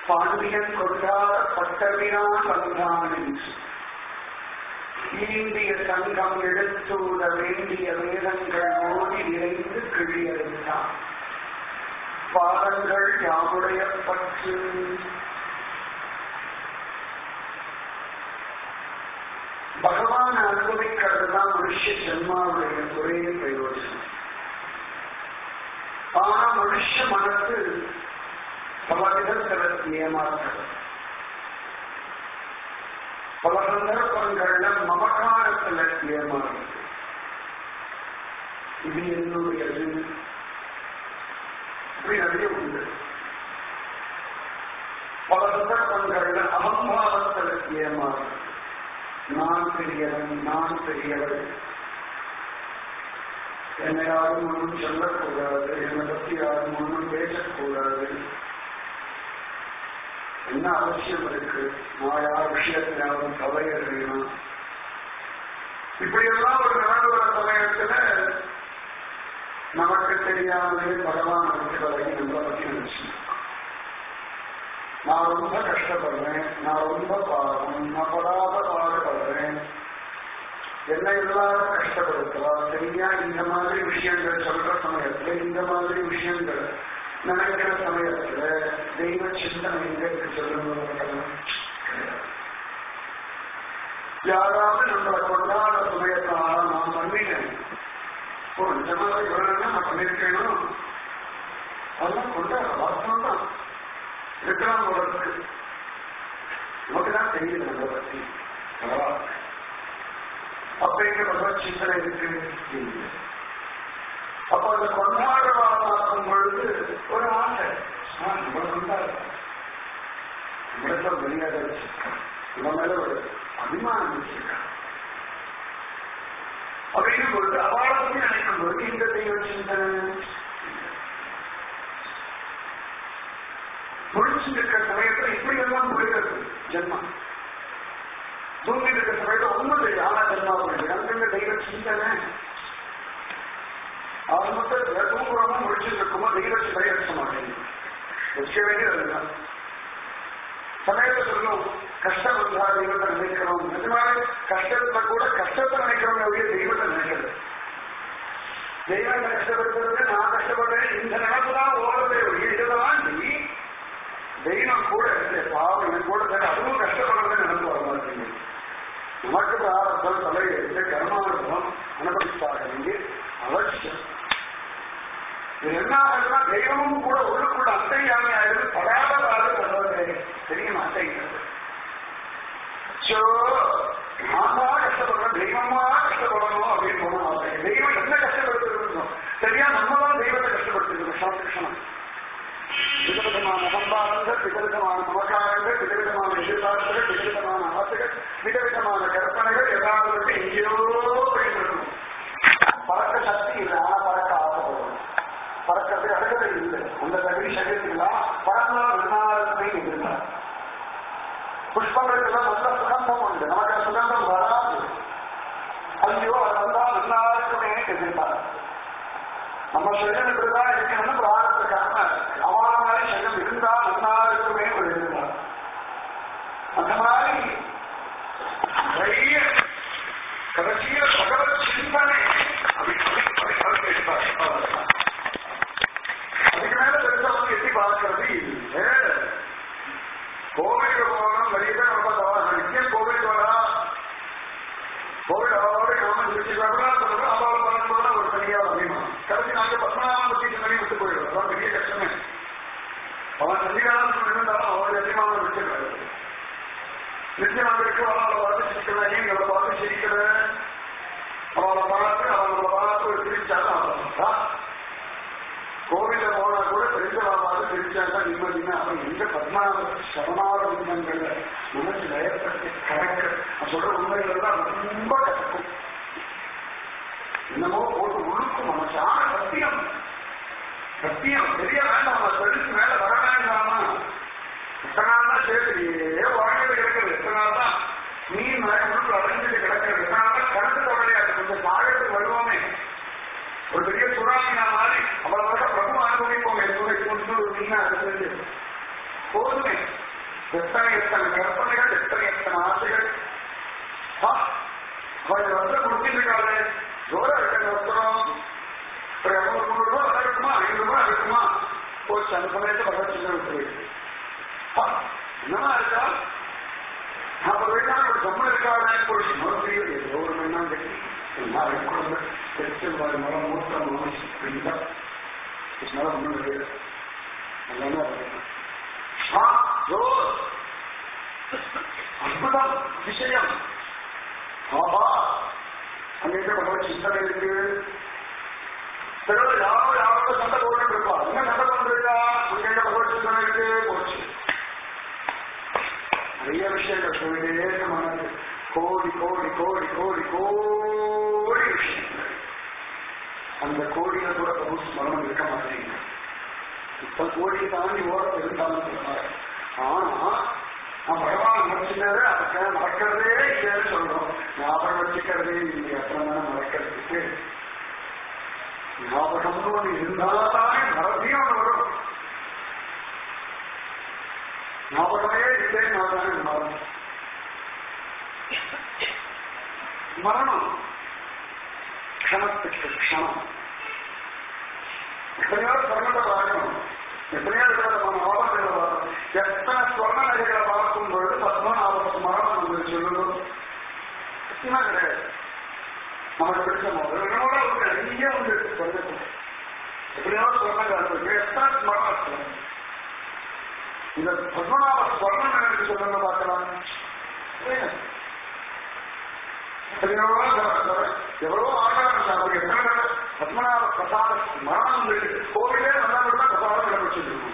பாண்டியன் கொண்டாட பட்டவினான் வந்தான் என்று ஈண்டிய சங்கம் எடுத்துள்ள வேண்டிய வேதங்கள் ஓடி நிறைந்து கிழியறிந்தான் பாதங்கள் யாவுடைய பற்று பகவான் அனுபவிக்கிறது தான் மனுஷ ஜென்மாவுடைய ஒரே பிரயோஜனம் ஆனா மனுஷ மனசு பல விதத்தில் ஏமாற்றது பல சந்தர்ப்பங்கள்ல மமகாரத்துல ஏமாறுது இது என்னுடையது இப்படி நிறைய உண்டு பல சந்தர்ப்பங்கள்ல அகம்பாவத்துல ஏமாறுது நான் பெரியவன் நான் பெரியவன் என்னை யாரும் ஒன்றும் சொல்லக்கூடாது என்னை பற்றி யாரும் ஒன்றும் பேசக்கூடாது என்ன அவசியம் இருக்கு நான் யார் விஷயத்துல யாரும் தலையிடணும் இப்படியெல்லாம் ஒரு நாடு வர சமயத்துல நமக்கு தெரியாமலே பகவான் இருக்கிறதை நம்மளை பற்றி நினைச்சு நான் ரொம்ப கஷ்டப்படுறேன் நான் ரொம்ப பாவம் நான் படாத பாடுபடுறேன் என்ன எல்லாரும் கஷ்டப்படுத்துவா சரியா இந்த மாதிரி விஷயங்கள் சொல்ற சமயத்துல இந்த மாதிரி விஷயங்கள் நினைக்கிற சமயத்துல தெய்வ சிந்தனை எங்க இருக்கு சொல்லுங்க யாராவது நம்மளை கொண்டாட சமயத்தால நான் பண்ணிட்டேன் ஓ நிஜமாக இவ்வளவு நான் பண்ணிருக்கேனும் அதெல்லாம் கொண்டாட வாஸ்தவம் தான் இருக்கலாம் போல இருக்கு நமக்கு தான் தெரியுது நம்மளை பத்தி பரவாயில்ல அப்ப எங்க பகவத் சிந்தனை இருக்கு இல்லை. அப்ப அந்த கொண்டாடவாக்கும் பொழுது ஒரு ஆசை ஆ, நம்மளை கொண்டாட நம்மள மரியாதை வச்சிருக்கான் நம்ம மேல ஒரு அபிமானம் வச்சிருக்கான் அப்படின்னு பொழுது அவாளத்தையும் நினைக்கும் பொழுது இந்த தெய்வ சிந்தனை முடிச்சுட்டு இருக்கிற சமயத்துல இப்படி எல்லாம் முடிகிறது ஜென்மம் தூங்கி இருக்கிற சமயத்துல ஒண்ணும் தெரியும் ஆனா ஜென்மா போயிடுது அங்கங்க தெய்வ சிந்தனை ஆரம்பத்துல தூங்குறோமா முடிச்சுட்டு இருக்குமோ தெய்வ சிந்தனை எடுக்க மாட்டேங்குது வச்ச வேண்டியது அதுதான் சமயத்தை சொல்லும் கஷ்டம் வந்தா தெய்வத்தை நினைக்கிறோம் நிஜமாவே கஷ்டத்துல கூட கஷ்டத்தை நினைக்கிறோம் அப்படியே தெய்வத்தை நினைக்கிறது தெய்வத்தை கஷ்டப்படுத்துறது நான் கஷ்டப்படுறேன் இந்த நினைப்புதான் ஓடுறதே ஒழிய இதை தாண்டி தெய்வம் கூட இல்லை பாவம் என் கூட சரி அதுவும் கஷ்டப்படுறது நினைப்பு வர மாட்டேங்குது நமக்கு பிராரத்தம் தலையெழுத்து கர்மானுபவம் அனுபவித்தாக வேண்டிய அவசியம் இது என்ன ஆகுதுன்னா தெய்வமும் கூட உள்ளுக்குள்ள அத்தை யானை ஆயிடுது படாத பாடு படுறது தெரியும் அத்தைங்கிறது சோ நாமா கஷ்டப்படுறோம் தெய்வமா கஷ்டப்படணும் அப்படின்னு போன மாட்டேன் தெய்வம் என்ன கஷ்டப்படுத்துறோம் சரியா நம்ம தான் தெய்வத்தை கஷ்டப்படுத்திருக்கோம் சாப்பிட்டுக்கணும் விதவிதமான சம்பாதங்கள் விதவிதமான நமக்காரங்கள் விதவிதமான எதிர்பார்ப்புகள் விதவிதமான ஆசைகள் விதவிதமான கற்பனைகள் எல்லாருக்கும் எங்கேயோ போயிட்டு பறக்க சக்தி இல்லை ஆனா பறக்க ஆசைப்படணும் பறக்கிறது அழகவே இல்லை அந்த தகுதி சரீரத்துலாம் பறந்தால் எல்லாருக்குமே இருந்தார் புஷ்பங்களுக்கெல்லாம் நல்ல சுகந்தம் உண்டு நமக்கு அந்த சுகந்தம் வராது ஐயோ அது வந்தால் எல்லாருக்குமே எதிர்பார் நம்ம சரீரம் இப்படிதான் இருக்கணும்னு பிராரத்துக்கான அவாமான சரீரம் இருந்தால் எல்லாருக்குமே ஒரு எதிர்பார் அந்த மாதிரி நிறைய கடைசிய பகவத் சிந்தனை அப்படி அப்படி அப்படி எதிர்பார்க்க அதுக்கு மேல பெருசவங்க எட்டி பார்க்கறது இல்லை கோவிலுக்கு போகணும் வெளியே ரொம்ப தவறு நிச்சயம் கோவிலுக்கு வரா கோவில் அவரோட நாம நிறுத்திக்கலாம் சொல்றோம் அவளை பண்ணணும் ஒரு தனியா அபிமானம் கடைசி நாங்க பத்மநாபம் பத்தி சொல்லி விட்டு போயிடும் அதான் பெரிய கஷ்டமே அவன் சன்னிதானம் இருந்தாலும் அவருடைய அபிமானம் விட்டுக்கிறாரு நிச்சயமாவிற்கு அவளை பார்த்து சிரிக்கல ஏன் இவளை பார்த்து சிரிக்கல அவளை பார்த்து அவளை பார்த்து ஒரு சிரிச்சாலும் அவன் கோவில போனா கூட பெருந்தவா பார்த்து சிரிச்சாங்க நிம்மதினா அவன் எந்த பத்மநாப சரணாரங்கள்ல மனசுல ஏற்பட்டு கணக்கு நான் சொல்ற உண்மைகள் தான் ரொம்ப கஷ்டம் என்னமோ போட்டு உழுக்கும் மனசான சத்தியம் சத்தியம் தெரிய வேண்டாம் பெருசு மேல வர வேண்டாமா எத்தனை நாள் தான் சேர்த்துலையே வாழ்க்கையில் கிடக்கிறது எத்தனை நாள் தான் மீன் மேல உழுக்கு அடைஞ்சிட்டு கிடக்கிறது எத்தனை நாள் தான் கணக்கு தொகையாது கொஞ்சம் சாகத்துக்கு வருவோமே ஒரு பெரிய சுறாமினா மாதிரி அவ்வளவு பிரபு அனுபவிப்போம் என் துறை கொண்டு மீனா அது போதுமே எத்தனை எத்தனை கற்பனைகள் எத்தனை எத்தனை ஆசைகள் ஆ, அவள் வந்து முடிச்சிருக்காரு ஜோரா இருக்க வஸ்திரம் ஒரு இரநூறு முந்நூறு ரூபா விலை இருக்குமா ஐநூறு ரூபா இருக்குமா போச்சு அந்த சமயத்தை பகவத் சின்ன விட்டு என்னமா இருக்கா நாற்பது வயசான ஒரு கம்மன் இருக்காங்க போச்சு மறுபடியும் ஏதோ ஒரு மண்ணா கட்டி எல்லாரும் குழந்தை தெரிச்சல் வாரி மரம் மூத்த மனம் இருந்தா இதனால ஒண்ணும் கிடையாது எல்லாமே அது ஆ ஜோர் அற்புதம் விஷயம் ஆஹா அங்க இருக்க பகவத் சிந்தனை இருக்கு பிறகு யாரோ யாரோட சண்டை போட்டு இருப்பா என்ன சண்டை போட்டுருக்கா அங்க இருக்க பகவத் சிந்தனை இருக்கு போச்சு நிறைய விஷயங்கள் சொல்லிட்டே இருக்க மனது கோடி கோடி கோடி கோடி கோடி விஷயங்கள் அந்த கோடியில கூட பிரபு ஸ்மரணம் இருக்க மாட்டேங்க இப்ப கோடியை தாண்டி ஓரம் இருந்தாலும் சொல்றாரு ஆனா நான் பகவான் நினைச்சினாரு அதுக்காக மறக்கிறதே இல்லைன்னு சொல்றோம் ஞாபகம் வச்சுக்கிறதே இல்லை அப்புறம் தானே மறக்கிறதுக்கு ஞாபகம்னு ஒண்ணு இருந்தால்தானே மறதியும் ஒண்ணு வரும் ஞாபகமே இல்லைன்னு தானே மரணம் மரணம் க்ஷணத்துக்கு க்ஷணம் எத்தனையோ சொர்ணத்தை பார்க்கணும் எத்தனையோ இடத்துல நம்ம ஆபத்தில் பார்க்கணும் எத்தனை சொர்ண நகைகளை பார்க்கும் பொழுது பத்மநாப மரணம் உங்களுக்கு சொல்லணும் சத்தியமா கிடையாது நமக்கு பிடிச்ச மாதிரி என்னோட ஒரு நிறைய வந்து சொர்ணத்தை எப்படியோ சொர்ணங்கள் இருக்கு எத்தனை ஸ்மரணம் இருக்கு இந்த பத்மநாப ஸ்வர்ணம் எனக்கு சொல்லுங்க பார்க்கலாம் எத்தனையோ தடவை, எவ்வளவோ ஆகாரம் சாப்பிடு எத்தனை தடவை பத்மநாப பிரசாத மரணம் இருக்கு கோவிலே நல்லா இருந்தா பிரசாதம் கிடப்பிச்சிருக்கணும்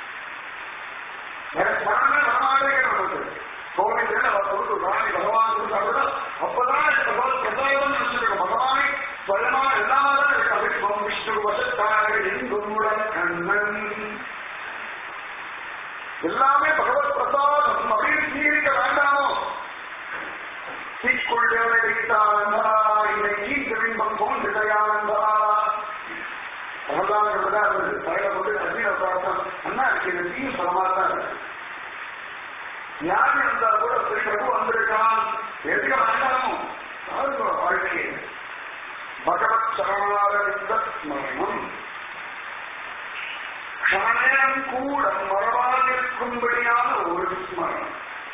வேற ஸ்மரணமே வரமாட்டே நமக்கு கோவிலே நம்ம கொடுத்து ராணி பகவான் சாப்பிட அப்பதான் பகவான் பிரசாதம் நினைச்சிருக்கோம் பகவானை ஸ்வயமா எல்லாமே தான் இருக்கு அபிஷேகம் விஷ்ணு வசத்தார எங்குமுடன் கண்ணன் எல்லாமே பகவத் பிரசாதம் அப்படின்னு சீரிக்க வேண்டாமோ தீக்குள்ளவனை வைத்தானந்தா இந்த ஈர்க்கவின்பம் போன்றதையானந்தா பிரகலாதன் சொல்றதா இருந்தது தலையில போட்டு அஜீன பிரார்த்தம் அண்ணா இருக்கு இந்த தீ பரமாத்தான் இருக்கு ஞானி இருந்தா கூட சரி பிரபு வந்திருக்கான் எதுக்கு வேண்டாமோ பாருங்க வாழ்க்கையை பகவத் சரணாரவிந்த ஸ்மரணம் கணேரம் கூட மறவாதிருக்கும்படியான ஒரு ஸ்மரணம்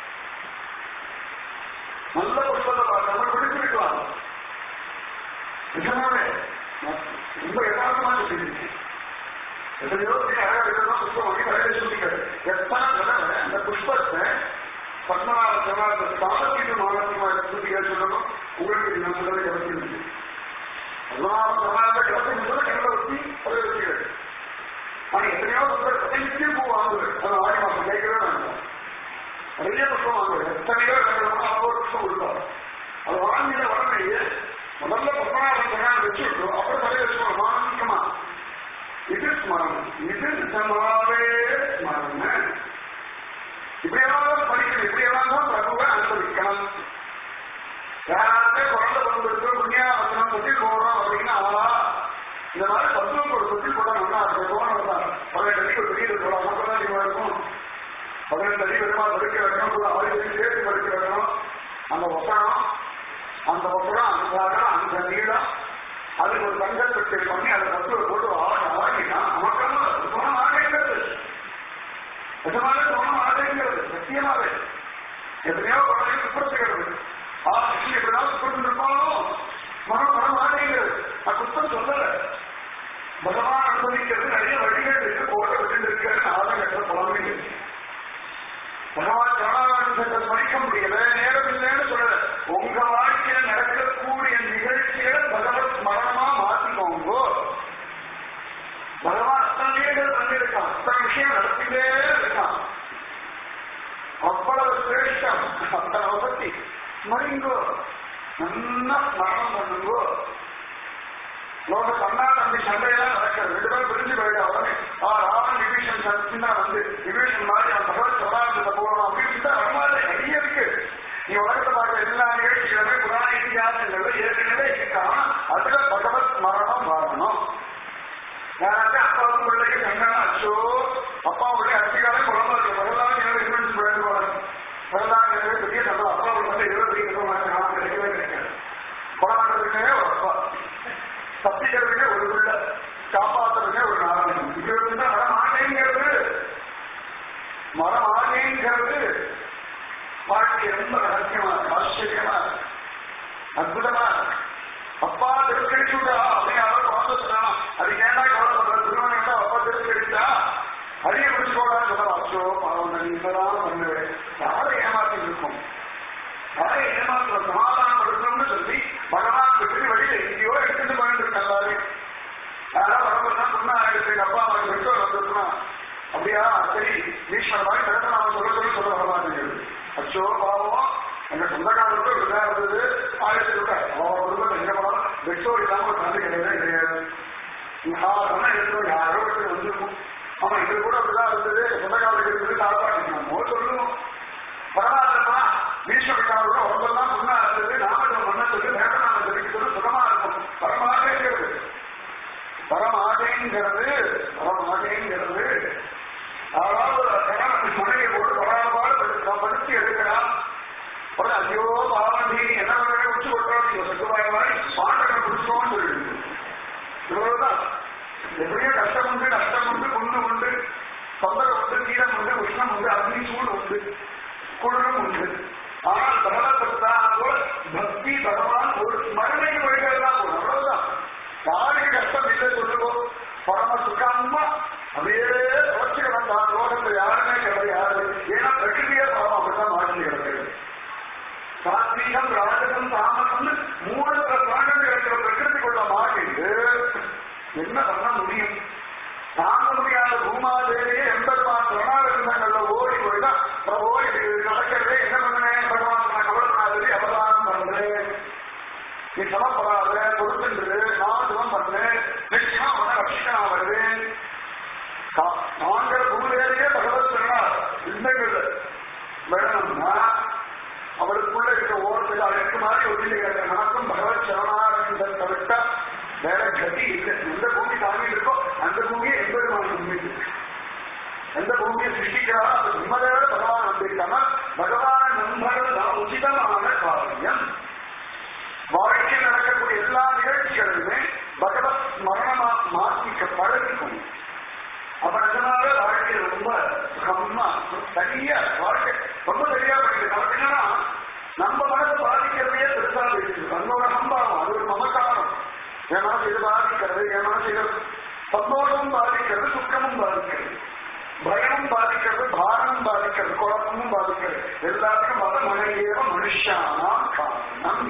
நல்ல புஷ்பத்தை பார்த்து நம்ம பிடிச்சிருக்கலாம் நிஜமாவே நான் ரொம்ப யதார்த்தமா சொல்லியிருக்கேன் எத்தனையோ பேர் அழகா இருக்கிறதா புஷ்பம் வாங்கி தலையில சுட்டிக்கிறது எத்தனை தடவை அந்த புஷ்பத்தை பத்மநாப சரணாலயத்தை சாமத்திட்டு மானத்தியமா சுட்டிக்க சொல்லணும் உங்களுக்கு நான் சொல்றது கிடைச்சிருக்கு பத்மநாப சரணாலயத்தை கிடைச்சி சொல்ல கிணறு வச்சு அதை வச்சுக்கிறது ஆனா எத்தனையோ புஷ்பத்தை நிச்சயம் பூ வாங்குவேன் அது ஆடி மாசம் கேட்கவே வேண்டாம் நிறைய புஷ்பம் வாங்குவேன் எத்தனையோ இடங்கள் ஒரு புஷ்பம் கொடுப்பார் அது வாங்கின உடனே முதல்ல பத்மநாபன் சரணாலயம் வச்சு விட்டோம் அப்புறம் தலையை வச்சுக்கணும் மாணிக்கமா இது ஸ்மரணம் இது நிஜமாவே ஸ்மரணம் இப்படியெல்லாம் படிக்கணும் இப்படியெல்லாம் தான் பிரபுவை அனுபவிக்கலாம் யாராவது குழந்தை பிறந்திருக்கு புண்ணியாவசனம் தொட்டி போடுறோம் அப்படின்னா ஆளா இந்த மாதிரி பசுவுக்கு ஒரு தொட்டி போட நல்லா இருக்கு போன பதினெட்டு அடிக்கு ஒரு பெரிய போடலாம் அப்பதான் நீங்க இருக்கும் பதினெட்டு அடி வருமா படிக்க வைக்கணும் ஆயுதம் சேர்த்து படிக்க வைக்கணும் அந்த ஒசனம் அந்த ஒசனம் அந்த அகலம் அந்த நீளம் அதுக்கு ஒரு தங்கல் பெட்டி பண்ணி அதை பசுவை போட்டு ஆட ஆடினா நமக்கு குணம் ஆடைங்கிறது நிஜமாக குணம் ஆடைங்கிறது சத்தியமாவே எத்தனையோ குழந்தை குற்றத்துகிறது ஆ கிருஷ்ணன் எப்படிதான் குற்றம் இருப்பாலும் மனம் மனம் ஆடைங்கிறது நான் குற்றம் சொல்லல பகவான் அனுபவிக்கிறது நிறைய வழிகள் இருக்கு போட்ட விட்டு இருக்கிறது ஆதங்கற்ற புலமைகள் பகவான் சரணானந்தத்தை படிக்க முடியல நேரம் இல்லைன்னு சொல்லல உங்க வாழ்க்கையில நடக்கக்கூடிய நிகழ்ச்சிகளை பகவத் மரணமா மாத்திக்கோங்க பகவான் அத்தனை வீடுகள் பண்ணிருக்கான் அத்தனை விஷயம் நடத்திட்டே இருக்கான் அவ்வளவு சிரேஷ்டம் அத்தனை வசதி ஸ்மரிங்கோ நல்லா ஸ்மரணம் பண்ணுங்கோ லோக கண்ணா தம்பி சண்டையெல்லாம் நடக்கிறது ரெண்டு பேரும் பிரிஞ்சு போயிட்டா உடனே ஆ ராவன் விபீஷன் சந்தினா வந்து விபீஷன் மாதிரி அவன் பகவத் சமாதானத்தை போகணும் அப்படின்னு தான் வரமாட்டே நிறைய இருக்கு நீ உலகத்தை பார்க்க எல்லா நிகழ்ச்சிகளுமே புராண இதிகாசங்கள்ல ஏற்கனவே இருக்கான் அதுல பகவத் மரணம் வரணும் யாராவது அப்பாவும் பிள்ளைக்கு சங்கடம் அச்சோ அப்பா பிள்ளை அதிகாரம் குழந்தை இருக்கு பகவான் எனக்கு இன்வெஸ்ட் வேண்டுவாங்க வாழ்க்கை ரொம்ப ரகசியமா இருக்கு ஆச்சரியமா இருக்கு அற்புதமா இருக்கு அப்பா திருக்கடிச்சுடா அப்படின்னு அவர் குழந்தை சொன்னா அது ஏன்டா கவலைப்படுற திருமணம் அப்பா திருக்கடிச்சா அரிய பிடிச்சுக்கோடான்னு சொல்லுவா அச்சோ பாவம் நீ இப்பதான் பண்ணுவேன் யாரை ஏமாத்தி இருக்கும் யாரை ஏமாத்துற சமாதானப்படுத்தணும்னு சொல்லி பகவான் வெற்றி வழியில எங்கேயோ எடுத்துட்டு போயிட்டு இருக்காரு யாராவது வரணும்னா சொன்னா எங்க அப்பா அம்மா பெற்றோர் வந்துருக்குன்னா அப்படியா சரி ஈஸ்வர மாதிரி கரெக்டா நாம சொல்ல சொல்லி சொல்ல வரமாட்டேங்குது அச்சோ பாவம் எங்க சொந்தக்காரருக்கு விழா இருந்தது ஆயிரத்தி ரூபாய் அவன் குடும்பத்தை எங்க போனாலும் பெற்றோர் இல்லாம ஒரு தந்தை கிடையவே கிடையாது யாருன்னா எடுத்து யாரோ ஒருத்தர் வந்திருக்கும் ஆமா இது கூட அப்படிதான் இருந்தது சொந்தக்காரருக்கு இருந்தது காப்பாற்றிக்கணும் சொல்லுவோம் பரவாயில்லமா ஈஸ்வரக்காரர்கள் உடம்பெல்லாம் முன்னா இருந்தது நாமக்கல் மன்னத்துக்கு நேரநாம தெரிவிக்கிறது சுகமா இருக்கும் வரமாட்டேங்கிறது வரமாட்டேங்கிறது வரமாட்டேங்கிறது அதாவது கணவன் மனைவி போட்டு பராபாடு படுத்தி எடுக்கிறான் உடனே ஐயோ பாவம் நீ என்ன பண்ணவே உச்சி கொட்டுறோம் நீங்க செத்துவாய மாதிரி பாண்டனை பிடிச்சோம்னு சொல்லிடுது இவ்வளவுதான் எப்படியோ கஷ்டம் உண்டு நஷ்டம் உண்டு குண்டு உண்டு தொந்தரவு உண்டு நீளம் உண்டு உஷ்ணம் உண்டு அக்னி சூடு உண்டு குளிரும் உண்டு ஆனால் பகவத்தான் போல் பக்தி பகவான் ஒரு ஸ்மரணைக்கு வழிகள் தான் போடும் அவ்வளவுதான் யாருக்கு கஷ்டம் இல்லை சொல்லுவோ பரம சுகமா அப்படியே தொடர்ச்சிகள் தான் லோகத்துல யாருமே கிடையாது ஏன்னா பிரகிருதியே பரம அப்படித்தான் மாற்றி கிடக்கிறது சாத்வீகம் ராஜகம் தாமசம்னு மூணு பிராணங்கள் இருக்கிற பிரகிருதிக்குள்ள மாட்டிட்டு என்ன பண்ண முடியும் தாங்க முடியாத பூமாதேவியே எண்பதுமான் பிரணாவிருந்தங்கள்ல ஓடி போய்தா பிரபோ இது நடக்கிறதே என்ன பண்ணுவேன் பகவான் நான் கவலைப்படாதே அவதானம் பண்றேன் நீ சமப்படாத பொறுத்துன்றது நான் சிவம் பண்ணேன் நிச்சயமா அவனை ரட்சிக்க நான் வருவேன் நாங்கள் பூதேவியே பகவத் பிரணார் சிந்தங்கள் வேணும்னா அவருக்குள்ள இருக்க ஓரத்தில் அதற்கு மாதிரி ஒதுங்கி கிடக்க நமக்கும் பகவத் சரணாரவிந்தன் தவிர்த்தா வேற கதி இல்லை எந்த பூமி தாங்கி இருக்கோ அந்த பூமியை எம்பெருமான் உண்மை எந்த பூமியை சிருஷ்டிக்கிறாரோ அந்த நிம்மதியோட பகவான் வந்திருக்காம பகவான் நண்பர்கள் தான் உச்சிதமான காரியம் வாழ்க்கையில் நடக்கக்கூடிய எல்லா நிகழ்ச்சிகளுமே பகவத் மரணமா மாற்றிக்க பழகிக்கும் அப்ப அதனால வாழ்க்கை ரொம்ப சுகமா சரியா வாழ்க்கை ரொம்ப சரியா போயிட்டு நமக்கு என்னன்னா நம்ம மனசை பாதிக்கிறதையே பெருசா போயிட்டு தன்னோட சம்பாவம் அது ஒரு மமக்காரம் என் மனசு இது பாதிக்கிறது என் மனசு இது சந்தோஷமும் பாதிக்கிறது சுக்கமும் பாதிக்கிறது பயமும் பாதிக்கிறது பாரமும் பாதிக்கிறது குழப்பமும் பாதிக்கிறது எல்லாத்துக்கும் மத மனைவியேவ மனுஷானாம் காரணம்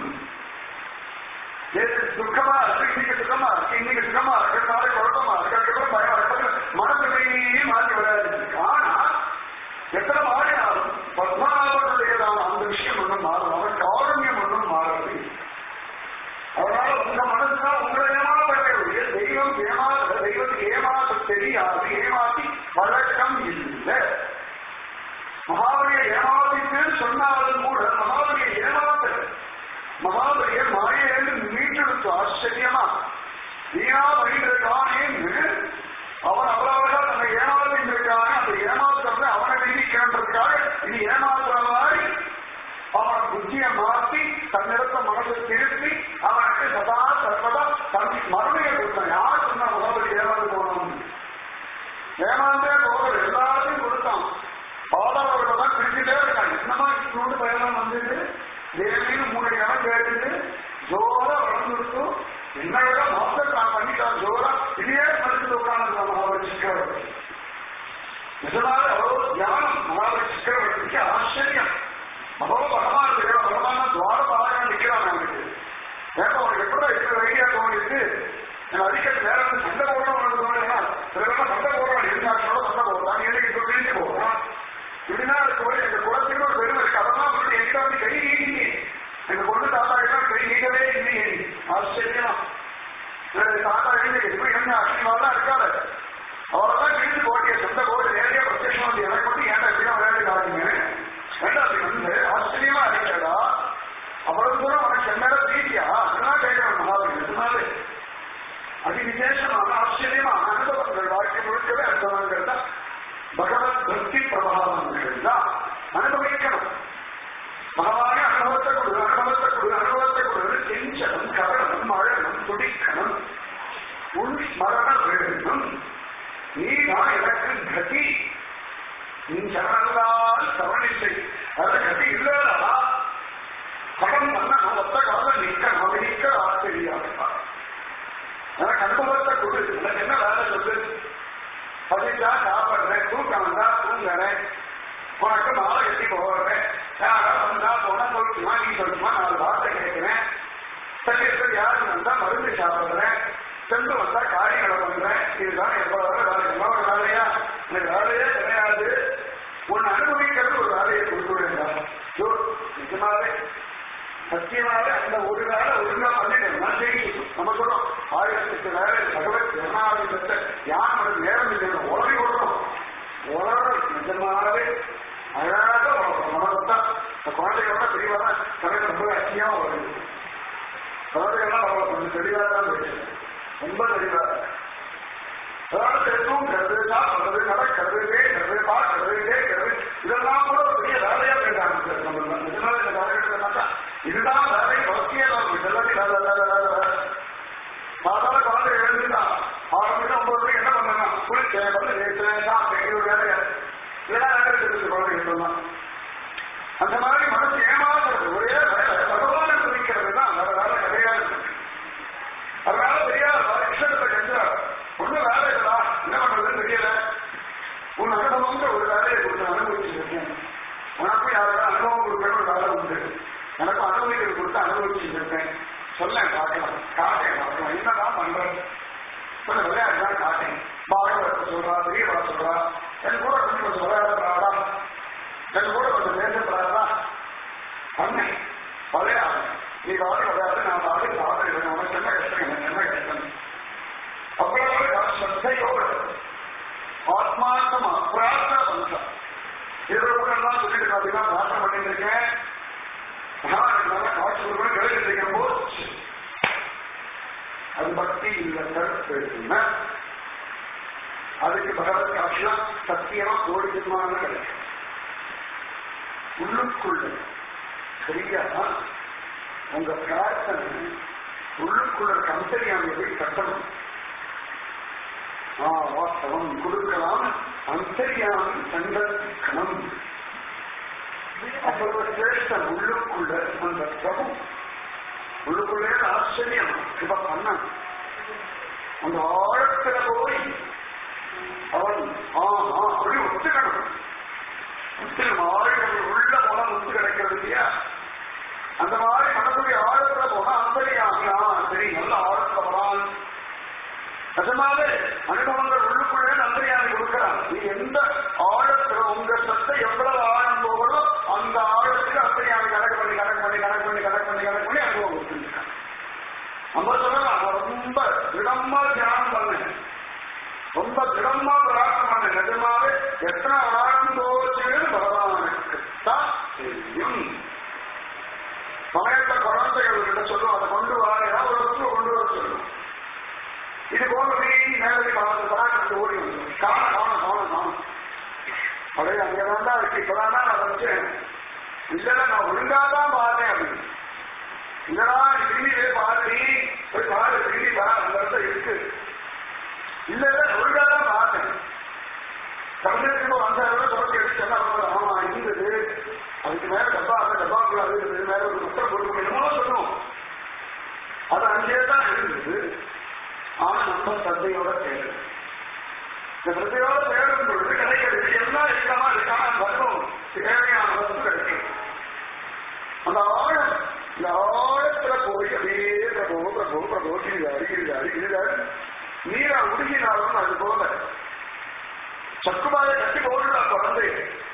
நேற்று துக்கமா இருக்கு இன்னைக்கு சுகமா இருக்கு இன்னைக்கு சுகமா இருக்கு நாளை குழப்பமா இருக்கு அதுக்கப்புறம் பயம் இருக்கு மனநிலையே மாற்றி விடாது ஆனா எத்தனை மாறினாலும் பத்மநாபனுடையதான அந்த விஷயம் ஒன்றும் மாறும் அவன் காரண்யம் ஒன்றும் மாறாது அதனால உங்க மனசுதான் உங்களை ஏமாற்றக்கூடிய தெய்வம் ஏமாற்ற தெய்வத்துக்கு ஏமாற்ற தெரியாது ஏமாத்தி பழக்கம் இல்லை மகாபலியை ஏமாத்திட்டு சொன்னாலும் கூட மகாபலியை ஏமாத்த மகாபலியை மாயையிலிருந்து மீட்டெடுத்து ஆச்சரியமா வீணா வழிந்திருக்கானேன்னு அவன் அவ்வளவுதா தன்னை ஏமாத்திருக்கானே அந்த ஏமாத்துறத அவனை விதிக்கிறன்றதுக்காக இது ஏமாத்துற மாதிரி அவன் புத்தியை மாற்றி தன்னிடத்த மனசை திருப்பி அவனுக்கு சதா சர்வதா தன் மறுமையை கொடுத்தான் யார் சொன்னா மகாபலி ஏமாந்து போனோம் ஏமாந்தே போகிற எல்லாத்தையும் கொடுத்தான் பாதாளவர்களை தான் பிரிச்சுட்டே இருக்கான் என்னமா இவ்வளோண்டு பயணம் வந்தது தேவின்னு மூணு இடம் கேட்டுட்டு ஜோரா வளர்ந்துருக்கும் என்ன விட மாஸ்டர் நான் பண்ணிட்டான் ஜோரா இதையே படிச்சுட்டு உட்காந்து மகாபலி சக்கரவர்த்தி இதனால அவ்வளவு தியானம் மகாபலி சக்கரவர்த்திக்கு ஆச்சரியம் அவ்வளோ பகவான் இருக்கிற பகவான துவாரபாலகம் நிற்கிறான் அவனுக்கு ஏன்னா அவனுக்கு எப்படி இருக்கிற ஐடியா தோணிட்டு நான் அடிக்கடி நேரம் சண்டை போடுறோம் உனக்கு தோணுன்னா சில பேர் சண்டை போடுறான் இருந்தாங்களோட சண்டை போடுறான் எனக்கு இப்போ பிரிஞ்சு போடுறான் இப்படின்னா இருக்கும்போது எங்க குலத்துக்கு ஒரு பெருமை இருக்கு அதெல்லாம் வந்து எங்க வந்து கை நீங்க எங்க பொண்ணு தாத்தா எல்லாம் கை நீக்கவே இல்லையே ஆச்சரியம் தாத்தா எழுதி எப்படி என்ன அசிங்கமாலாம் இருக்காது அவரெல்லாம் கிழிச்சு போட்டிய சொந்த கோவில் நேரடியா பிரத்யட்சம் வந்து எனக்கு மட்டும் ஏன்டா இப்படிலாம் விளையாட்டு காட்டுங்க வேண்டாம் அப்படி வந்து ஆச்சரியமா இருக்கிறதா அவ்வளவு தூரம் உனக்கு என்னடா பிரீத்தியா அதெல்லாம் கேட்கிறேன் மகாபலி அதனால அதி விசேஷமான ஆச்சரியமான அனுபவங்கள் வாழ்க்கை முழுக்கவே அனுபவங்கள் தான் பகவத் பக்தி பிரபாவங்கள் தான் அனுபவிக்கணும் பகவானே அனுபவத்தை கொடு அனுபவத்தை கொடு அனுபவத்தை கொடு கெஞ்சனம் கவனம் அழனம் துடிக்கணும் உள் ஸ்மரண வேண்டும் நீதான் எனக்கு கதி நீ சரணல்லால் சவனில்லை அந்த கதி இல்லடா யார் நமக்கு நேரம் இல்லை உலகி விடுறோம் உலக நிஜமாவே அழகாக மனத்தான் இந்த குழந்தைகளோட தெளிவாக தமிழ் ரொம்ப அச்சியமா வருது குழந்தைகள்லாம் அவ்வளோ கொஞ்சம் தெளிவாக தான் பேசுது ரொம்ப தெளிவாக அதாவது தூங்குறது சாப்பிடுறது நடக்கிறது பேசுறது பார்க்கறது கேட்கறது இதெல்லாம் கூட ஒரு பெரிய வேலையா போயிட்டாங்க நம்ம நிஜமாவே இந்த காலகட்டத்தில் இதுதான் வேலை பக்தியே தான் இதெல்லாத்தையும் வேலை வேலை வேலை வேலை சாதாரண குழந்தை எழுந்துதான் ஆறு மணி ஒன்பது மணி என்ன பண்ணா குளிச்சேன் வந்து நேற்றேன் சாப்பிட்டேன் இது ஒரு வேலையா இதெல்லாம் வேலை தெரிஞ்சு குழந்தைங்க சொன்னான் அந்த மாதிரி மனசு ஏமாத்துறது ஒரே வேலை பகவானை குறிக்கிறது தான் வேற வேலை கிடையாது அதனால தெரியாத இஷ்டத்தை செஞ்சார் ஒன்றும் வேலை இல்லடா என்ன பண்றதுன்னு தெரியல உன் அனுபவம்ன்ற ஒரு வேலையை கொடுத்து அனுபவிச்சிருக்கேன் உனக்கும் யாராவது அனுபவம் கொடுக்கணும் ஒரு வேலை உண்டு எனக்கும் அனுபவிக்கிறது கொடுத்து அனுபவிச்சிருக்கேன் சொல்லேன் பார்க்கலாம் காட்டேன் பார்க்கலாம் என்னதான் பண்றேன் கொஞ்சம் விளையாடுதான் காட்டேன் பாகவத்தை சொல்றா பெரியவா சொல்றா என் கூட கொஞ்சம் கொஞ்சம் விளையாடுறாடா என் கூட கொஞ்சம் பேசப்படுறதா பண்ணேன் விளையாடு நீ பாடி விளையாடு நான் பாடி சாப்பிடுவேன் உனக்கு என்ன கஷ்டம் எனக்கு என்ன கஷ்டம் அவ்வளவு ஸ்ரத்தையோடு ஆத்மார்த்தமா பிரார்த்தனை பண்றான் இதெல்லாம் சொல்லிட்டு பார்த்தீங்கன்னா பிரார்த்தனை பண்ணிட்டு இருக்கேன் நல்லா காட்சி கொடுக்கணும் கேட்டு இருக்கும் போது அது பக்தி இல்லை கருத்து அதுக்கு பகவத் காட்சியா சத்தியமா கோடி ஜென்மான கிடைக்கும் உள்ளுக்குள்ள சரியா உங்க பிரார்த்தனை உள்ளுக்குள்ள கம்பெனியானது போய் கட்டணும் ஆ வாஸ்தவம் கொடுக்கலாம் அந்தரியாமி சங்கல்பிக்கணும் அப்புறம் சிரேஷ்டம் உள்ளுக்குள்ள அந்த பிரபு உள்ளுக்குள்ளே ஆச்சரியம் இப்ப பண்ண அந்த ஆழத்துல போய் அவன் ஆ ஆ அப்படி ஒத்துக்கணும் ஒத்துக்கணும் ஆழம் உள்ள போனா ஒத்து கிடைக்கிறது இல்லையா அந்த மாதிரி மனசுடைய ஆழத்துல போனா அந்தரியாமி ஆ சரி நல்ல ஆழத்துல வரான் நிஜமாவே அனுபவங்கள் உள்ளுக்குள்ளே நன்றியானை கொடுக்கிறான் நீ எந்த ஆழத்துல உங்க சத்தை எவ்வளவு ஆழம் போகிறோ அந்த ஆழத்துக்கு அந்தரியானை கணக்கு பண்ணி கணக்கு பண்ணி கணக்கு பண்ணி கணக்கு பண்ணி கணக்கு பண்ணி அனுபவம் கொடுத்துருக்கான் நம்ம சொல்லலாம் நான் ரொம்ப திடமா தியானம் பண்ணேன் ரொம்ப திடமா பிரார்த்தனை பண்ணேன் நிஜமாவே எத்தனை ஆழம் போச்சுன்னு பகவானுக்கு தான் தெரியும் சமயத்த குழந்தைகள் கிட்ட சொல்லுவோம் அதை கொண்டு வா ஏதாவது ஒரு வஸ்துவை கொண்டு வர சொல்லுவோம் இது போல நீ நேரடி பார்த்து பராக்கிரத்தை ஓடி வந்து காண காண காண காணும் அப்படியே அங்கதான் தான் இருக்கு இப்பதான் நான் வச்சேன் இல்லடா நான் ஒழுங்கா தான் பார்த்தேன் அப்படின்னு இல்லடா நீ திரும்பி பாரு நீ போய் பாரு திரும்பி பாரு அந்த இடத்துல இருக்கு இல்ல இல்ல ஒழுங்கா தான் பார்த்தேன் தமிழருக்கு ஒரு அஞ்சாயிரம் ரூபாய் தொடர்ச்சி எடுத்து சொன்னா ஆமா இருந்தது அதுக்கு மேல டப்பா அந்த டப்பாக்குள்ள அது இருந்தது மேல ஒரு முட்டை போட்டு என்னமோ சொல்லுவோம் அது அங்கே தான் இருந்தது ஆனா நம்ம சந்தையோட தேடும் இந்த சந்தையோட தேடும் பொழுது கிடைக்கிறது எல்லாம் இருக்காம இருக்காம வரும் தேவையான வசதி கிடைக்கும் அந்த ஆழம் இந்த ஆழத்துல போய் அப்படியே பிரபோ பிரபோ பிரபோ கிரிதாரி கிரிதாரி கிரிதாரி நீரா உருகினாலும் அது போல சக்குமாரை கட்டி போடுறா குழந்தை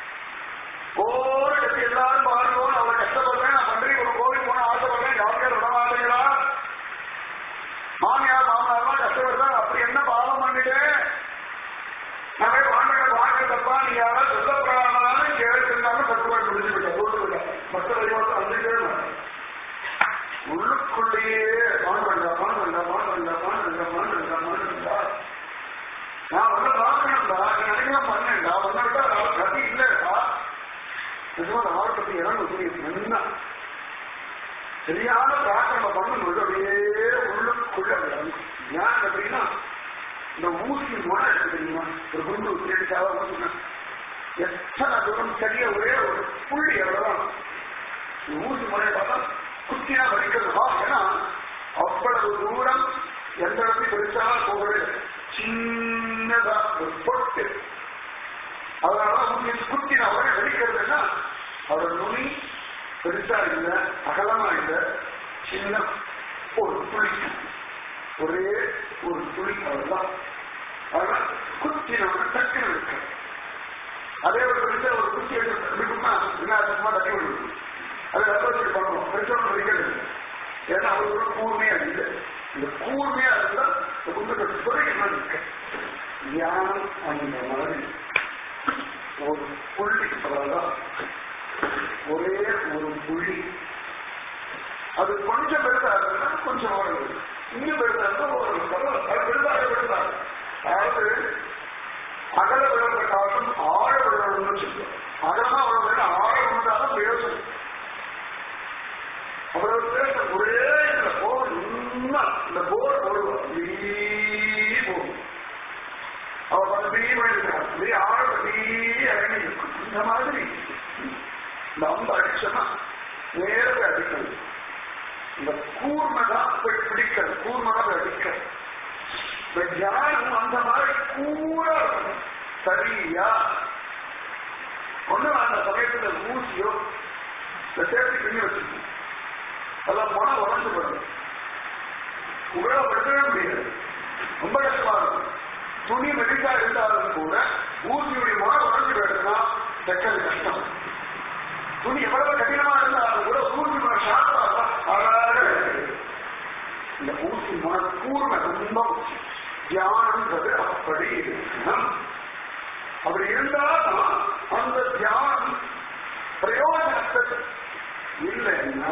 ஓர கட்டி எல்லாரும் பாருவோம் அவளை கஷ்டப்படுறேன் நான் பண்றி ஒரு கோவில் போன ஆசைப்படுறேன் யாருக்கே விட மாட்டேங்கிறா மாமியார் மாமனார்லாம் கஷ்டப்படுறாங்க அப்படி என்ன பாவம் பண்ணிட்டேன் நிறைய வாண்டக வாண்டதப்பா நீ யாராவது சொல்லப்படாதாலும் கேட்டுருந்தாலும் சத்துவாய் முடிஞ்சு விட்ட போட்டு விட்ட மற்ற வழிபாடு வந்துட்டே உள்ளுக்குள்ளேயே பான் பண்ணா பான் பண்ணா பான் பண்ணா பான் பண்ணா பான் பண்ணா பான் பண்ணா நான் வந்து பார்க்கணும்டா நீ அன்னைக்கெல்லாம் பண்ணேன்டா ஒன்ன விட்டா கதி இல்லடா நிஜமா அந்த ஆள் பத்தி இறங்கு புரியுது நல்லா சரியான பிரார்த்தனை பண்ணும்போது அப்படியே உள்ளுக்குள்ள ஞானம் அப்படின்னா இந்த ஊசி முனை இருக்கு தெரியுமா ஒரு குண்டு தேடிச்சாவா ஊசினா எத்தனை தூரம் சரியா ஒரே ஒரு புள்ளி எவ்வளவுதான் இந்த ஊசி முறையை பார்த்தா குத்தியா வலிக்கிறது வா ஏன்னா அவ்வளவு தூரம் எந்த இடத்தையும் பெருசாலும் போகிறது சின்னதா ஒரு பொட்டு அதனால ஊசி குத்தினா உடனே வலிக்கிறதுன்னா அவரோட நுனி பெருசா இல்ல அகலமா இல்ல சின்ன ஒரு துளி ஒரே ஒரு துளி அவ்வளவுதான் அதனால குத்தினவன டக்குன்னு இருக்கு அதே ஒரு பெருசா ஒரு குத்தி எடுத்து விட்டுனா விநாயகமா தட்டி விடுது அது ரத்தத்துக்கு பண்ணணும் பெருசா ஒன்று வைக்கிறது ஏன்னா அவருக்கு கூர்மையா இல்லை இந்த கூர்மையா இருந்தா இந்த குண்டு துறை என்ன இருக்கு தியானம் அந்த மாதிரி ஒரு புள்ளி அவ்வளவுதான் ஒரே ஒரு புள்ளி அது கொஞ்சம் பெருசா இருக்குன்னா கொஞ்சம் ஓடுது இன்னும் பெருசா இருந்தா ஓடுது பரவாயில்ல. அது பெருசாக பெருசாக அதாவது அகல விழப்பட்டாலும் ஆழ விழணும்னு சொல்லுவோம் அகலமா விழணும் ஆழ விழுந்தாலும் பிரயோஜனம் அவ்வளவு பேச ஒரே இந்த போர் இன்னும் இந்த போர் போடுவோம் இப்படி போகும் அவ வந்து பீ பண்ணிருக்கான் இப்படி ஆழ பீ இறங்கி இருக்கும் இந்த மாதிரி இந்த அம்பு அடிச்சோம்னா நேரத்தை அடிக்கணும் இந்த கூர்மை தான் போய் பிடிக்கிறது கூர்மை தான் போய் அடிக்கிறது இந்த தியானம் அந்த மாதிரி கூரா இருக்கணும் சரியா ஒண்ணு அந்த சமயத்துல ஊசியோ இந்த சேஃப்டி பண்ணி வச்சிருக்கோம் அதெல்லாம் பணம் உடஞ்சு போடும் உபயோகப்படுத்தவே முடியாது ரொம்ப கஷ்டமா இருக்கும் துணி மெடிக்கா இருந்தாலும் கூட ஊசியுடைய மனம் உடஞ்சு போயிடுச்சுன்னா தைக்கிறது கஷ்டம் துணி எவ்வளவு கடினமா இருந்தாலும் கூட ஊசி மனம் ஷார்ப்பா அழகாக இருக்குது. இந்த ஊசி மன கூர்மை ரொம்ப முக்கியம். தியானம்ன்றது அப்படி இருக்கணும் அப்படி இருந்தாதான் அந்த தியானம் பிரயோஜனத்தை இல்லைன்னா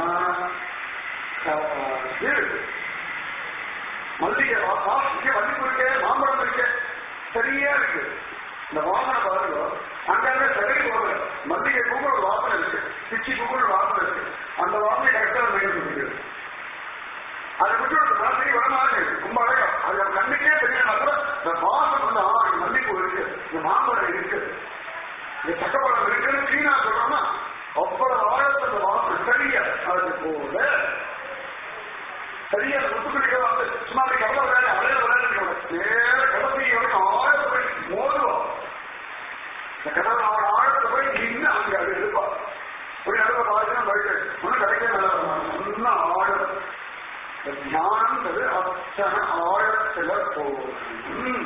காது. மல்லிகை வா- வா, இங்க மல்லிகை இருக்கு மாம்பழம் இருக்கு சரியா இருக்கு இந்த வாசனை பாருங்க அங்கங்க சரி போகல மல்லிகை பூக்கள் ஒரு வாசனை இருக்கு பிச்சி பூக்கள் ஒரு வாசனை இருக்கு அந்த வாசனை கரெக்டா மெயின் அதை விட்டு ஒரு ராத்திரி வரமாறு ரொம்ப அழகா அது நம்ம கண்ணுக்கே தெரியலனா கூட இந்த வாசம் வந்து ஆ இந்த மல்லிகைப்பூ இருக்கு இந்த மாம்பழம் இருக்கு இந்த சக்கப்பழம் இருக்குன்னு சீனா சொல்றோம்னா அவ்வளவு ஆழத்துல அந்த வாசனை சரியா அது போல சரியா முத்துக்குடிக்க வந்து சும்மா அப்படி கவலை வேலை அலையில விளையாடுறோம் நேர கடமையோட ஆழத்தை போய் மோதுவோம் இந்த கடல் அவன் ஆழத்தை போய் நின்று அங்க அது இருப்பா ஒரு இடத்துல பாருங்க போயிட்டு ஒன்னும் கிடைக்க நல்லா இன்னும் ஆழம் இந்த தியானம்ன்றது அத்தனை ஆழத்துல போகும்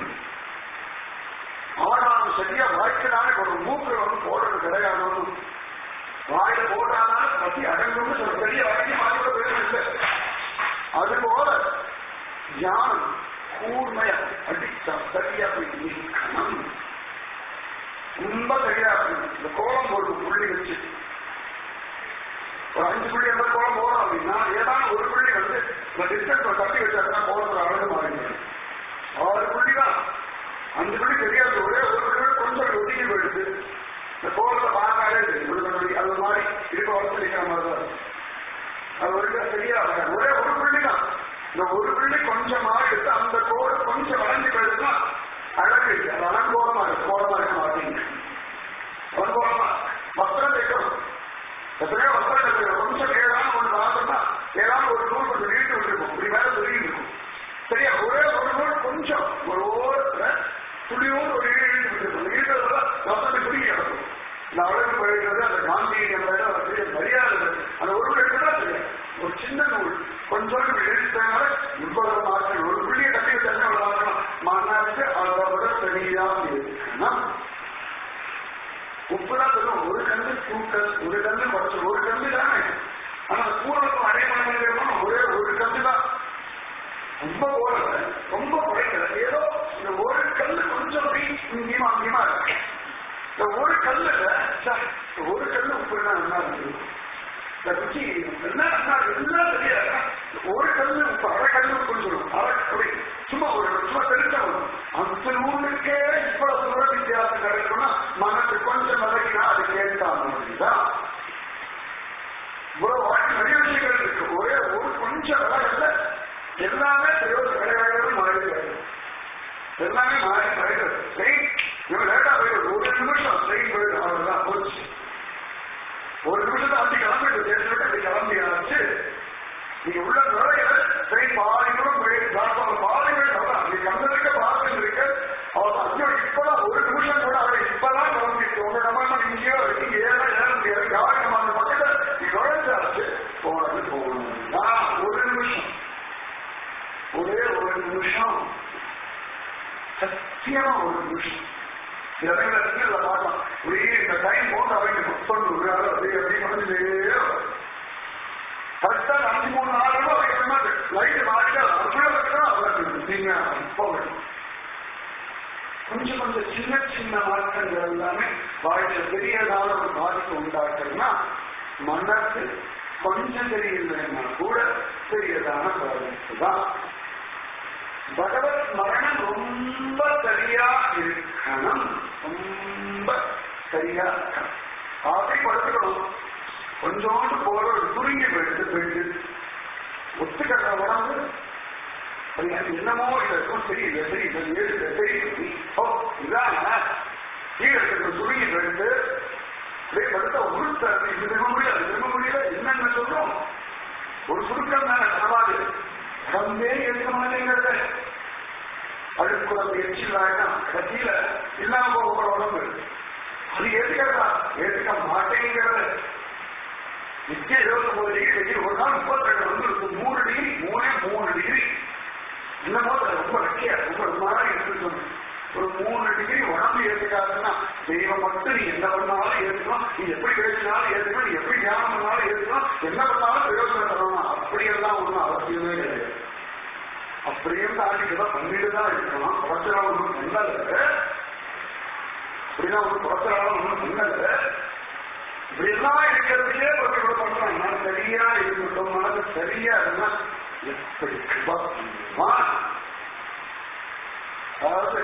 ஆனாலும் சரியா வாய்க்கலான ஒரு மூக்கு வந்து போடுறது கிடையாது வாயில போட்டானா பசி அடங்கும்னு சொல்ல பெரிய வாய்க்கு மாற்ற பேரும் இல்லை அதுபோல தியானம் கூர்மையா அடிச்சா சரியா போய் நிற்கணும் ரொம்ப சரியா இருக்கணும் இந்த கோலம் போட்டு புள்ளி வச்சு ஒரு அஞ்சு புள்ளி எந்த கோலம் போறோம் அப்படின்னா ஏதாவது ஒரு புள்ளி வந்து இந்த டிஸ்டன்ஸ் தட்டி வச்சாருன்னா கோலத்தோட அழகு மாறிடும் ஆறு புள்ளி தான் அஞ்சு புள்ளி தெரியாது ஒரே ஒரு புள்ளி கொஞ்சம் ஒதுக்கி போயிடுது இந்த கோலத்தை பார்த்தாலே தெரியும் ஒரு புள்ளி அது மாதிரி இருக்க வளர்த்து நிற்கிற மாதிரி தான் இருக்கும். அது ஒரு சரியா வராது. ஒரே ஒரு புள்ளி தான் இந்த ஒரு புள்ளி கொஞ்சம் மாறி எடுத்து அந்த கோடு கொஞ்சம் வளைஞ்சு போயிடுதுன்னா அழகு இருக்கு அது அலங்கோலமா இருக்கு கோலமா இருக்க மாட்டேங்குது அலங்கோலமா வஸ்திரம் தைக்கணும் எத்தனையோ வஸ்திரம் தைக்கணும் கொஞ்சம் ஏதாவது ஒன்று பார்த்தோம்னா ஏதாவது ஒரு நூல் கொஞ்சம் நீட்டு விட்டுருக்கும் இப்படி மேல சொல்லி இருக்கும் சரியா ஒரே ஒரு நூல் கொஞ்சம் ஒரு ஓரத்துல துளியோடு ஒரு ஈடு இழுத்து விட்டுருக்கும் ஈடுறதுல வசதி குறுகி கிடக்கும் இந்த அழகு பழகிறது அந்த காந்தி என்பது அது பெரிய மரியாதை இருக்கு. அந்த ஒரு எடுத்துதான் தெரியும் ஒரு சின்ன நூல் கொஞ்சம் இழுத்தனால இவ்வளவு மாற்றம் ஒரு புள்ளியை கட்டி வச்சாங்க அவ்வளவு மனசு அதை விட சரியா இருக்கணும் உப்புதான் சொல்லும் ஒரு கண்ணு தூக்கல் ஒரு கண்ணு குறைச்சல் ஒரு கண்ணு தானே ஆனா அந்த பூர்வத்தும் அடைமணம் ஒரே ஒரு கண்ணு தான் ரொம்ப போடல ரொம்ப குறைக்கல ஏதோ இந்த ஒரு கல்லு கொஞ்சம் அப்படி இங்கேயுமா அங்கேயுமா இருக்கு இந்த ஒரு கல்லுல ச்சே, இந்த ஒரு கல்லு உப்புனா என்ன இருக்கு இந்த ருச்சி என்ன என்ன எல்லாம் தெரியாது ஒரு கல்லு உப்பு அரை கல்லு உப்புன்னு சொல்லுவோம் அரை அப்படி சும்மா ஒரு சும்மா தெரிஞ்சவங்க அந்த நூலுக்கே இவ்வளவு தூர வித்தியாசம் கிடைக்கும்னா மனசு கொஞ்சம் விலகினா அது கேட்டா மாதிரிதான் இவ்வளவு வாழ்க்கை நிறைய விஷயங்கள் இருக்கு ஒரே ஒரு கொஞ்சம் விலகல்ல எல்லாமே பிரயோஜனம் கிடையாது மாறி எல்லாமே மாறி கிடையாது ட்ரெயின் இவங்க லேட்டா போயிடுது ஒரு நிமிஷம் ட்ரெயின் போயிடும் அவ்வளவுதான் போச்சு ஒரு நிமிஷத்தை அப்படி கிளம்பிட்டு தேர்தல் அப்படி கிளம்பியாச்சு நீங்க உள்ள நுழைய ட்ரெயின் பாதி தூரம் போயிட்டு பிளாட்ஃபார்ம் பாதி போய் சொல்லலாம் நீங்க கம்பெனிக்க பார்த்துட்டு இருக்க அவர் ஐயோ இப்பதான் ஒரு நிமிஷம் கூட அவர் இப்பதான் கிளம்பிட்டு உங்க நம்ம இங்கேயோ நீங்க ஏற ஏற முடியாது யார் நம்ம அந்த பக்கத்தை நுழைஞ்சாச்சு போனது போகணும் நான் ஒரு நிமிஷம் ஒரே ஒரு நிமிஷம் சத்தியமா ஒரு நிமிஷம் சில பேர் இதுல பார்க்கலாம் இப்படி இந்த டைம் போட்டு அவங்க புக் பண்ணு ஒரு ஆள் அப்படி அப்படி பண்ணிட்டே கரெக்டா அஞ்சு மூணு நாலு அவங்க லைட் மாறிட்டா அதுக்குள்ள அவருக்கு நீங்க இப்போ கொஞ்சம் கொஞ்சம் சின்ன சின்ன மாற்றங்கள் எல்லாமே வாழ்க்கை பெரியதான ஒரு பாதிப்பு உண்டாக்குறதுனா மனசு கொஞ்சம் தெரியலன்னா கூட பெரியதான பாதிப்பு தான் பகவத் மரணம் ரொம்ப சரியா இருக்கணும் ரொம்ப சரியா இருக்கணும் அப்படி படுத்துக்கணும் கொஞ்சோண்டு போற ஒரு துருங்கி போயிடுது போயிட்டு ஒத்துக்கிற உடம்பு அது எனக்கு என்னமோ இல்லை இருக்கும் தெரியல தெரியல ஏழுல தெரியல ஓ இதான் கீழே இருக்கிற துருங்கி போயிட்டு அப்படியே படுத்த உருத்த இது திரும்ப முடியாது திரும்ப முடியல என்னென்ன சொல்றோம் ஒரு சுருக்கம் தானே பரவாது உடம்பே இருக்க மாட்டேங்கிறது அழுக்குறம் எச்சிலாயினா கடைசியில இல்லாம போக போற உடம்பு அது ஏத்துக்கிறதா ஏத்துக்க மாட்டேங்கிறது நித்திய இருபத்தி ஒன்பது டிகிரி வெயில் ஒரு நாள் முப்பத்தி ரெண்டு வந்து இருக்கும் மூணு டிகிரி மூணே மூணு டிகிரி இன்னமோ ரொம்ப வெக்கையா ரொம்ப மாதிரி இருக்கு ஒரு மூணு டிகிரி உடம்பு ஏத்துக்காதுன்னா தெய்வம் மட்டும் நீ என்ன பண்ணாலும் ஏத்துக்கணும் நீ எப்படி பேசினாலும் ஏத்துக்கணும் நீ எப்படி தியானம் பண்ணாலும் ஏத்துக்கணும் என்ன பண்ணாலும் பிரயோஜனம் தரணும் அப்படியெல்லாம் ஒன்றும் அவசியமே கிடையாது அப்படியும் தாண்டி ஏதோ பண்ணிட்டு தான் இருக்கணும் குறைச்சலாம் ஒன்றும் பண்ணல அப்படின்னா ஒன்றும் குறைச்சலாம் ஒன்றும் பண்ணல இப்படியெல்லாம் இருக்கிறதுக்கே ஒரு இவ்வளவு பண்றாங்க சரியா இருக்கட்டும் மனது சரியா இருந்தா எப்படி கிருபா பண்ணுமா அதாவது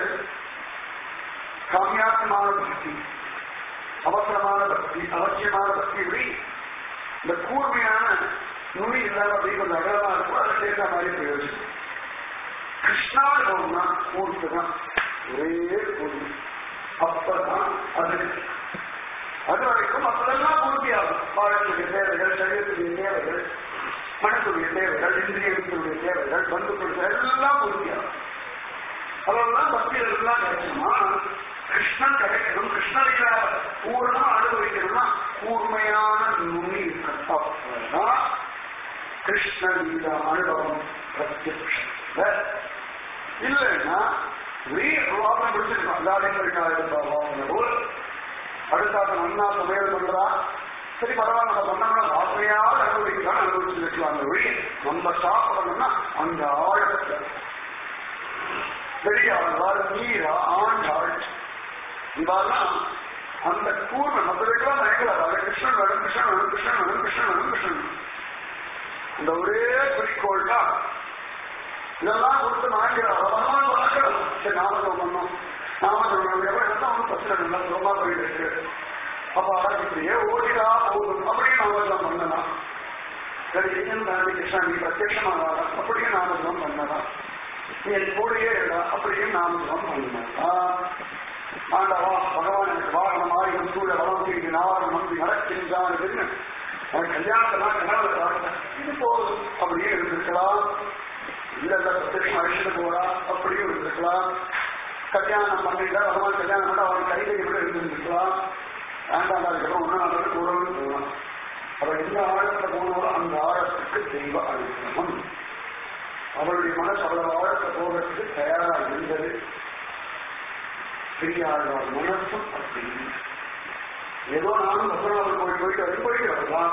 காமியாத்மான பக்தி அவசரமான பக்தி அவசியமான பக்தி இப்படி இந்த கூர்மையான நுனி இல்லாத அப்படி கொஞ்சம் அகலமா இருக்கும் அதை சேர்ந்த மாதிரி பிரயோஜனம் கிருஷ்ணானுபவம்னா கூர்த்து தான் ஒரே கூர்மை அப்பதான் அது அது வரைக்கும் அப்பதெல்லாம் பூர்த்தியாகும் வாழ்க்கையுடைய தேவைகள் சரீரத்துடைய தேவைகள் மனசுடைய தேவைகள் இந்திரியத்துடைய தேவைகள் பந்துக்கள் எல்லாம் பூர்த்தியாகும் அதெல்லாம் பக்திகள் எல்லாம் கிடைக்குமா கிருஷ்ணன் கிடைக்கணும் கிருஷ்ணலீலா பூர்ணமா அனுபவிக்கணும்னா கூர்மையான நுனி கட்டப்பதான் கிருஷ்ணலீலா அனுபவம் பிரத்யக்ஷ இல்லைன்னா வாகனம் பிடிச்சிருக்கோம் எல்லாரையும் அடுத்தாக்க நன்னா சமையல் பண்றா சரி பரவாயில்ல நம்ம பண்ணோம்னா வாசனையாவது அனுபவிக்கலாம் அனுபவிச்சு வைக்கலாம் அந்த வழி நம்ம சாப்பிடணும்னா அந்த ஆழத்துல பெரியாழ்வார் மீரா ஆண்டாள் இவெல்லாம் அந்த கூர்மை மற்றவர்களாம் மயங்கலாத கிருஷ்ணன் வரும் கிருஷ்ணன் வரும் கிருஷ்ணன் வரும் கிருஷ்ணன் வரும் கிருஷ்ணன் இந்த ஒரே குறிக்கோள் தான் இதெல்லாம் கொடுத்து நாய்க்கிறார் அதெல்லாம் வளர்க்கணும் சரி நாமக்கல் பண்ணோம் நாமக்கல் எவ்வளவு ஒன்றும் பிரச்சனை இல்லை சுகமா போயிட்டு இருக்கு அப்ப இப்படியே ஓடிடா போதும் அப்படியே நாமக்கலம் பண்ணலாம் சரி இன்னும் தாண்டி கிருஷ்ணா நீ பிரத்யட்சமா வரலாம் அப்படியே நாமக்கலம் பண்ணலாம் நீ என் கூடயே இருக்கா அப்படியே நாமக்கலம் பண்ணலாம் ஆண்டவா பகவான் எனக்கு வாகனம் ஆயுதம் சூழ வளம் தீங்கி நாவரம் நம்பி நடக்கின்றான் எனக்கு கல்யாணத்தெல்லாம் கனவுல காட்டேன் இது போதும் அப்படியே இருந்திருக்கலாம் இல்ல இல்ல பிரத்யட்சம் அழிச்சுட்டு போறா அப்படியும் இருந்திருக்கலாம் கல்யாணம் பண்ணிட்டா பகவான் கல்யாணம் பண்ணா அவன் கைதை கூட இருந்திருக்கலாம் வேண்டாம் அதுக்கப்புறம் ஒன்னும் நாளைக்கு கூடவும் போகலாம் அவள் எந்த ஆழத்துல போனாலும் அந்த ஆழத்துக்கு தெய்வ அழுத்தம் அவளுடைய மனசு அவ்வளவு ஆழத்தை போகிறதுக்கு தயாரா இருந்தது பெரியாழ்வார் மனசும் அப்படி ஏதோ நானும் பத்மநாபன் கோயில் போயிட்டு வரும் போயிட்டு வரலாம்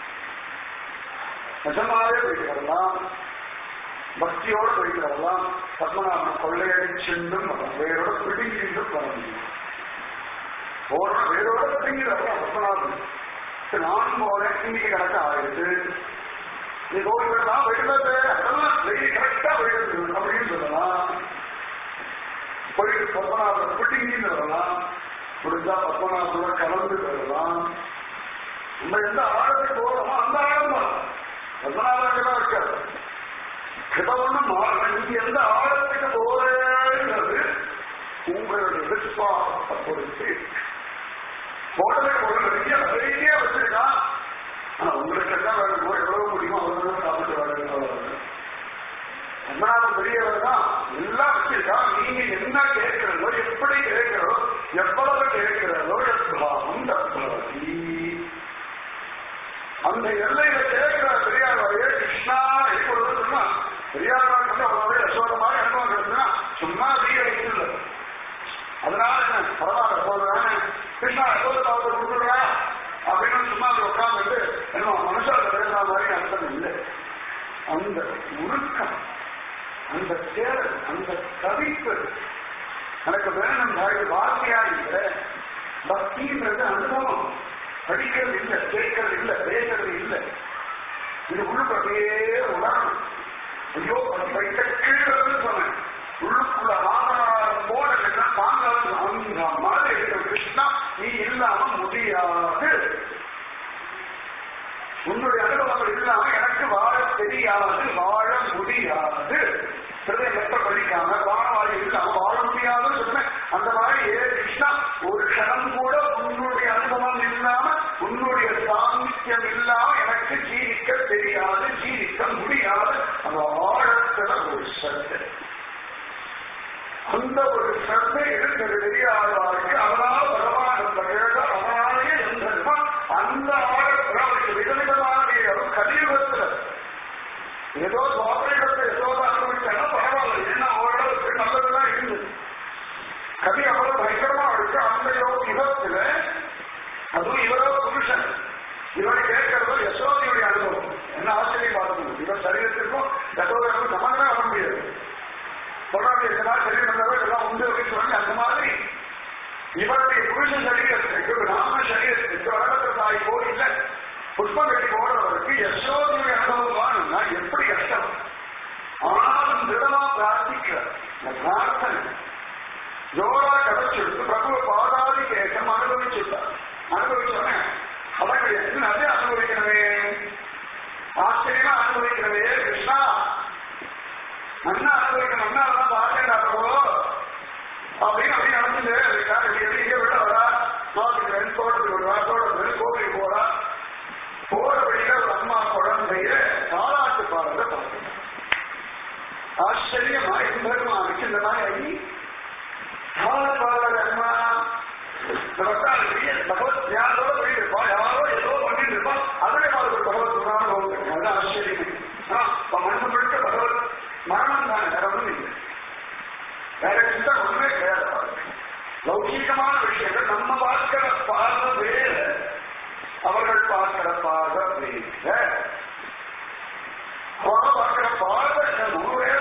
நிஜமாவே போயிட்டு வரலாம் பக்தியோடு போயிட்டு வரலாம் பத்மநாபன் கொள்ளையடிச்சுண்டும் வேரோட பிடிங்கின்றும் வர முடியும் போன வேரோட பிடிங்கி வரலாம் பத்மநாபன் நான் போறேன் இன்னைக்கு கரெக்டா ஆயிடுச்சு நீ கோவில் தான் விடுறது அதெல்லாம் வெயில் கரெக்டா விடுறது அப்படின்னு சொல்லலாம் போயிட்டு பத்மநாபன் பிடிங்கின்னு வரலாம் முடிஞ்சா பத்மநாபனோட கலந்து வரலாம் நம்ம எந்த ஆழத்துக்கு போறோமோ அந்த ஆழம் தான் பத்மநாபன் இருக்காது கிருபவனும் நீங்க எந்த ஆழத்துக்கு போறேங்கிறது உங்களுடைய விஸ்வாசத்தை பொறுத்து போடவே போட நிறைய நிறைய வச்சிருக்கான் ஆனா உங்களுக்கு என்ன வேணுமோ எவ்வளவு முடியுமோ அவ்வளவு சாப்பிட்டு வரணும் பத்மநாபன் பெரியவர் தான் எல்லாம் வச்சிருக்கான் நீங்க என்ன கேட்கிறதோ எப்படி கேட்கிறதோ எவ்வளவு கேட்கிறதோ எத்பாவம் தத்பவதி அந்த எல்லையில கேட்கிற பெரியார்வாயே கிருஷ்ணா எப்பொழுது சொன்னா பெரியார்வாள் வந்து அவ்வளவு யசோதமாக அனுபவம் கிடைச்சுன்னா சும்மா வீடு இல்லை அதனால என்ன பரவாயில்ல போதுதானே கிருஷ்ணா யசோதாவை கொடுக்குறா அப்படின்னு சும்மா அதை உட்காந்துட்டு என்ன மனுஷால பேசுற மாதிரி அர்த்தம் இல்லை அந்த உருக்கம் அந்த தேடல் அந்த தவிப்பு எனக்கு வேணும் தாய் வார்த்தையா இல்லை பக்தின்றது அனுபவம் படிக்கிறது இல்லை கேட்கறது இல்லை பேசுறது இல்லை இது உள்ளுக்கு அப்படியே உணரணும் ஐயோ அது வைத்த கீழே சொன்னேன் உள்ளுக்குள்ள ஆதாரம் போல இல்லைன்னா தாங்காது அந்த மாதிரி இருக்கிற கிருஷ்ணா நீ இல்லாம முடியாது உன்னுடைய அனுபவங்கள் இல்லாம எனக்கு வாழ தெரியாது வாழ முடியாது ஹிருதயம் எப்ப படிக்காம வாழவாழி இல்லாம வாழ முடியாதுன்னு சொன்னேன் அந்த மாதிரி ஏ கிருஷ்ணா ஒரு க்ஷணம் கூட உன்னுடைய அனுபவம் இல்லாம உன்னுடைய சாமித்தியம் இல்லாம எனக்கு ஜீவிக்க தெரியாது ஜீவிக்க முடியாது அந்த ஆழத்துல ஒரு சத்து அந்த ஒரு சத்தை இருக்கிறது தெரியாதவருக்கு அதனால பகவான் அந்த கிழக்கு அதனாலேயே இருந்திருப்பான் அந்த ஆழத்துல அவருக்கு விதவிதமான கலியுகத்துல ஏதோ சோதனைகளை ஏதோ அனுபவிச்சாலும் பரவாயில்ல ஏன்னா ஓரளவுக்கு நல்லதுதான் இருந்தது கவி அவ்வளவு பயங்கரமா இருக்கு அந்த யுகத்துல அதுவும் இவரோ புருஷன் இவரை கேட்கறதோ யசோதியுடைய அனுபவம் என்ன ஆச்சரியம் பார்க்கணும் இவர் சரீரத்திற்கும் யசோதனுக்கும் சமாதானம் வர முடியாது சொல்றாங்க இதெல்லாம் சரீரம் நல்லவர் எல்லாம் உண்டு அப்படின்னு சொல்லி அந்த மாதிரி இவருடைய புருஷ சரீரத்துக்கு ராம சரீரத்துக்கு வடபத்திர தாய் கோயில்ல புஷ்பம் கட்டி போடுறவருக்கு யசோதியுடைய அனுபவம் வேணும்னா எப்படி கஷ்டம் ஆனாலும் திடமா பிரார்த்திக்கிற இந்த பிரார்த்தனை ஜோரா கிடைச்சிருக்கு பிரபு பாதாதி கேட்கம் அனுபவிச்சுட்டார் அனுபவிச்சோன்னே அதான் கிடையாது அதே அனுபவிக்கணுமே ஆச்சரியமா அனுபவிக்கணுமே கிருஷ்ணா அண்ணா அனுபவிக்கணும் அண்ணா தான் பாக்கேண்டா பிரபு அப்படின்னு அப்படி நடந்துட்டு இருக்கா எப்படி இங்கே விட வரா நோக்கிக்கிறேன் தோட்டத்துக்கு விடுவா தோட்டத்துக்கு கோவிலுக்கு போறா போற வழியில ஒரு அம்மா குழந்தைய தாளாட்டு பாடுறத பார்க்கணும் ஆச்சரியமா பெருமானுக்கு இந்த மாதிரி ஆகி தாளாட்டு பாடுற அம்மா பகவத் யாரோ இருப்பா யாரோ ஏதோ பண்ணிட்டு இருப்பா அதே மாதிரி ஒரு பகவத் புராணம் அதுதான் ஆச்சரியமே மனசு பிடிச்ச பகவத் மரணம் தானே வேற ஒன்றும் இல்லை வேற சிந்த ஒண்ணுமே கிடையாது லௌகீகமான விஷயங்கள் நம்ம பார்க்கிற பார்வை வேற அவர்கள் பார்க்கிற பார்வை வேற அவங்க பார்க்கிற பார்வை நம்ம வேற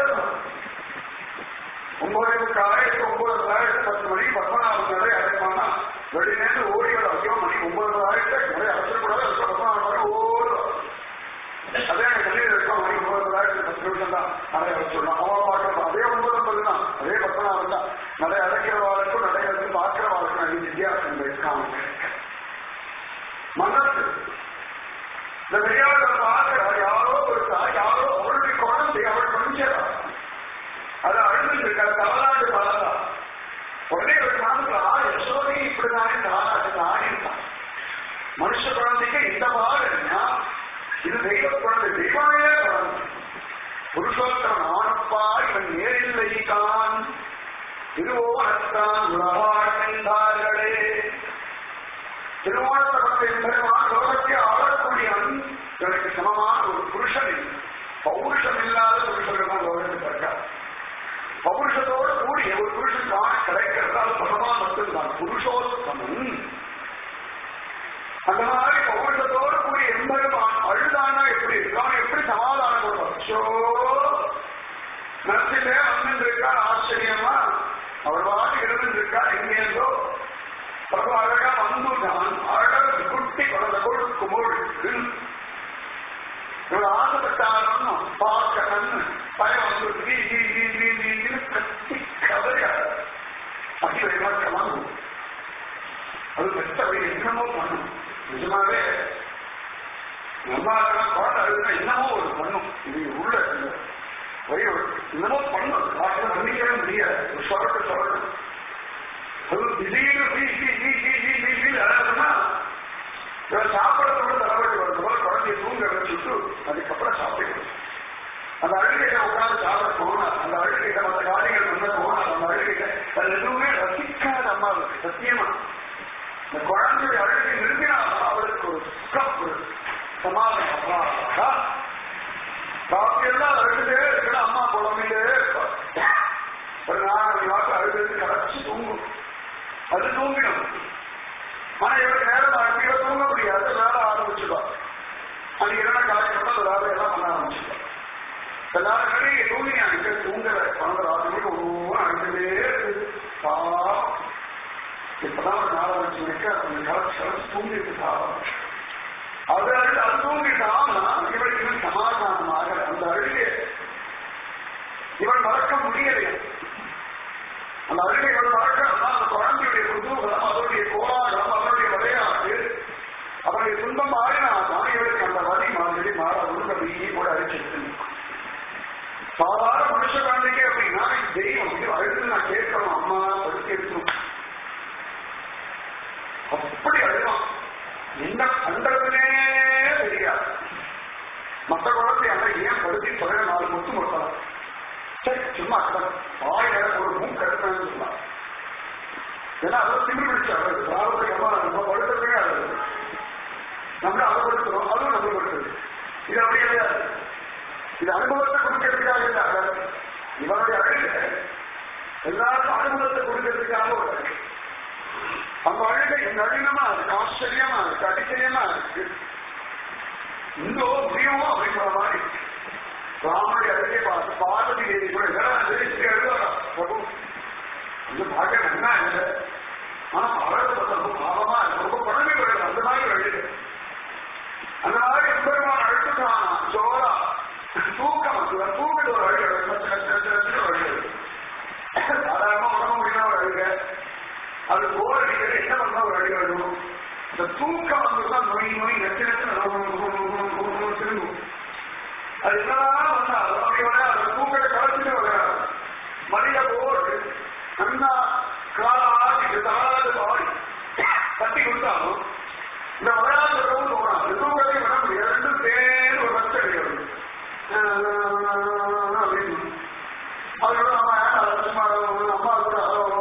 ஒன்பது முக்காயிரத்து ஒன்பது ஆயிரத்து பத்து மணி பத்மநாபம் நடை அடைப்பானா வெளியிலேருந்து ஓடி வர ஐயோ மணி ஒன்பது ஆயிரத்து நிறைய அவசரப்படாத பத்மநாபம் ஓடும் அதே வெளியில் இருக்கோம் மணி ஒன்பது ஆயிரத்து பத்து நிமிஷம் தான் நிறைய சொல்லலாம் அவன் பார்க்கணும் அதே ஒன்பது ஒன்பது தான் அதே பத்மநாபம் தான் நிறைய அடைக்கிறவாளுக்கும் நிறைய பார்க்கிறவாளுக்கும் நிறைய வித்தியாசம் இருக்காங்க மனசு இந்த விளையாட்டு பார்க்கிற யாரோ ஒரு தாய் யாரோ அவளுடைய குழந்தை அவள் கொஞ்சரா அது அழுது இருக்க தாளாண்டு பாடா உடனே ஒரு நாளுக்கு ஆ யசோதி இப்படிதானே தாளாட்டு ஆடிட்டான் மனுஷ குழந்தைக்கு இந்த பாடுனா இது தெய்வ குழந்தை தெய்வமே குழந்தை புருஷோத்தமன் ஆனப்பா இவன் நேரில்லை தான் திருவோணத்தான் உலகாழ்ந்தார்களே திருவோணத்தமத்தை பெருமான் லோகத்தை ஆளக்கூடிய எனக்கு சமமான ஒரு புருஷன் இல்லை. பௌருஷம் இல்லாத புருஷர்கள் தான் லோகத்துக்கு இருக்கார் பௌருஷத்தோடு கூடிய ஒரு புருஷன் தான் கிடைக்கிறதால் பகவான் மட்டும்தான் புருஷோத்தமன் அந்த மாதிரி பௌருஷத்தோடு கூடிய எம்பெருமான் அழுதானா எப்படி இருக்கான் எப்படி சமாதானம் கொடுப்பான் நர்சிலே வந்துருக்கா ஆச்சரியமா அவர் வாடி இருந்திருக்கா எங்கேருந்தோ பிரபு அழகா வந்துட்டான் அழகு குட்டி குழந்தை கொடுக்கு முழுக்கு இவர் ஆசைப்பட்டாரன்னு பார்க்கணும்னு பயம் வந்து வீ வீ வீ வீ வீ கத்தி கவலையாரு அப்படி வைமாற்றமாக அது பெற்றவை என்னமோ பண்ணும் நிஜமாவே நல்லா இருக்கலாம் குழந்தை அழுதுனா என்னமோ ஒரு பண்ணும் இது உள்ள இந்த வயிறு என்னமோ பண்ணும் டாக்டர் நம்பிக்கவே முடியாது ஒரு சொல்லட்டு சொல்லட்டும் அது திடீர்னு வீ வீ வீ வீ வீ வீ வீ அழகுனா இவன் சாப்பிடறதோட தலைவலி வருது போல குழந்தைய தூங்க வச்சுட்டு அதுக்கப்புறம் சாப்பிடுறது அந்த அழுகையை உட்காந்து சாப்பிட போனார் அந்த அழுகையை மற்ற காரியங்கள் பண்ண போனார் அந்த அழுகையை அது எதுவுமே ரசிக்காத அம்மாவுக்கு சத்தியமா இந்த குழந்தைய அழுகை நிறுத்தினாலும் அவருக்கு ஒரு சுகம் ஒரு சமாதானம் அப்பா காப்பி எல்லாம் அழுதுட்டே இருக்கிற அம்மா குழந்தையிலே இருப்பார் ஒரு நாலு வாக்கு அழுது கடைச்சி தூங்கும் அது தூங்கிடும் ஆனா இவருக்கு நேரம் ஆகி இவ தூங்க முடியாது வேலை ஆரம்பிச்சுப்பா அது என்ன காலையில் அந்த வேலையெல்லாம் பண்ண ஆரம்பிச்சுப்பா எல்லாரும் நிறைய தூங்கினாங்க தூங்கல பன்னெண்டு ஆறு மணிக்கு ஒவ்வொரு அழுதுட்டே இருக்குது கலச்சு தூங்கிட்டு அது அழுது அது தூங்கிட்டான்னா இவளுக்கு இன்னும் சமாதானமாக அந்த அழுகை இவன் மறக்க முடியலையா அந்த அழுகை இவள் மறக்கணும்னா அந்த குழந்தையுடைய குதூகலம் அதனுடைய கோலாகலம் அதனுடைய விளையாட்டு அவனுடைய துன்பம் ஆடினாதான் இவளுக்கு அந்த வலி மாதிரி மாற உருக வீங்கி கூட அடிச்சிருக்கு சாதாரண மனுஷ குழந்தைங்க அப்படின்னா தெய்வம் இது அழுது நான் கேட்கணும் அம்மா படுத்து இருக்கணும் அப்படி அழுவான் என்ன பண்றதுனே தெரியாது மற்ற குழந்தை அந்த ஏன் படுத்தி சொல்ல நாலு முத்து கொடுக்கலாம் சரி சும்மா ஆயிர ஒரு மூக்கு எடுக்கணும்னு சொன்னான் ஏன்னா அதை திமிர் பிடிச்சு அவருக்கு பிராரத்துக்கு அம்மா நம்ம படுத்துறதுக்கே அது நம்ம அதை படுத்துறோம் அதுவும் நம்ம படுத்துது இது அப்படி கிடையாது இது அனுபவத்தை கொடுக்கறதுக்காக இல்லை அழகு இவனுடைய அழகு எல்லாருக்கும் அனுபவத்தை கொடுக்கறதுக்காக ஒரு அழகு அந்த அழுகை நளினமா இருக்கு ஆச்சரியமா இருக்கு அதிசயமா இருக்கு இந்தோ முடியுமோ அப்படிங்கிற மாதிரி ராமனுடைய அழுகை பார்த்து பார்வதி தேவி கூட இதெல்லாம் தெரிஞ்சு எழுதுறா பிரபு அந்த பாக்க நல்லா இல்லை ஆனா அழகு ரொம்ப பாவமா இருக்கு ரொம்ப குழந்தை வருது அந்த மாதிரி அழுகு அந்த மாதிரி எம்பெருமான் அழுத்துட்டானா சோழா தூக்கம் வந்து தூக்கிட்டு ஒரு அழுகு கஷ்ட கஷ்ட கஷ்ட ஒரு அழுகு சாதாரணமா உடம்பு முடியுமா ஒரு அழுக அது போர் அடிக்கிறது என்ன பண்ணா ஒரு அடி வரணும் இந்த தூக்கம் வந்துதான் நோய் நோய் நெச்சு நெச்சு திரும்பும் அது என்னதான் வந்தாலும் அப்படி வர அந்த தூக்கத்தை கலந்துட்டு வர மனித போர் நல்லா காலாடி தாளாது பாடி தட்டி கொடுத்தாலும் இந்த விளையாட்டு ரவுண்ட் போறான் அந்த தூக்கத்தை விட முடியாது ரெண்டும் பேர் ஒரு ரத்த கிடையாது அப்படின்னு அதோட அம்மா சும்மா அம்மா கூட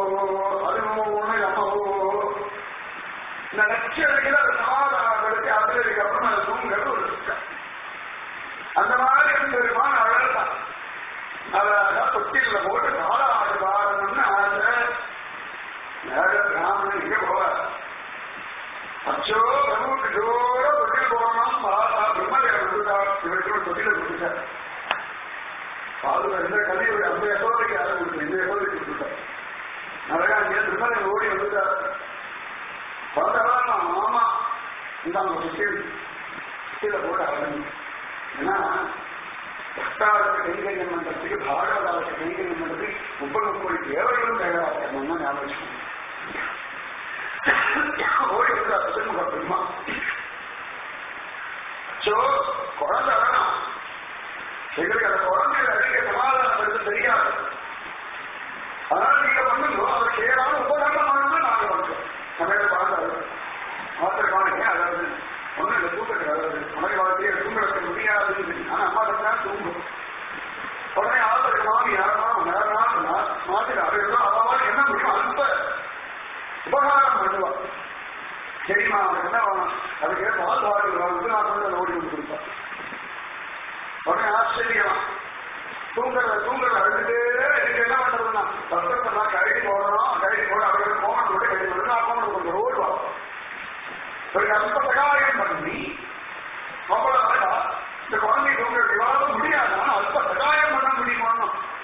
இந்த லட்சியத்தில் அது சமாதானப்படுத்தி அதுக்கு அப்புறம் அது தூங்குறது ஒரு சிஸ்டம் அந்த மாதிரி பெருமான் அழகான் அழகா தொட்டில போட்டு காலாடு பாடணும்னு ஆசை நேர பிராமணன் இங்க போவார் அச்சோ பிரபுக்கு ஜோர தொட்டில் போகணும் பாலா பிரம்மதேவன் வந்துட்டார் இவருக்கு ஒரு தொட்டில கொடுத்துட்டார் பாதுகா இந்த கதையோட அந்த எசோதைக்கு யாரும் கொடுக்கல இந்த எசோதைக்கு கொடுத்துட்டார் அழகா இங்கே பிரம்மதேவன் ஓடி வந்துட்டார் வந்தவன் ஆமா இந்த சுற்றில் சுற்றில போட ஆரம்பி ஏன்னா பக்தாளுக்கு கைங்கரியம் பண்றதுக்கு பாகவதாளுக்கு கைங்கரியம் பண்றதுக்கு முப்பது கோடி தேவைகளும் தயாராகணும் ஞாபகம் ஓடி வந்து திருமுக பெருமா சோ குழந்தை வேணாம் எங்களுக்கு அந்த குழந்தைகள் அதிக சமாதானப்படுத்த தெரியாது அதனால நீங்க பண்ணுங்க அதற்கு ஏதாவது உபகரணம் பண்ணணும் நாங்க பண்றோம் சமையல பார்த்தாரு மாத்திரை பாருங்க அதாவது ஒன்றும் இல்லை தூக்கத்துக்கு அதாவது மனைவி வாழ்க்கையை தூங்குறதுக்கு முடியாது ஆனா அம்மா தான் தூங்கும் உடனே ஆத்திரக்கு மாமி யாரா நேரம் மாத்திரை அவையெல்லாம் அவாவால் என்ன முடியும் அல்ப உபகாரம் பண்ணுவா சரிம்மா அவனுக்கு என்ன வேணும் அதுக்கு பால் வாடி வந்து நான் வந்து ஓடி வந்து கொடுப்பேன் உடனே ஆச்சரியம் தூங்குறத தூங்குறத அழுதுட்டே இதுக்கு என்ன பண்றதுன்னா பக்கத்துல கழுவி போடணும் கழுவி போட அவர்கள் போகணும் கூட கழுவி போடணும் அப்போ கொஞ்சம் ஓடுவா ஒரு அல்ப சகாயம் பண்ணி அவ்வளோ அழகா இந்த குழந்தை தூங்குறது எவ்வளவு முடியாது ஆனா அல்ப சகாயம் பண்ண முடியுமா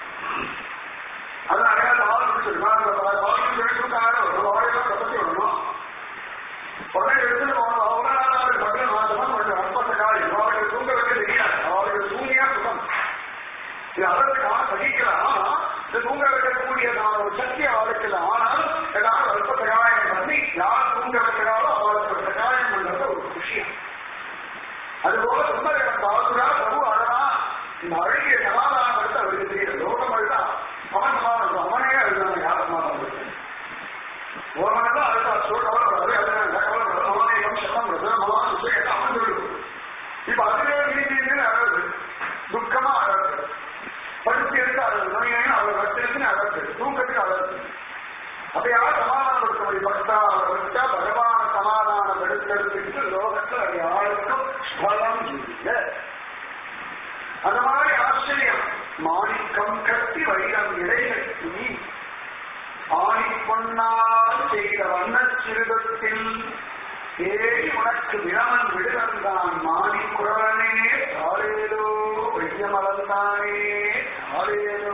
அது அழகா ஆள் பிடிச்சிருக்கா வாழ்க்கை கொடுத்தாங்க ஒரு வாழையெல்லாம் கப்பத்தி விடணும் உடனே எடுத்துட்டு போகணும் அவ்வளோ மக்கள் மாற்றமா கொஞ்சம் அல்ப சகாயம் அவளுக்கு தூங்குறது தெரியாது அவளுக்கு தூங்கியா சுகம் இது அதற்காக சகிக்கலாம் இந்த தூங்க வைக்கக்கூடியதான ஒரு சக்தி அவளுக்கு ஆனால் ஏதாவது அல்ப சகாயம் பண்ணி யார் தூங்க வைக்கிறாரோ அவளுக்கு ஒரு சகாயம் பண்றது ஒரு விஷயம் அதுபோல சுந்தரகன் பாசுரா பிரபு அழகா இந்த அழகிய சமாதானப்படுத்த அவருக்கு தெரியல லோகம் அழுதா அவன் சமாதானம் அவனே அழுதான் யார் சமாதானம் ஓமனதான் அழுதா சோழவர் அது அதுதான் கவலை மமானேகம் சத்தம் மமான விஷயம் அவன் சொல்லுது இப்ப அதுவே நீதி அழகு துக்கமா அழகு படுத்து எடுத்து அழகு நோயாயும் அவர் வச்சிருக்கு அழகு தூக்கத்துக்கு அழகு அதையா சமாதானப்படுத்த முடியும் பக்தா வச்சா பகவான சமாதானம் எடுத்தெடுத்துட்டு லோகத்துல அது யாருக்கும் ஸ்தலம் இல்லை அந்த மாதிரி ஆச்சரியம் மாணிக்கம் கட்டி வைரம் இடைகட்டி ஆணி பொன்னால் செய்த வண்ணச் சிறுதத்தில் தேடி உனக்கு விரமன் விடுவந்தான் மாணி குரவனே தாரேலோ வையமலந்தானே தாரேலோ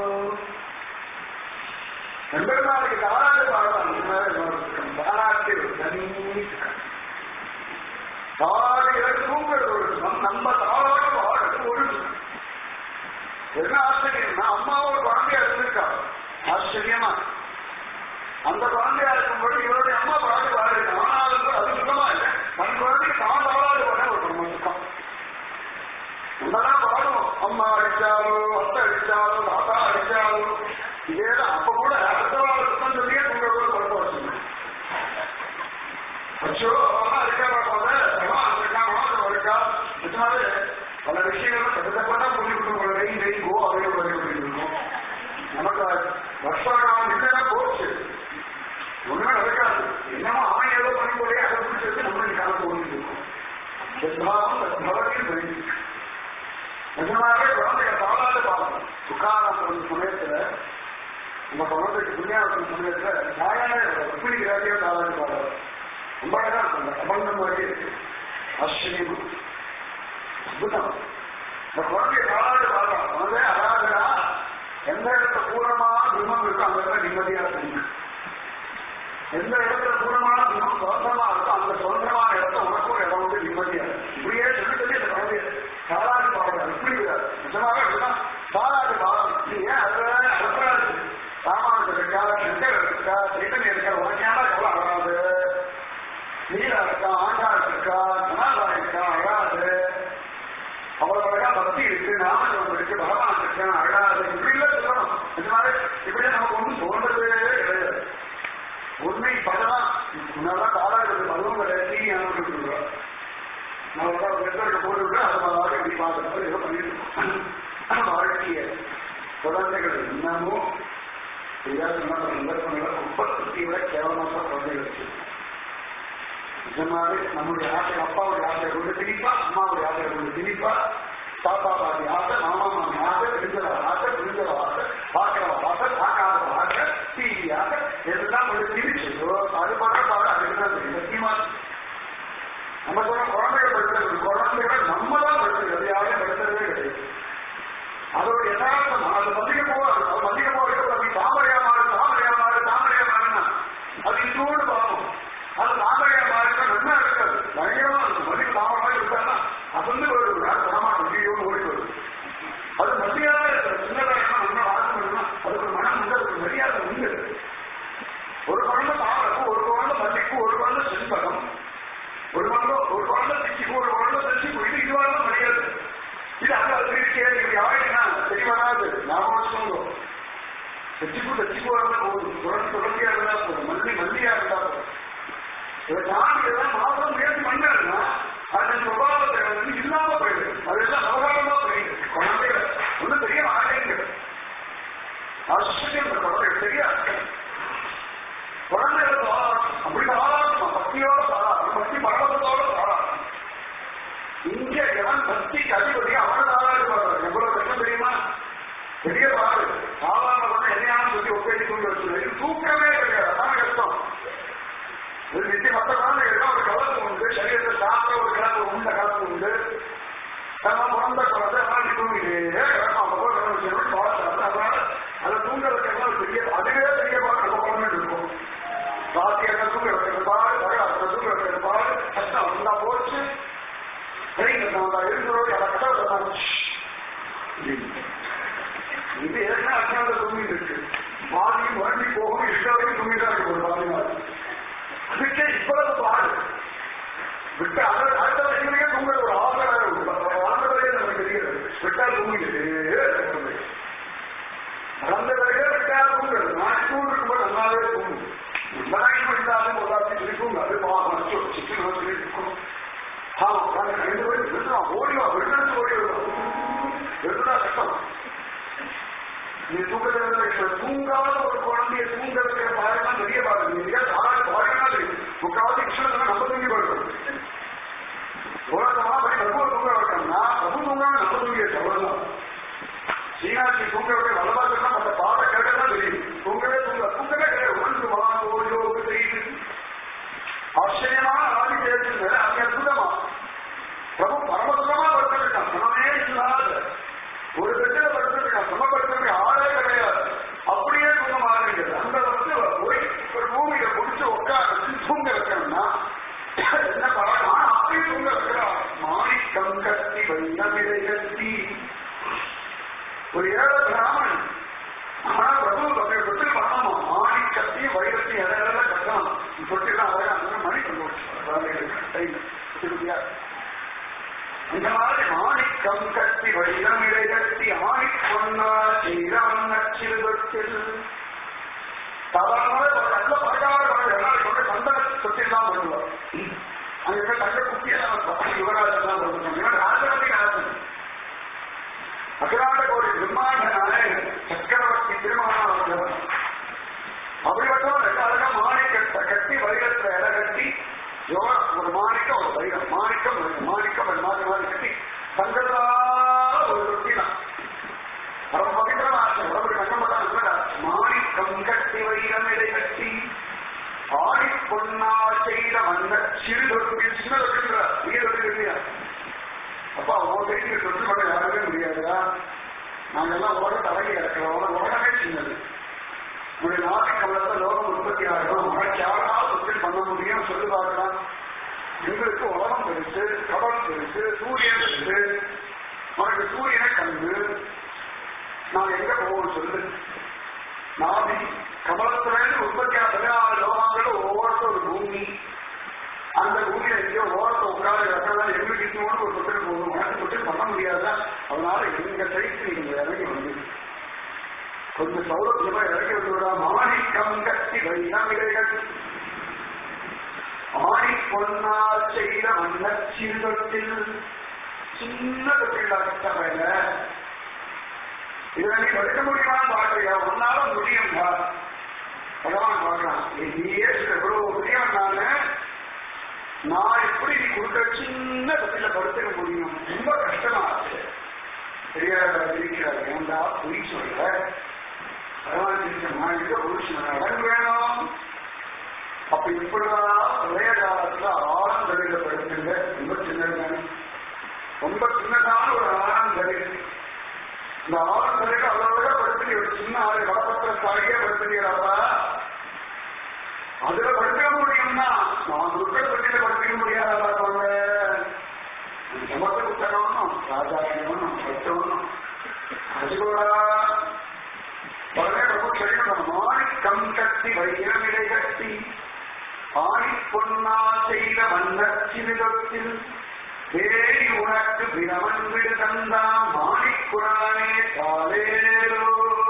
எம்பெருமானுக்கு தாராட்டு பாடலாம் தாராட்டு தனி தாடியில தூங்குறது ஒரு சுகம் நம்ம தாளாட்டு பாடுறது ஒரு சுகம் என்ன ஆச்சரியம்னா அம்மா ஒரு குழந்தையா இருந்திருக்கா ஆச்சரியமா அந்த குழந்தையா இருக்கும்போது இவருடைய அம்மா பாட்டு பாடுறது ஆனாலும் கூட அது சுத்தமா இல்லை தன் குழந்தைக்கு தான் தாளாடு பண்ண ஒரு ரொம்ப சுகம் நம்மதான் பாடுவோம் அம்மா அடிச்சாலோ அத்தை அடிச்சாலோ தாத்தா அடிச்சாலோ இதேதான் அப்ப கூட அடுத்த வாழ சுத்தம் சொல்லியே தூங்க கூட குழப்பம் வச்சுக்கணும் அச்சோ அவன் இருக்கா பார்ப்பாங்க அவன் இருக்கா அவன் இருக்கா நிஜமாவே பல விஷயங்கள் கட்டப்பட்டா புரிஞ்சு கொடுக்கும் ரெயின் ரெயின் கோ அவையோ இருக்கும் நமக்கு வருஷம் இல்லைன்னா போச்சு ஒண்ணுமே நடக்காது என்னமோ அவன் ஏதோ பண்ணி போதே அதை பிடிச்சிருக்கு நம்ம இந்த காலத்து ஓடிட்டு இருக்கோம் சத்பாவம் சத்பவத்தையும் தெரிஞ்சு நிஜமாவே குழந்தைய தாளாத பாவம் சுகாரம் சமயத்துல நம்ம குழந்தைக்கு புண்ணியாவத்தின் சமயத்துல தாயாரே எப்படி கிராட்டியோ தாளாத பாடுறாரு ரொம்ப அழகா இருக்கும் அந்த சம்பந்தம் மாதிரி இருக்கு ஆச்சரியம் அற்புதம் இந்த குழந்தைய தாளாத பாடுறான் குழந்தை அழாதடா எந்த இடத்துல பூர்ணமா குணம் இருக்கோ அந்த இடத்துல நிம்மதியா இருக்கு எந்த இடத்துல பூர்ணமான குணம் சுதந்திரமா இருக்கோ அந்த சுதந்திரமான இடத்துல உனக்கு ஒரு இடம் வந்து நிம்மதியா இருக்கு இப்படியே சொல்லி சொல்லி அந்த குழந்தைய தாளாட்டு பாடுறாரு இப்படி இருக்காரு நிஜமாக அப்படிதான் தாளாட்டு பாடம் நீ ஏன் அதுல அழகாது ராமானுஜர் இருக்கா சங்கர் இருக்கா சைத்தன்யா இருக்கா உனக்கு ஏன்னா எவ்வளவு அழகாது நீலா இருக்கா ஆண்டாள் இருக்கா ஜனாதா இருக்கா அழகாது அவ்வளவு அழகா பக்தி இருக்கு நாமஜம் இருக்கு பகவான் இருக்கான் அழகாது இப்படி இல்ல சொல்லணும் நிஜமாவே இப்படியே நமக்கு ஒன்றும் தோன்றதே கிடையாது உண்மை பகவான் முன்னாதான் தாளாடுறது பருவம் கிடையாது நீ அனுப்பிட்டு நான் ஒரு நெட்வொர்க்கை போட்டுவிட்டு அதை மாதிரி இப்படி பார்க்கறது ஏதோ பண்ணிட்டு இருக்கோம் வாழ்க்கைய குழந்தைகள் இன்னமும் சரியா சொன்னா சந்தர்ப்பங்களை முப்பத்தி விட கேவலமாக குழந்தைகள் வச்சு நிஜமாவே நம்முடைய ஆசை அப்பாவுடைய ஆசை கொண்டு திணிப்பா அம்மாவுடைய ஆசை கொண்டு திணிப்பா தாத்தா பாட்டி ஆசை மாமா மாமி ஆசை விருந்தல ஆசை விருந்தல ஆசை பார்க்கிற ஆசை பார்க்காத ஆசை டிவி ஆசை எல்லாம் கொண்டு திணிச்சு அது பண்ண பாரு அதுக்கு தான் தெரியும் முக்கியமா நம்ம சொல்ற குழந்தைகள் படுத்துறது குழந்தைகள் நம்ம தான் படுத்துறது யாரையும் படுத்துறதே கிடையாது அதோட யதார்த்தம் அது மல்லிகை போவாது அது மல்லிகை போவது அப்படி தாமரையா மாறு தாமரையா மாறு தாமரையா மாறுனா அது இன்னோடு பாவம் அது தாமரையா மாறுனா நல்லா இருக்காது பயங்கரமா இருக்கும் மல்லிகை தாமரமா இருக்கான்னா அசந்து வருது குணமா மல்லிகையோடு ஓடி வருது அது மல்லியாவே இருக்கிறது சின்னதாக நல்லா வாசம் பண்ணுனா அதுக்கு மனம் உண்டு அதுக்கு மரியாதை உண்டு ஒரு குழந்தை தாமரைக்கு ஒரு குழந்தை மல்லிக்கு ஒரு குழந்தை செண்பகம் ஒரு குழந்தை ஒரு குழந்தை திச்சிக்கு ஒரு குழந்தை தச்சிக்கு இது இதுவாக மரியாதை இது அங்க அது கேள்வி இப்படி ஆயிடுனா சரி வராது ஞாபகம் சொல்லுவோம் தச்சிக்கு தச்சிக்கு வரலாம் போதும் குழந்தை குழந்தையா இருந்தா போதும் மல்லி மல்லியா இருந்தா போதும் இதை தாண்டி எல்லாம் மாதம் முயற்சி பண்ணா அது சுபாவத்தை வந்து இல்லாம போயிடுது அதெல்லாம் அவகாரமா போயிடுது குழந்தைகள் ஒன்றும் பெரிய ஆடைங்க ஆச்சரியம் இந்த குழந்தைகள் தெரியாது குழந்தைகள் பாராட்டும் அப்படி பாராட்டணும் பக்தியோட பாராட்டணும் பக்தி பரவத்தோட பாராட்டணும் இங்க எவன் பக்திக்கு அதிபதி அவன் தாராட்டு பாடுறான் எவ்வளவு கஷ்டம் தெரியுமா பெரிய பாடு சாதாரண பண்ண என்னையானு சொல்லி ஒப்பேசி கொண்டு வச்சு இது தூக்கமே கிடையாது அதான் கஷ்டம் இது நிச்சய மற்ற குழந்தைகளுக்கு ஒரு கலப்பு உண்டு சரீரத்தை சாப்பிட ஒரு கிழப்பு உண்ட கலப்பு உண்டு நம்ம பிறந்த குழந்தை ஆனால் தூங்கிட்டே கிடக்கும் அப்போ கிடந்து பாடுறாங்க அதனால அதை தூங்குறதுக்கு என்ன ஒரு பெரிய அதுவே பெரிய பாடு நம்ம குழந்தை இருக்கும் பாத்தியாக தூங்க வைக்கிறது பாடு பகவான் தூங்க வைக்கிறது பாடு கஷ்டம் வந்தா போச்சு சரிங்க நான் இருக்கிறோம் அதை கதை இது என்ன அஜாத தூங்கிட்டு இருக்கு பாதி வண்டி போகும் இஷ்டாவையும் தூங்கிதான் இருக்கு ஒரு பாதி மாதிரி அதுக்கே இவ்வளவு பாடு விட்டு அதை அடுத்த வயசுலயே தூங்குற ஒரு ஆசை ஆண்டவரே நமக்கு தெரியுது விட்டா தூங்கிட்டு நடந்த பிறகு விட்டா தூங்குறது நான் ஸ்கூல் இருக்கும்போது நல்லாவே தூங்கும் மனாய்க்கு இல்லாத ஒரு வார்த்தை இருக்கும் அது பாவம் சிக்கன் சொல்லி இருக்கும் ஆமா ரெண்டு பேரும் விட்டுறான் ஓடிவா விடுறது ஓடி வருவான் விடுறா கஷ்டம் நீ தூக்கத்தில் தூங்காத ஒரு குழந்தைய தூங்க வைக்கிற பாருன்னா பெரிய பாரு நீங்க ஆறு பாருன்னா தெரியும் முக்காவது கிருஷ்ணன் நம்ம தூங்கி போயிடும் உலகமா போய் பிரபுவை தூங்க வைக்கணும்னா பிரபு தூங்காம நம்ம தூங்கியாச்சு அவ்வளவுதான் சீனாட்சி தூங்க வைக்க வல்லபாசம் மற்ற பாட கேட்கதான் தெரியும் தூங்கவே தூங்க தூங்கவே கிடையாது உணர்ந்து மகான் ஓடியோ செய்து ஆச்சரியமான ஆதி பேசுங்க அது அற்புதமா பிரபு பரமசுரமா படுத்திருக்கான் சமமே இல்லாத ஒரு பெட்டில படுத்திருக்கான் சமப்படுத்துறது ஆளே கிடையாது அப்படியே தூங்க மாறுகிறது அந்த வந்து போய் ஒரு பூமியில முடிச்சு உட்கார தூங்க வைக்கணும்னா என்ன பண்ணலாம் அப்படியே தூங்க வைரமிடை கட்டி ஒரு ஏழை பிராமணன் ஆனா பிரபு அப்படி சொத்து பண்ணணும் மாணி கட்டி வைரத்தி இடையில கட்டணும் சொட்டுலாம் அவரே அந்த மணி கொண்டு வச்சு இந்த மாதிரி மாணிக்கம் கட்டி வைரமிடை கட்டி ஆணி பொன்னா செய்தான் நச்சிறுதொட்டில் சாதாரணமாக ஒரு நல்ல பணக்கார எல்லாரும் கொண்டு சந்தன சொத்திலாம் பண்ணுவார் அங்க இருக்க தங்க குட்டியெல்லாம் யுவராஜெல்லாம் பண்ணுவாங்க இவன் ராஜவதி ராஜன் அகிலாண்ட கோடி பிரம்மாண்ட நாயகன் சக்கரவர்த்தி திருமணம் வந்தவர் அப்படிப்பட்டவன் ரெண்டு அழகா மாணிக்கத்தை கட்டி வைரத்துல இலை கட்டி யோகா ஒரு மாணிக்கம் ஒரு வைரம் மாணிக்கம் ஒரு மாணிக்கம் ஒரு மாறி மாறி கட்டி தங்கத்தா ஒரு ரொட்டினா அவன் பவித்திரமா உடம்புக்கு நங்கப்பட்டான் மாணிக்கம் கட்டி வைரம் இலை கட்டி ஆடி பொன்னா செய்த மன்ன சிறு தொட்டு சின்ன தொட்டு நீங்க தொட்டு இல்லையா அப்பா உன் கைக்கு தொட்டு பண்ண யாருமே முடியாதுடா நாங்கெல்லாம் உலக தலையை இருக்கிறோம் உலகமே சின்னது உங்களுடைய நாட்டு கவலத்தை லோகம் உற்பத்தி ஆகணும் உனக்கு யாராவது தொழில் பண்ண முடியும் சொல்லி பார்க்கலாம் எங்களுக்கு உலகம் பெருசு கடல் பெருசு சூரியன் பெருசு உனக்கு சூரியனை கண்டு நான் எங்க போவோம் சொல்லு நாதி கமலத்திலிருந்து உற்பத்தி ஆன பதினாறு லோகங்கள் ஒவ்வொருத்தரும் ஒரு பூமி அந்த பூமியில எங்கேயோ ஓரத்தை உட்கார இடத்துல எங்களுக்கு இன்னொன்று ஒரு தொட்டில் போகணும் உனக்கு தொட்டில் பண்ண முடியாதா அதனால எங்க சைக்கு நீங்க இறங்கி வந்து கொஞ்சம் சௌலபியமா இறங்கி வந்துவிடா மாணிக்கம் கட்டி வைரம் இடைகள் ஆணி பொன்னால் செய்த வண்ண சிறுதொட்டில் சின்ன தொட்டில் கஷ்டப்பட இதை நீ படிக்க முடியுமான்னு பாக்குறியா உன்னால முடியும்டா பகவான் பார்க்கலாம் நீயே எவ்வளவு முடியும் நானு நான் எப்படி நீ கொடுக்க சின்ன தொட்டில படுத்துக்க முடியும் ரொம்ப கஷ்டமா ஆச்சு பெரிய இருக்கிறார் ஏண்டா பொய் சொல்ற பகவான் இருக்கிற இருக்க புருஷன் அடங்கு வேணும் அப்ப இப்படிதான் பழைய காலத்துல ஆழந்தடியில படுத்துங்க ரொம்ப சின்னது ரொம்ப சின்னதான ஒரு ஆழந்தடி இந்த ஆழந்தடிக்கு அவ்வளவு படுத்துங்க ஒரு சின்ன ஆறு வடப்பத்திர சாகியே படுத்துங்கிறாப்பா அதுல படுத்துக்க முடியும்னா நான் துக்க தொட்டில படுத்துக்க முடியாதா அவங்க சமத்த புத்தகம்னும் ராஜாக்கணும் பட்டவனும் அதுகூடா உடனே ரொம்ப சரியான மாணிக்கம் கட்டி வைரமிடை கட்டி ஆணி பொன்னா செய்த வண்ணச்சிறுதொத்தில் தேடி உனக்கு பிரமன் விடு தந்தான் மாணிக்குரலனே காலேரோ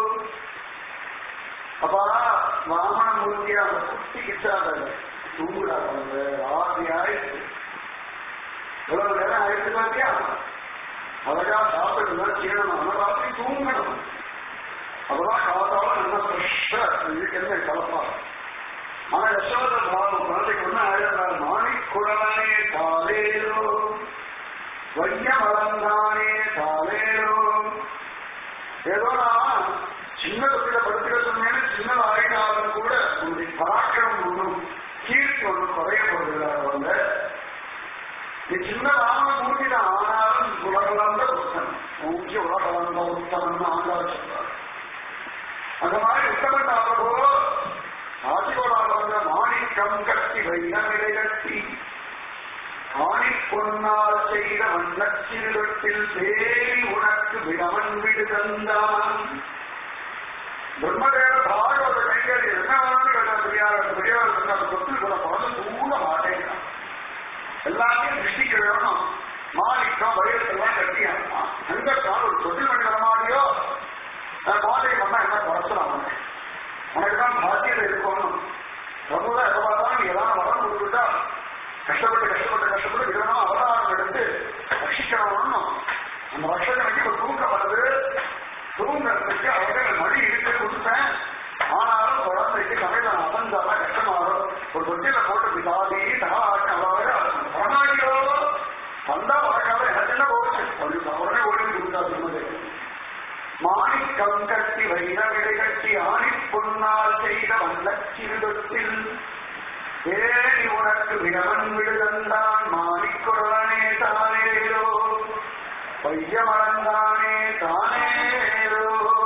அப்பா வாமனமூர்த்தியா அந்த குட்டி கிச்சாத தூங்குடா வந்து ராசி ஆயிடுச்சு எவ்வளவு நேரம் ஆயிடுச்சு பாத்தியா அழகா சாப்பிட்டு செய்யணும் அந்த ராத்திரி தூங்கணும் அப்பதான் காத்தால நல்லா ஃப்ரெஷ்ஷா இதுக்கு என்ன கலப்பா ஆனா யசோத பாவம் குழந்தைக்கு ஒண்ணு ஆயிரம் மாணி குழலனே காலேரோ வைய மலர்ந்தானே காலேரோ ஏதோ நான் சின்ன தொட்டில படுத்துக்க சொன்னேன்னு சின்னது ஆயினாலும் கூட உங்களுடைய பராக்கிரம் ஒன்றும் கீர்த்தி ஒன்றும் குறைய போறதில்லை அவங்க நீ சின்னதான மூர்த்திதான் ஆனாலும் உலகளந்த புத்தம் மூச்சு உலகளந்த உத்தமன் ஆண்டாள் சொல்றார் அந்த மாதிரி உத்தமன் ஆகவோ ஆதிகோடாக வந்த மாணிக்கம் கட்டி வைரமிடை கட்டி ஆணி பொன்னால் செய்த வண்ணச்சிறுவத்தில் தேவி உனக்கு விடவன் விடு தந்தான் பிரம்மதேவ பாகவத கைகள் என்ன வேணும்னு கேட்டா பெரியார் பெரியார் சொன்னார் சொத்து கூட பணம் கூட மாட்டேங்கிறான் எல்லாத்தையும் திருஷ்டிக்க வேணும் மாணிக்கம் வயிறத்தெல்லாம் கட்டியான் அந்த கால் ஒரு தொட்டில் மணி வரமாடியோ மாலை பண்ணா என்ன குறைச்சலாம் அவனுக்கு உனக்கு தான் பாத்தியம் இருக்கணும் ரொம்ப எப்ப பார்த்தாலும் நீ எல்லாம் வரம் கொடுத்துட்டா கஷ்டப்பட்டு கஷ்டப்பட்டு கஷ்டப்பட்டு இதெல்லாம் அவதாரம் எடுத்து ரட்சிக்கணும்னு அந்த வருஷத்துக்கு ஒரு தூக்கம் வருது தூங்கறதுக்கு அவர்கள் மணி இருக்கு கொடுத்தேன் ஆனாலும் குழந்தைக்கு சமையல அசந்தாதான் கஷ்டமாகும் ஒரு தொட்டில போட்டு பிதாதி தகாட்டு அதாவது பரமாடியோ வந்தா வரக்கால எனக்கு என்ன போச்சு அப்படின்னு அவரே ஓடி கொடுத்தா சொன்னது மாணிக்கம் கட்டி வைர விடை கட்டி ஆணி பொன்னால் செய்த வல்லச்சிறுதொத்தில் ஏறி உனக்கு விடவன் விடுதந்தான் மாணிக்குரலனே தானேரோ பைய மறந்தானே தானேரோ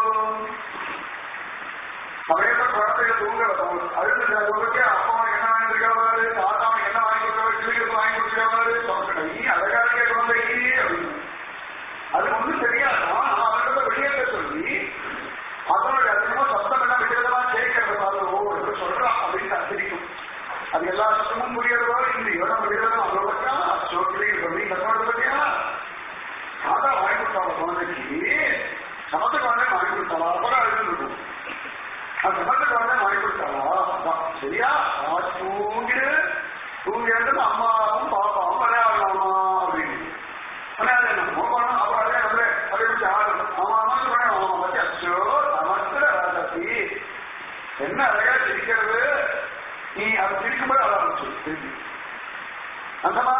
அவரே குழந்தைகள் தூங்க அழுது உங்களுக்கு அப்பா என்ன வாங்கி கொடுக்காரு தாத்தா என்ன வாங்கி கொடுக்காரு வீட்டுக்கு வாங்கி கொடுக்காரு நீ அழகா இருக்க குழந்தை அப்படின்னு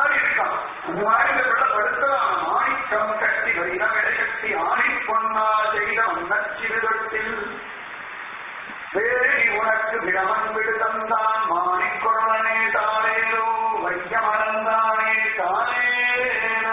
மாதிரி இருக்கான் அந்த மாதிரி இந்த பிள்ளை படுத்தலாம் மாணிக்கம் கட்டி வைரவிடை கட்டி ஆணி பொன்னா செய்த நச்சிறுகட்டில் வேரி உனக்கு பிரமன் விடுதந்தான் மாணிக்கொழவனே தானேரோ வையமனந்தானே தானேரோ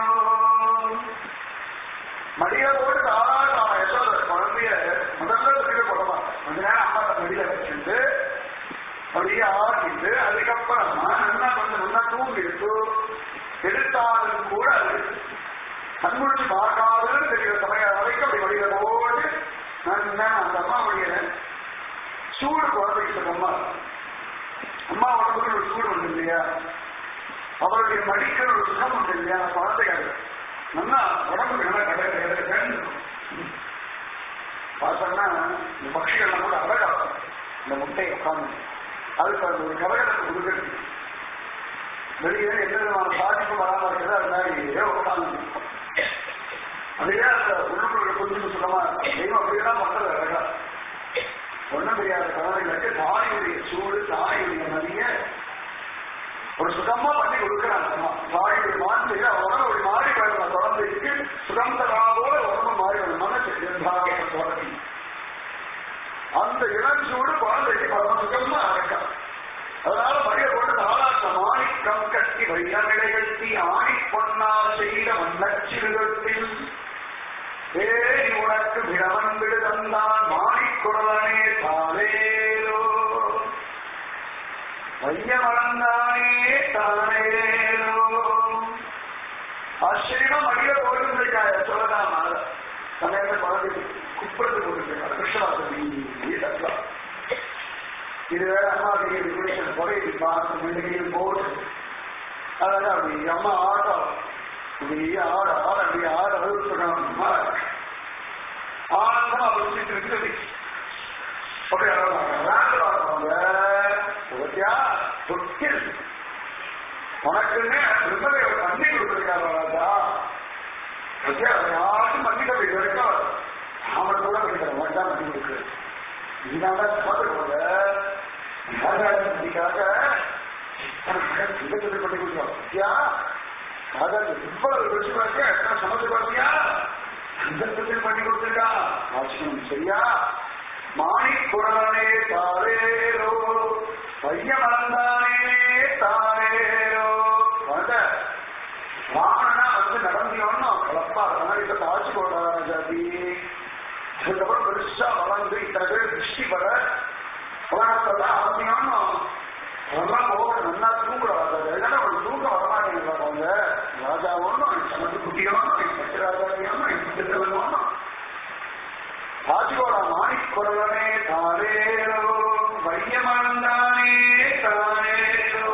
மடியில போட்டு தாராளமா யசோத குழந்தைய முதல்ல வெளியில போடலாம் கொஞ்ச நேரம் அம்மா தன் மடியில வச்சுட்டு அப்படியே ஆடிட்டு அதுக்கப்புறமா நல்லா கொஞ்சம் நல்லா தூங்கிட்டு எடுத்தாலும் கூட அது கண்முழிச்சு பார்க்காதுன்னு தெரிகிற சமயம் வரைக்கும் அப்படி வழியில போட்டு நல்லா அந்த அம்மா வழியில சூடு குழந்தைக்கு அம்மா அம்மா உடம்புக்கு ஒரு சூடு உண்டு இல்லையா அவருடைய மடிக்கிற ஒரு சுகம் உண்டு இல்லையா குழந்தைகள் நல்லா உடம்புக்கு நல்லா கடை கடை பார்த்தோம்னா இந்த பட்சிகள்லாம் கூட அழகா இருக்கும். இந்த முட்டையை உட்காந்து அதுக்கு அது ஒரு கவலைகளை கொடுக்குறது வெளியே எந்த விதமான பாதிப்பும் வராம இருக்கிறது அது மாதிரி உட்காந்து அதுவே அந்த உள்ளுக்குள்ள கொஞ்சம் சுத்தமா இருக்கும் தெய்வம் அப்படியெல்லாம் பண்றது அழகா ஒண்ணும் தெரியாத குழந்தைகளுக்கு தாயுடைய சூடு தாயுடைய நதிய ஒரு சுகமா பண்ணி கொடுக்கிறாங்க அம்மா தாயுடைய மாற்று உடம்பு ஒரு மாறி வரணும் குழந்தைக்கு சுகந்தராவோட உடம்பு மாறி வரணும் மனசு நிர்வாக குழந்தை அந்த இளஞ்சூடு குழந்தைக்கு பரம சுகமா அடக்கம் அதனால மழைய போட்டு நாளாக்க மாணிக்கம் கட்டி வைரமிடை கட்டி ஆணி பொன்னா செய்த வண்ணச்சிறுகத்தில் ஏறி உனக்கு பிரமன் விடு தந்தான் மாணிக்குடலனே தாலேரோ வையமலந்தானே தானேரோ ஆச்சரியமா மடியில போட்டுருக்காய சொல்லலாம் சமயத்தை குழந்தைக்கு குப்புறது போட்டுருக்காங்க கிருஷ்ணாசனி தக்கலாம் இது வேற அம்மா ரிலேஷன் குறையுது பார்த்து மெல்லுகையில் போட்டு அதான் அப்படி அம்மா ஆட்டம் இப்படி ஆட ஆட அப்படி ஆட வகுத்துக்கணும் ஆனந்தம் அவருக்கு இருக்குது ஓகே விளையாடுவாங்க தொட்டில் உனக்குன்னு விரும்பவை பண்ணி கொடுத்துருக்காரு ராஜா ஓகே யாரும் பண்ணிக்க இது வரைக்கும் அவன் கூட பண்ணிக்கிறேன் வேண்டாம் பண்ணி கொடுக்குறது இதனால பார்த்துக்கோங்க ராஜாதிக்காக பண்ணி கொடுக்குறோம் ஐயா ராஜா இவ்வளவு வச்சு பார்க்க எத்தனை சமைச்சு பார்த்தியா சந்தர்ப்பத்தில் பண்ணி கொடுத்துருக்கா ஆச்சரியம் சரியா மாணி குரலனே தாரேரோ பைய மறந்தானே தாரேரோ வந்த வாகனா வந்து நடந்தியோன்னு கலப்பா அதனால இப்ப தாச்சு போடுறா ராஜாதி அதுக்கப்புறம் பெருசா வளர்ந்து இத்தனை பேர் திருஷ்டி வர வாகனத்தெல்லாம் ஆரம்பியோன்னு அதெல்லாம் போக நல்லா தூங்குறாங்க அதனால ஒரு தூக்கம் வரமாட்டேங்கிறாங்க அவங்க ராஜா ஒன்றும் சமத்து குட்டியும் பச்சை ராஜாவையும் சித்தவனும் ராஜோட மாணிக்குறவனே தாரேரோ வையமந்தானே தாரேரோ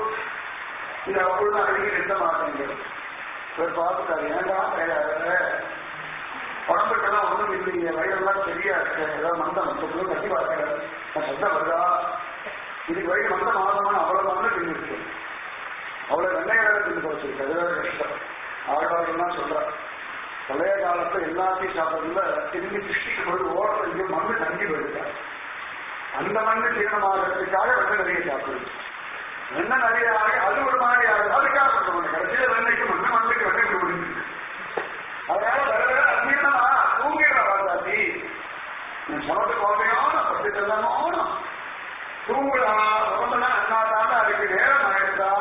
இது அப்பொழுது அருகில் இருந்த மாட்டேங்க இவர் பார்த்துட்டாரு ஏன்டா கையாள உடம்புக்கெல்லாம் ஒண்ணும் இல்லைங்க வயதெல்லாம் சரியா இருக்கு ஏதாவது மந்தம் சொல்லுங்க கட்டி பார்க்கிறேன் நான் சத்தம் வருதா இதுக்கு வயது மந்த மாதமான அவ்வளவு மந்த தின்னு அவ்வளவு வெள்ளைய வேலை தின்னு போச்சிருக்கு அது வேற கஷ்டம் ஆழ்வார்கள்லாம் சொல்றார் பழைய காலத்துல எல்லாத்தையும் சாப்பிட்றதுல திரும்பி சிருஷ்டிக்கும் பொழுது ஓரத்துல மண்ணு தங்கி போயிருக்காரு அந்த மண்ணு ஜீரணமாகிறதுக்காக வெண்ணெய் நிறைய சாப்பிடுது வெண்ணெய் நிறைய ஆகி அது ஒரு மாதிரி ஆகுது அதுக்காக சொல்லுவாங்க கடைசியில வெண்ணைக்கு மண்ணு மண்ணுக்கு வெண்ணெய் முடிஞ்சு அதனால வேற வேற அஜீரணமா தூங்கிடுற வாசாதி சமத்து கோபையான பத்து செல்லமான தூங்குடா உடம்புனா அண்ணா தாண்டா அதுக்கு நேரம் ஆயிடுதா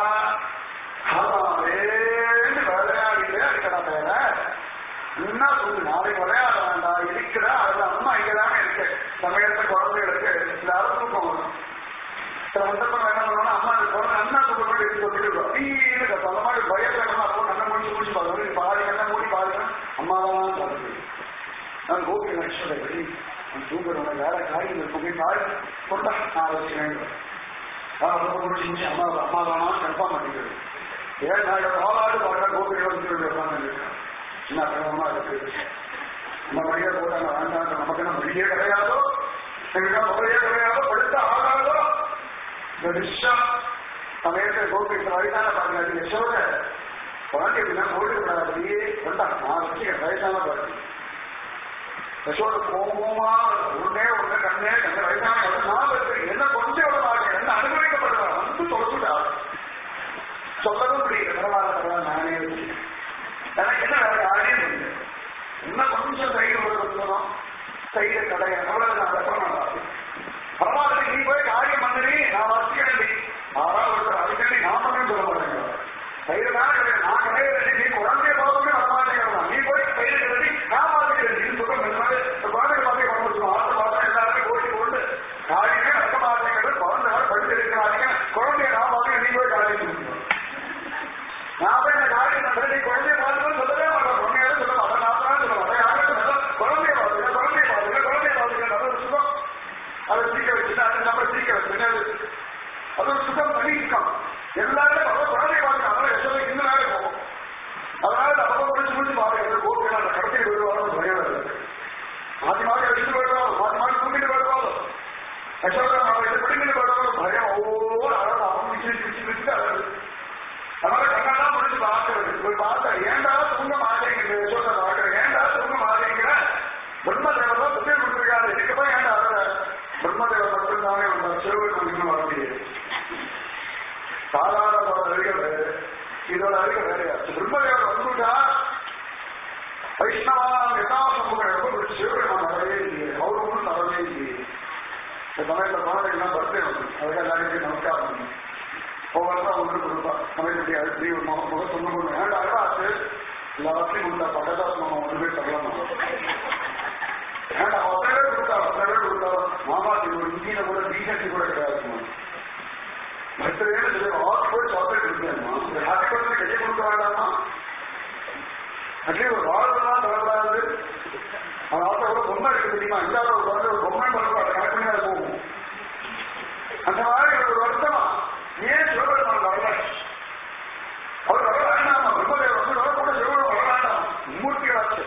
ஆமாவேன்னு விளையாடிட்டு அதுக்கடா பேர என்ன தூங்கு நாளைக்கு விளையாட வேண்டாம் இருக்கிறா அது அம்மா இங்கதானே இருக்கு சமயத்தை குழந்தைகளுக்கு எல்லாரும் தூக்கம் வரும் சில சந்தர்ப்பம் என்ன பண்ணுவோம்னா அம்மா அந்த குழந்தை அண்ணா தூக்கம் போய் எடுத்து சொல்லிட்டு வீடு அந்த மாதிரி பயப்படணும் அப்போ கண்ணை முடிச்சு முடிச்சு பார்க்கணும் பாதி கண்ணை மூடி பாதிக்கணும் அம்மா தான் பார்த்து நான் கோபி லட்சுமி வெளி நான் தூங்குறவங்க வேற காரியம் இருக்கும் போய் காய் கொண்டா நான் வச்சுக்கிறேன் ரொம்ப முடிச்சு முடிச்சு அம்மா அம்மா தானா கன்ஃபார்ம் பண்ணிக்கிறது ஏன் நான் பாலாடு பாடுற கோபி வந்து உட்காந்து என்ன கிரமமா இருக்கு நம்ம மொழியை போட்டாங்க வேண்டாம் நமக்கு என்ன மொழியே கிடையாதோ எங்களுக்கு மொழியே கிடையாதோ படுத்த ஆகாதோ இந்த விஷயம் சமயத்தை கோபி வயதான பாருங்க யசோட குழந்தை எப்படின்னா போயிடக்கூடாது வேண்டாம் நான் வச்சுக்கிறேன் வயசான பாருங்க யசோட கோபமா ஒன்னே ஒண்ணு கண்ணே கண்ண வயசான நான் என்ன கொஞ்சம் விட மாட்டேன் என்ன அனுபவிக்கப்படுறா வந்து தொலைச்சுட்டா சொல்லவும் முடியல பரவாயில்ல பரவாயில்ல நானே வச்சுக்கிறேன். எனக்கு என்ன வேற யாரையும் இல்லை இன்னும் கொஞ்சம் தைரியம் ஒரு சொல்லணும் தைரிய கடை அவ்வளவு நான் வெப்பம் பரவாயில்ல நீ போய் காரியம் பண்ணி நான் வசிக்கிறேன் ஆறாவது ஒருத்தர் அதுக்கு நான் பண்ணு சொல்ல மாட்டேங்க தைரியமான கிடையாது நான் கிடையாது நீ குழந்தைய பார்த்துமே வரமாட்டேங்கிறான் நீ போய் தைரிய கிடையாது நான் பார்த்துக்கிறேன் நீ சொல்ல இந்த மாதிரி இந்த குழந்தைய பார்த்து பரமச்சு ஆசை பார்த்தா எல்லாருமே ஓடி கொண்டு காரியமே நடக்க மாட்டேங்கிறது குழந்தை படிச்சிருக்கிறாங்க குழந்தைய நான் பார்த்து நீ போய் காரியம் பண்ணணும் நான் போய் இந்த காரியம் பண்றேன் நீ குழந்தைய பார்த்துன்னு சொல்லவே மாட்டேன் உண்மையாவே சொல்ல மாட்டேன் நான் தான் சொல்ல மாட்டேன் யாரும் சொல்ல குழந்தைய பார்த்துக்க குழந்தைய பார்த்துக்க குழந்தைய பார்த்துக்க நல்ல ஒரு சுகம் அதை சீக்க வச்சுட்டு அது நம்ம சீக்க வச்சுட்டு அது ஒரு சுகம் பண்ணிக்கலாம் எல்லாரும் அவ குழந்தைய பார்த்துக்காங்க எத்தனை இந்த நேரம் போகும் அதனால அப்ப முடிச்சு முடிச்சு பாருங்க கோபிகள் அந்த கடத்திட்டு வருவாங்க பயம் வருது மாத்தி மாத்தி அடிச்சுட்டு போயிடுவாங்க மாத்தி மாத்தி தூக்கிட்டு போயிடுவாங்க யசோதா மாவட்ட பிடிக்கிட்டு போயிடுவாங்க பயம் ஒவ்வொரு அழகு அவங்க பிடிச்சு பிடிச்சு பிடிச்சு அழகு அதனால கண்ணெல்லாம் முடிச்சு பார்க்கறது போய் பார்த்தா ஏண்டா தூங்க மாட்டேங்கிற யசோதா பார்க்கறேன் ஏண்டா தூங்க மாட்டேங்கிற பிரம்மதேவர் தான் புத்தியை கொடுத்துருக்காரு இதுக்கு போய் ஏண்டா அழக பிரம்மதேவர் மட்டும்தானே வந்தார் சிவபெருமான் இன்னும் வர முடியாது சாதாரண அருக வேறு இதோட அருக வேறையாச்சு பிரம்மதேவர் வந்துட்டா வைஷ்ணவான யதாசம்பவம் எப்ப சிவபெருமான் வரவே இல்லையே அவரு ஒன்றும் தரவே இல்லையே இந்த சமயத்தில் குழந்தைகள்லாம் பர்த்டே வந்து அதுக்கு எல்லாருக்கும் நமஸ்காரம் பண்ணி ஒவ்வொருத்தரும் அவங்களுக்கு கொடுப்பா சமயத்துக்கு அழுத்தி ஒரு முகம் முகம் சொன்ன பொண்ணு ஏன்டா அழகாச்சு எல்லாத்தையும் கொடுத்தா பக்கத்தாசு மாமா ஒன்று போய் தரலாமா ஏன்டா ஒத்தனை பேர் கொடுத்தா ஒத்தனை பேர் கொடுத்தா மாமாக்கு ஒரு இந்தியில கூட டீசன்சி கூட கிடையாது பர்த்டேன்னு சொல்லி ஆறு போய் சாக்லேட் கொடுத்தேம்மா இந்த ஹாப்பி பர்த்டே கையை கொடுக்க வேண்டாமா அட்லீஸ்ட் ஒரு வாழ்லாம் தரக்கூடாது அந்த ஆட்டோ கூட பொம்மை எடுக்க தெரியுமா இல்லாத ஒரு குழந்தை ஒரு பொம்மை பண்ணணும் அதை கணக்கு பண்ணி அது போகும் அந்த மாதிரி ஒரு வருத்தமா ஏன் சிவபெருமான் வரல அவர் வர வேண்டாமா பிரம்மதேவர் வந்து வரக்கூட சிவபெருமான் வர வேண்டாம் மூர்த்திகளாச்சு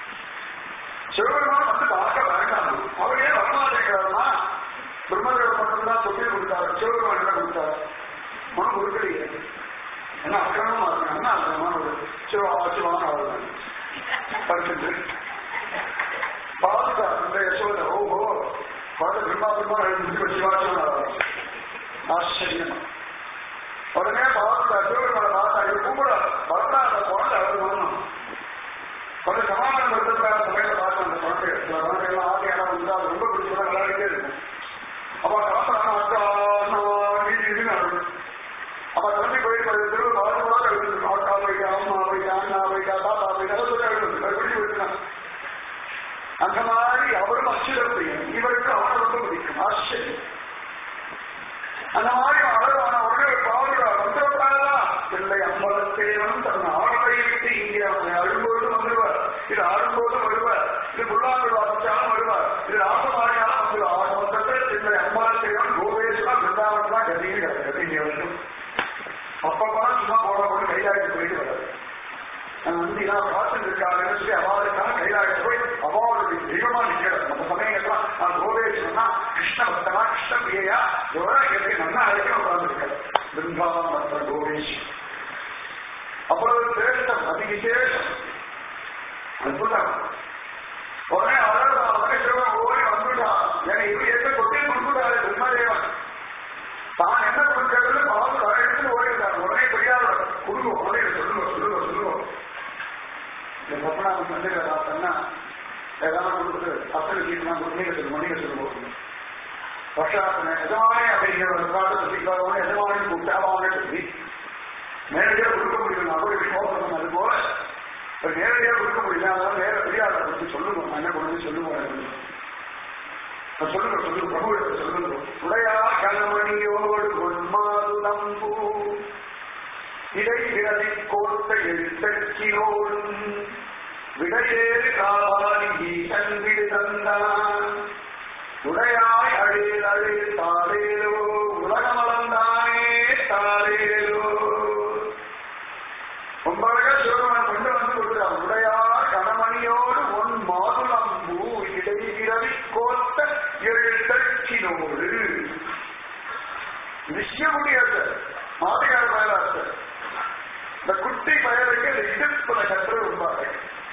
சிவபெருமான் வந்து பார்க்க வேண்டாம் அவர் ஏன் வரமாட்டேங்கிறாருன்னா பிரம்மதேவர் மட்டும்தான் சொல்லி கொடுத்தாரு சிவபெருமான் என்ன கொடுத்தாரு மனம் கொடுக்கலையே என்ன அக்கிரமமா இருக்கு என்ன அக்கிரமான ஒரு சிவா சிவான அவர் படிச்சுட்டு பார்த்துட்டா இந்த யசோத ஓஹோ பார்த்து பிரம்மா பிரம்மா எழுந்து சிவாசிவன் ஆச்சரியம் உடனே பார்த்துட்டா சிவபெருமான பார்த்தா இது கூப்பிட பார்த்தா அந்த குழந்தை அவர் வரணும் கொஞ்சம் சமாதானம் படுத்துறதுக்காக சமையல பார்த்து அந்த குழந்தை சில குழந்தைகள்லாம் ஆதி இடம் வந்து அது ரொம்ப பிடிச்சதா விளையாடிட்டே இருக்கும் அப்ப காப்பாங்க அக்கா நீதி இதுன்னு அழுது அப்ப குழந்தை போய் திரும்ப பார்த்து பார்த்து எழுது அக்கா போயிட்டா அம்மா போயிட்டா அண்ணா போயிட்டா தாத்தா போயிட்டா அதை சொல்லி எழுது அது பிடிச்சி போயிட்டுனா அந்த மாதிரி அவரும் அச்சுட பிரியம் இவருக்கு அவனை ரொம்ப பிடிக்கும் ஆச்சரியம் அந்த மாதிரி அழகான உடனே பாவுடா வந்துடக்கூடாதா இல்லை அம்பலத்தேவன் தன் ஆடலை விட்டு இங்கே அவனை அழும்போது வந்துடுவார் இது ஆடும்போது வருவார் இது புல்லாண்டு வாசிச்சாலும் வருவார் இது ஆசமாடியாலும் வந்து ஆடு மொத்தத்தில் இல்லை அம்பலத்தேவன் கோவேஸ்வரா பிருந்தாவன் கதிங்க கதிங்க வேண்டும் அப்பப்பெல்லாம் சும்மா போட போட்டு கைலாயத்து போயிட்டு வராது நான் வந்து நான் பார்த்துட்டு இருக்காங்கன்னு சொல்லி அவாளுக்காக கைலாயத்து போய் அவாளுடைய தெய்வமா நிற்கிறது நம்ம சமயங்கள்லாம் நான் கோவேஸ்வரனா கிருஷ்ண பக்தனா கிருஷ்ண பிரியா எவ்வளவு எனக்கு நல்லா அழைக்க உட்கார்ந்துருக்காரு பிருந்தாவன் பக்த கோவேஸ்வரன் அவ்வளவு சிரேஷ்டம் அதி விசேஷம் அற்புதம் உடனே அவர் உடனே சிவன் ஓடி வந்துட்டா ஏன்னா இவர் எந்த கொட்டி கொடுத்துட்டாரு பிரம்மதேவன் தான் என்ன கொடுக்கிறது பாவம் எடுத்து ஓடிட்டார் உடனே பெரியார் கொடுங்க உடனே சொல்லுங்க சொல்லுங்க சொல்லுங்க இந்த பத்மநாபன் மந்திர பார்த்தோம்னா ஏதாவது கொடுத்து அத்தனை சீட்லாம் மணிக சொல்லு மணிக சொல்லுவோம் வருஷாசன எதமானே அப்படிங்கிற ஒரு காலத்தை சொல்லிக்காரவங்க எதமானே கூப்பிட்டாவாங்க சொல்லி நேரடியாக கொடுக்க முடியும் நான் போய் சோதனை அது போல இப்ப நேரடியாக கொடுக்க முடியல அதனால நேர பெரியாரை கொடுத்து சொல்லுங்க நான் என்ன கொண்டு சொல்லுவோம் சொல்லுங்க சொல்லுங்க பிரபு சொல்லுங்க உடையா கணமணியோடு பொன்மாதுளம்பூ இடை விரலை கோர்த்த எழுத்தச்சியோடும் விடையேறு காவாரி ஈசன் விடு தந்தான் உடையாய் அழில் அழில் தாரேலோ உலகமலந்தானே தாரேலோ ரொம்ப அழகா சிவபெருமான் கொண்டு வந்து கொடுக்கிறார் உடையார் கணமணியோடு ஒன் மாதுளம்பூ இடை விரலை கோர்த்த எழுத்தச்சினோடு நிச்சய முடியாது மாதிரியான பயனாச்சு இந்த குட்டி பயலுக்கு இந்த இடுப்புல கட்டுறது ரொம்ப அழகு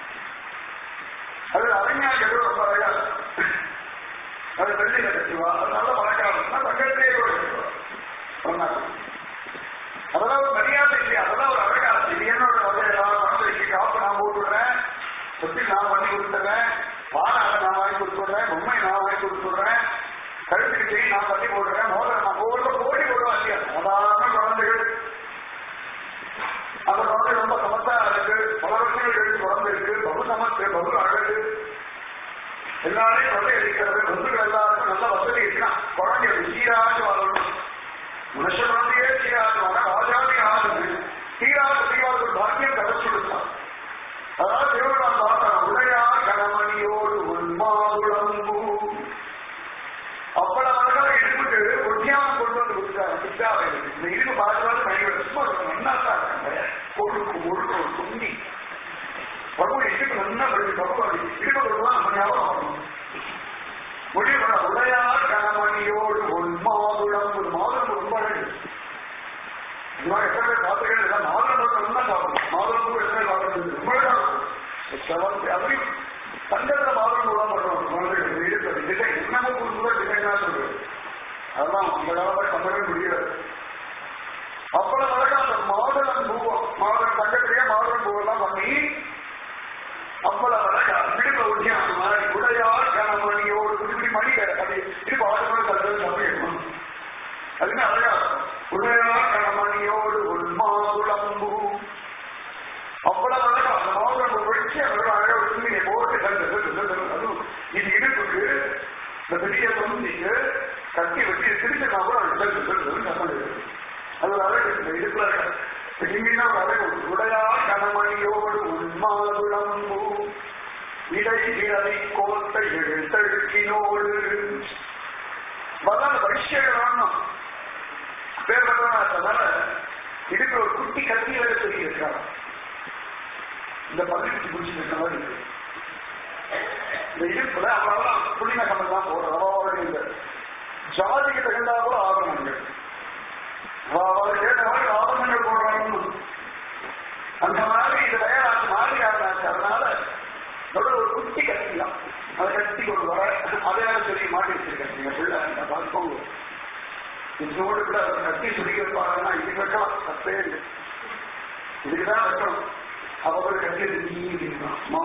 அது அறிஞர்கள் ரொம்ப அழகா அது வெள்ளியில கட்டுவா அது நல்ல மழைக்காலம் தங்கத்திலேயே கூட கட்டுவா அதெல்லாம் ஒரு மரியாதை இல்லையா அதெல்லாம் ஒரு அழகா இது என்னோட வகையா குழந்தைக்கு காப்பு நான் போட்டுடுறேன் சுத்தி நான் பண்ணி கொடுத்துறேன் பானை நான் வாங்கி கொடுத்துடுறேன் பொம்மை நான் வாங்கி கொடுத்துடுறேன் கழுத்துக்கு செயின் நான் பண்ணி போடுறேன் மோதிரம் நான் ஒவ்வொரு கோடி போடுவா இல்லையா சாதாரண குழந்தைகள் அந்த குழந்தை ரொம்ப சமத்தா இருக்கு பல வருஷங்கள் கழிச்சு குழந்தை இருக்கு பகு சமத்து பகு அழகு எல்லாரையும் குழந்தை இருக்கிறது பந்துகள் எல்லாருக்கும் நல்ல வசதி இருக்குன்னா குழந்தை சீராக வாழணும் மனுஷ குழந்தையே சீராக வாழ ராஜாதி ஆகுது சீராக சீராக ஒரு பாக்கியம் கிடைச்சு கொடுத்தான் அதாவது திருவிழா பார்த்தா உடையா கணமணியோடு உன்மாகுளம்பூ அவ்வளவு அழகாக இடுப்புக்கு ஒட்டியாம கொண்டு வந்து கொடுத்தாரு பிச்சாவை இந்த இடுப்பு பார்த்தாலும் பயங்கர சும்மா என்ன தான் கொழுக்கு முழுக்க ஒரு துண்டி பிரபு இடுப்பு நல்லா படிச்சு பிரபு அப்படி இடுப்பு கொடுக்கலாம் நம்ம ஞாபகம் வரணும் முடிவு உடையா கணமணியோடு ஒரு மாதுளம் ஒரு மாதுளம் ரொம்ப அழகு இந்த மாதிரி எத்தனை பேர் பார்த்துக்கிறது இல்லை மாதுளம் நல்லா சாப்பிடணும் மாதுளம் கூட எத்தனை சாப்பிடுறது ரொம்ப அழகா இருக்கும் அதையும் தங்கத்துல மாதுளம் கூட பண்ணுவாங்க குழந்தைகள் இடுப்பு டிசைன் என்னமோ புதுசுல டிசைனா சொல்றது அதெல்லாம் அந்த காலத்துல பண்ணவே முடியாது அவ்வளவு அழகா அந்த மாதுளம் பூவம் மாதுளம் தங்கத்திலேயே மாதுளம் பூவெல்லாம் பண்ணி அவ்வளவு அழகா இடுப்ப ஒட்டி அந்த மாதிரி உடையார் கனமணியோடு குடி மணி அது இடுப்பு ஆறு மணி தள்ளு சமைக்கணும் அதுக்கு அழகா உடையார் கனமணியோடு உள்மாதுளம்பூ அவ்வளவு அழகா அந்த மாதுளம் வச்சு அவ்வளவு அழகா வச்சு போட்டு கண்டு அதுவும் இது இடுப்புக்கு இந்த பெரிய தொந்திக்கு கட்டி வச்சு திருச்சினா கூட அது அழகு இந்த இடுப்புல திரும்பினா அழகு உடையா கனமணியோடு உண்மாதுளம்பூ இடை விரலை கோர்த்த எழுத்தழுக்கினோடு வதான் பரிசேகரான பேர் வந்தனால இடுப்புல ஒரு குட்டி கத்தி வேலை சொல்லி இருக்காங்க இந்த பதினெட்டு குடிச்சு இருக்க மாதிரி இருக்கு இந்த இடுப்புல அவரெல்லாம் புள்ளின கமல் தான் போடுறது அவாவோட இந்த ஜாதிக்கு தகுந்தா கூட ஆபரணங்கள் அவர் கேட்ட மாதிரி ஆபரணங்கள் போடுறாங்க அந்த மாதிரி இது தயாராச்சு மாறி ஆகிறாச்சு அதனால ஒரு ஒரு குட்டி கட்டிலாம் அதை கட்டி கொண்டு வர அதையால சொல்லி மாட்டி வச்சிருக்கேன் நீங்க பிள்ளை பார்ப்போங்க இதோடு கூட அதை கட்டி சொல்லி வைப்பாங்கன்னா இது வைக்கலாம் தப்பே இல்லை இதுக்குதான் வைக்கணும் அவர் கட்டியது நீ மா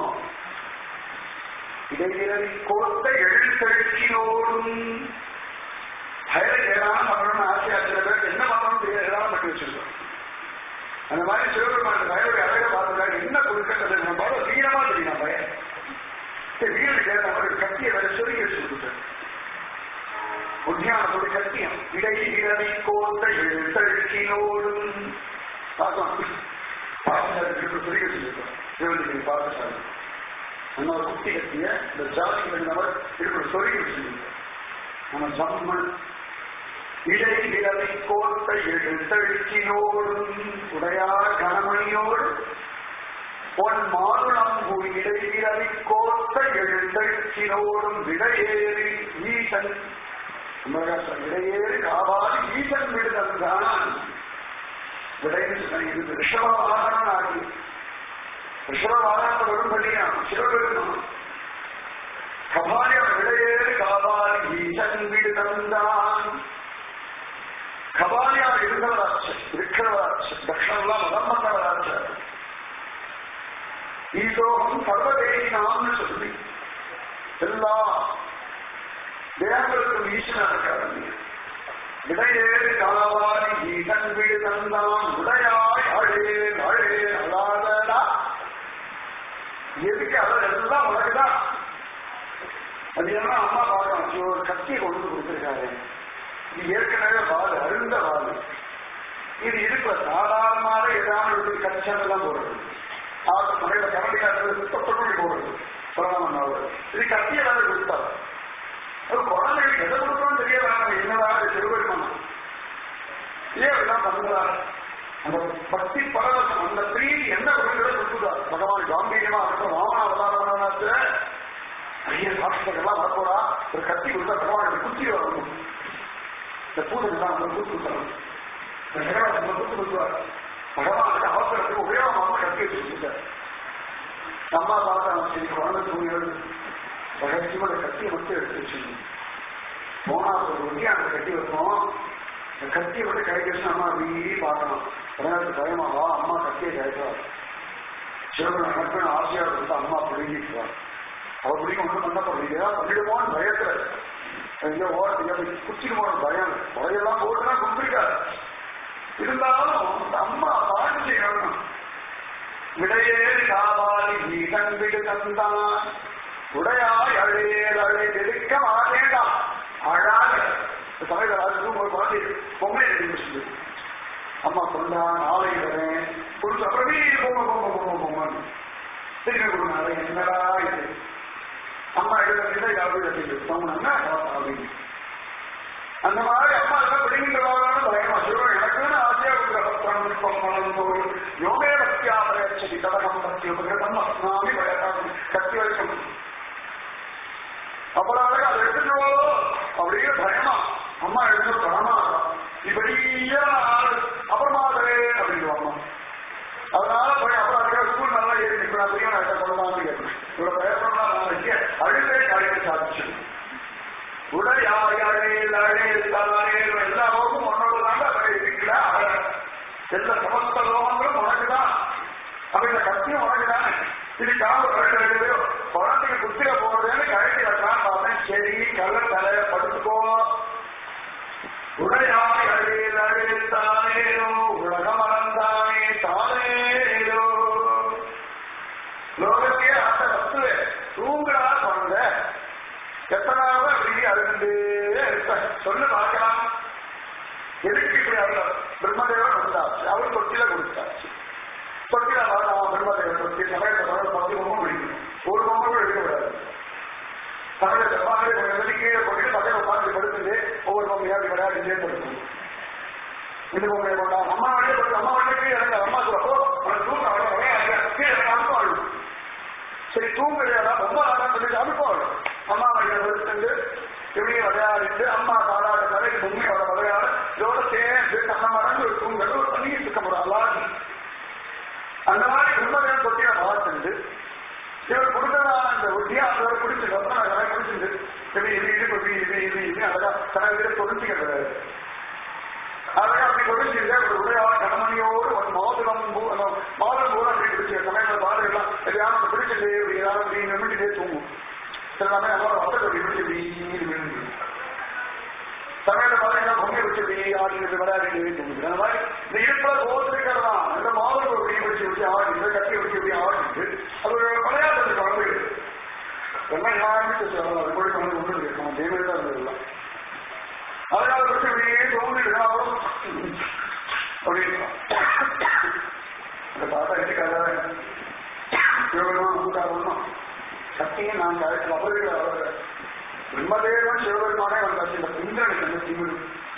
இடையிறவி கோர்த்த எழுத்தழுக்கினோடும் பயல ஏதாவது பண்ணணும்னு ஆசையா சில பேருக்கு என்ன பண்ணணும் தெரியாது ஏதாவது பண்ணி வச்சிருக்கோம் அந்த மாதிரி சிவபெருமான் பயனுடைய அழகை பார்த்துட்டாங்க என்ன கொடுக்கிறது நம்ம பாரு வீரமா தெரியும் பயம் சரி வீரனுக்கு ஏற்ற மாதிரி கத்தியை வேற சொல்லி வச்சு கொடுத்தாரு உத்தியானத்தோட கத்தியம் இடையிறவி கோர்த்த எழுத்தழுக்கினோடும் பார்க்கலாம் பாசசாரி சொல்லி வச்சிருக்கோம் சிவனுக்கு பாசசாரி நம்ம குட்டி கட்டிய இந்த ஜாதி நபர் இருக்கிற சொல்லி வச்சிருக்கோம் நம்ம ஜம்மன் இடை விரலை கோர்த்த எழுத்தழுக்கினோடும் உடையார் கணமணியோடு பொன் மாதுளம்பூ இடை விரலை கோர்த்த எழுத்தழுக்கினோடும் விடையேறி ஈசன் விடையேறி காவாதி ஈசன் விடுதல்தான் விடைன்னு இது ரிஷபவாகனம் ஆகி ரிஷபவாகனத்தை வரும்படியா சிவபெருமான் கபாலியம் விடையேறு காபாலி ஈசன் வீடு தந்தான் கபாலியா இருந்தவராச்சு இருக்கிறவராச்சு தட்சணம்லாம் மதம் பண்ணவராச்சு ஈசோகம் சர்வதேசினாம்னு சொல்லி எல்லா தேவங்களுக்கும் ஈசனா இருக்காரு விடையேறு காவாலி ஈசன் வீடு தந்தான் உடையாய் அழேன் அழேன் அழாதடா எதுக்கு அதெல்லாம் உனக்குதான் அது என்ன அம்மா பார்க்கணும் ஒரு கத்தியை கொண்டு வந்து கொடுத்துருக்காரு இது ஏற்கனவே வாது அருந்த வாது இது இருக்குல சாதாரணமாக ஏதாவது ஒரு கச்சம் போடுறது ஆறு மலையில கரண்டியா சுத்தப்பட்டு போடுறது சொல்லலாம் அவர் இது கத்தியை வேலை கொடுத்தாரு அது குழந்தைகளுக்கு எதை கொடுக்கணும்னு தெரிய வேணாம் என்னடா திருவள்ளுவன் ஏன் அப்படிதான் பண்றாரு அந்த பக்தி பரவசம் அந்த பிரீதி என்ன கொடுக்கிறத கொடுத்துட்டார் பகவான் காம்பீரியமா இருக்கட்டும் ராமனா அவதாரமானாச்சு ஐயா சாட்சியெல்லாம் வரப்போறா ஒரு கத்தி கொடுத்தா பகவானுக்கு குத்தி வரணும் இந்த பூஜைக்கு தான் நம்ம கூத்து கொடுத்தணும் இந்த ஜெகநாதன் நம்ம கூத்து கொடுத்துவார் பகவானுக்கு அவசரத்துக்கு உபயோகமாக கத்தி வச்சு கொடுத்தார் அம்மா பார்த்தா சரி குழந்தை தூங்கிறது ரகசியமா அந்த கத்தியை மட்டும் எடுத்து வச்சுக்கணும் போனா ஒரு ஒட்டியான கட்டி வைப்போம் இந்த கத்தியை விட்டு கைக்கு அம்மா அப்படியே பார்க்கணும் உடனே பயமாவா அம்மா கத்தியை கைக்குவார் சிவன் எனக்கு ஆசையா இருந்து அம்மா பிடுங்கிக்குவார் அவ பிடிக்க ஒன்றும் பண்ண போறது ஏதாவது பண்ணிடுமோன்னு பயத்துல எங்கேயோ ஓரத்துக்கு குச்சிடுமோன்னு பயம் குறையெல்லாம் போட்டுனா கும்பிடிக்காது இருந்தாலும் அந்த அம்மா பாட்டு செய்யணும் விடையேறி காவாலி நீ கண்டிடு தந்தான் உடையாய் அழையேல் அழை எடுக்க மாட்டேடா அழாத சமையல் அதுக்கும் ஒரு பாட்டி பொம்மை எடுத்து அம்மா சொன்னா நாளை வரேன் ஒரு அப்புறமே பொம்மை பொம்மை பொம்மை பொம்மை திரும்பி கொடுங்க என்னடா இது அம்மா எழுத யாரும் சொன்னா அப்படின்னு அந்த மாதிரி அம்மா எல்லாம் பிடிங்கின்றவாரான பயமா சிவன் எனக்குன்னு ஆசையா இருக்கிற யோகே பக்தியாபரட்சதி தவகம் பக்தி உபகிருதம் அஸ்னாமி பயத்தாமி கத்தி வரைக்கும் அப்புறம் அதை எடுத்துட்டு அப்படியே பயமா அம்மா எடுத்து பணமா இப்படியே ஆள் அப்புறமாதவே அப்படின்னு அம்மா அதனால போய் அப்புறம் அதுக்காக ஸ்கூல் நல்லா ஏறி நிற்கணும் அதையும் நான் சொல்லலாம்னு கேட்கணும் இவ்வளவு பயப்படலாம் நான் வைக்க அழுதே காரியத்தை சாதிச்சு உடையாயழில் அழில் தலையில் எல்லா லோகமும் உன்னோடு தாங்க அதை இருக்கிற எல்லா சமஸ்த லோகங்களும் உனக்குதான் அப்ப இந்த கத்தியும் உனக்குதானே இதுக்காக ஒரு ரெண்டு ரெண்டு குழந்தைக்கு குத்திர போறதுன்னு கழட்டி வைக்கலாம் பார்த்தேன் சரி கல்ல தலைய படுத்துக்கோ உடையாய் அழில் அழில் தானேனோ உலகம் அறந்தானே தானேனோ லோகத்தையே ஆசை வத்துவே தூங்குறா குழந்தை எத்தனாவது அப்படி அழுந்து சொல்லு பார்க்கலாம் எதுக்கு இப்படி அருள் பிரம்மதேவன் வந்தாச்சு அவர் தொட்டில கொடுத்தாச்சு தொட்டில வரலாம் பிரம்மதேவன் தொட்டி சமயத்தை வர பத்து பொம்மை பிடிக்கணும் ஒரு பொம்மை கூட எடுக்க விடாது சமயத்தை பாரு வெளி கீழே போட்டு பக்கத்தில் உட்காந்து படுத்துட்டு ஒவ்வொரு பொம்மையா விளையாடிட்டே படுக்கணும் இந்த பொம்மையை கொண்டா அம்மா வழியே படுத்து அம்மா வழியே கீழே இறங்க அம்மா சொல்லப்போ உனக்கு தூங்க அவ்வளோ கீழே இறங்க அழுது சரி தூங்குறியாடா ரொம்ப ஆடா சொல்லிட்டு அனுப்போம் அம்மா வழியை படுத்துட்டு இப்படியே விளையாடிட்டு அம்மா தாளாட தலைக்கு பொம்மையோட விளையாட இதோட சேர்ந்து கண்ண மறந்து ஒரு தூங்கல் ஒரு தண்ணியை சுத்த முடியும் அல்லாது அந்த மாதிரி குடும்பம் தொட்டியை பார்த்துட்டு இவர் கொடுத்ததான அந்த ஒட்டியா அதோட பிடிச்சு ரத்தன அதெல்லாம் பிடிச்சிட்டு இது இது இது இது இது இது இது அழகா தனக்கு பொருந்திக்கிறது அழகா அப்படி பொருந்திட்டு ஒரு உடையாள கணமணியோடு ஒரு மாதுளம் மாதுளம் கூட அப்படி பிடிச்ச சமயங்கள் பாரு எல்லாம் எதையாவது பிடிச்சிட்டு இப்படி ஏதாவது இப்படி நிமிட்டிட்டே தூங்கும் சில சமயம் நம்மளோட வட்டத்தை அப்படி பிடிச்சி வீடு விழுந்து சமயத்தை பார்த்தீங்கன்னா பொங்கை வச்சு அப்படி ஆடிட்டு விளையாடிட்டு தூங்குது அந்த மாதிரி இந்த இருப்ப ஓத்திருக்கிறதா இந்த மாதுளம் அப்படி பிடிச்சி இப்படி ஆடிட்டு கட்டி வச்சு இப்படி ஆடிட்டு அது ஒரு விளையாட்டு குழந்தைகள் எல்லாம் யாருமே சொல்லலாம் அது கூட வந்து ஒன்று இருக்கு நம்ம தேவையில்லை இருந்ததுலாம் அதனால வச்சு அப்படியே தோன்றிட்டு அப்புறம் அப்படின்னு அந்த தாத்தா எடுத்துக்காத சிவபெருமான் கூட்டாளணும் சத்தியம் நான் கழுத்தில் அவர்கள் அவர் பிரம்மதேவன் சிவபெருமானே வந்தாச்சு இந்த இந்திரனுக்கு வந்து திமிழ்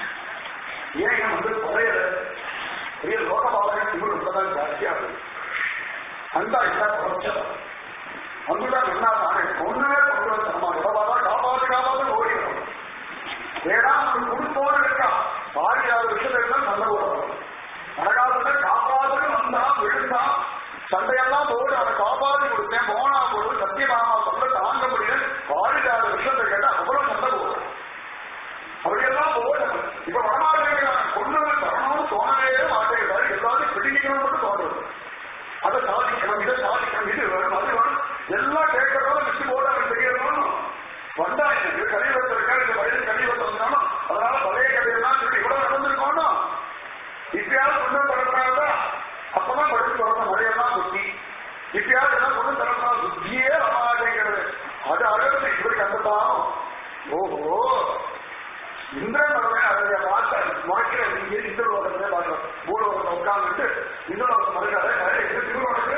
ஏன் இவன் வந்து குறையல பெரிய லோகபாலகன் திமிழ் ரொம்பதான் ஜாஸ்தியாகுது அந்த இல்லை குறைச்சல் வந்துதான் என்ன தானே ஒண்ணுமே கொண்டு வந்து நம்ம உடம்பாதான் காப்பாது காப்பாது ஓடிடும் ஏன்னா அவன் கொடுத்தோடு இருக்கா பாரியாத விஷயத்தான் சண்டை போடுறோம் மழைக்காலத்துல காப்பாதுன்னு வந்தான் விழுந்தான் சண்டையெல்லாம் போடு அவனை காப்பாதி கொடுத்தேன் போனா போடு சத்தியமாமா சொல்ல தாங்க முடியல பாரியாத விஷயத்தை கேட்டா அவ்வளவு சண்டை போடுறோம் அப்படியெல்லாம் போடு இப்ப வரமாட்டேங்கிறான் கொண்டு தரணும்னு தோணவே மாட்டேங்கிறாரு எல்லாத்தையும் பிடிக்கணும்னு மட்டும் தோணுது அதை சாதிக்கணும் இதை சாதிக்கணும் இது வேணும் அது வேணும் எல்லாம் கேட்கறோம் லிஸ்ட் போட்டு அவன் தெரியணும் வந்தா இது கலிவரத்தில் இருக்கா இந்த வயது கலிவரத்தில் வந்தாலும் அதனால பழைய கதையெல்லாம் சொல்லி இவ்வளவு நடந்திருக்கோம் இப்பயாவது கொண்டு திறக்கிறாங்க அப்பதான் படுத்து திறந்த மழையெல்லாம் சுத்தி இப்பயாவது எல்லாம் கொண்டு திறந்தா புத்தியே வரமாட்டேங்கிறது அது அழகு இப்படி கண்டுதான் ஓஹோ இந்திரன் வரவே அதை பார்த்த முறைக்கிற நீங்க இந்திரலோகத்திலே பார்க்கிறோம் பூலோகத்தை உட்கார்ந்துட்டு இந்திரலோகத்தை மறுக்காத எது திருவனுக்கு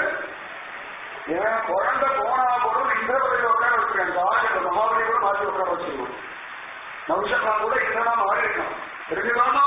ஏன் குழந்தை போனா போதும் இந்திரபதியில் உட்கார வச்சிருக்கேன் தாஜ் மகாபலி கூட மாற்றி உட்கார வச்சிருக்கோம் நவுஷனா கூட இந்திரனா மாறி இருக்கணும் தெரிஞ்சுதானா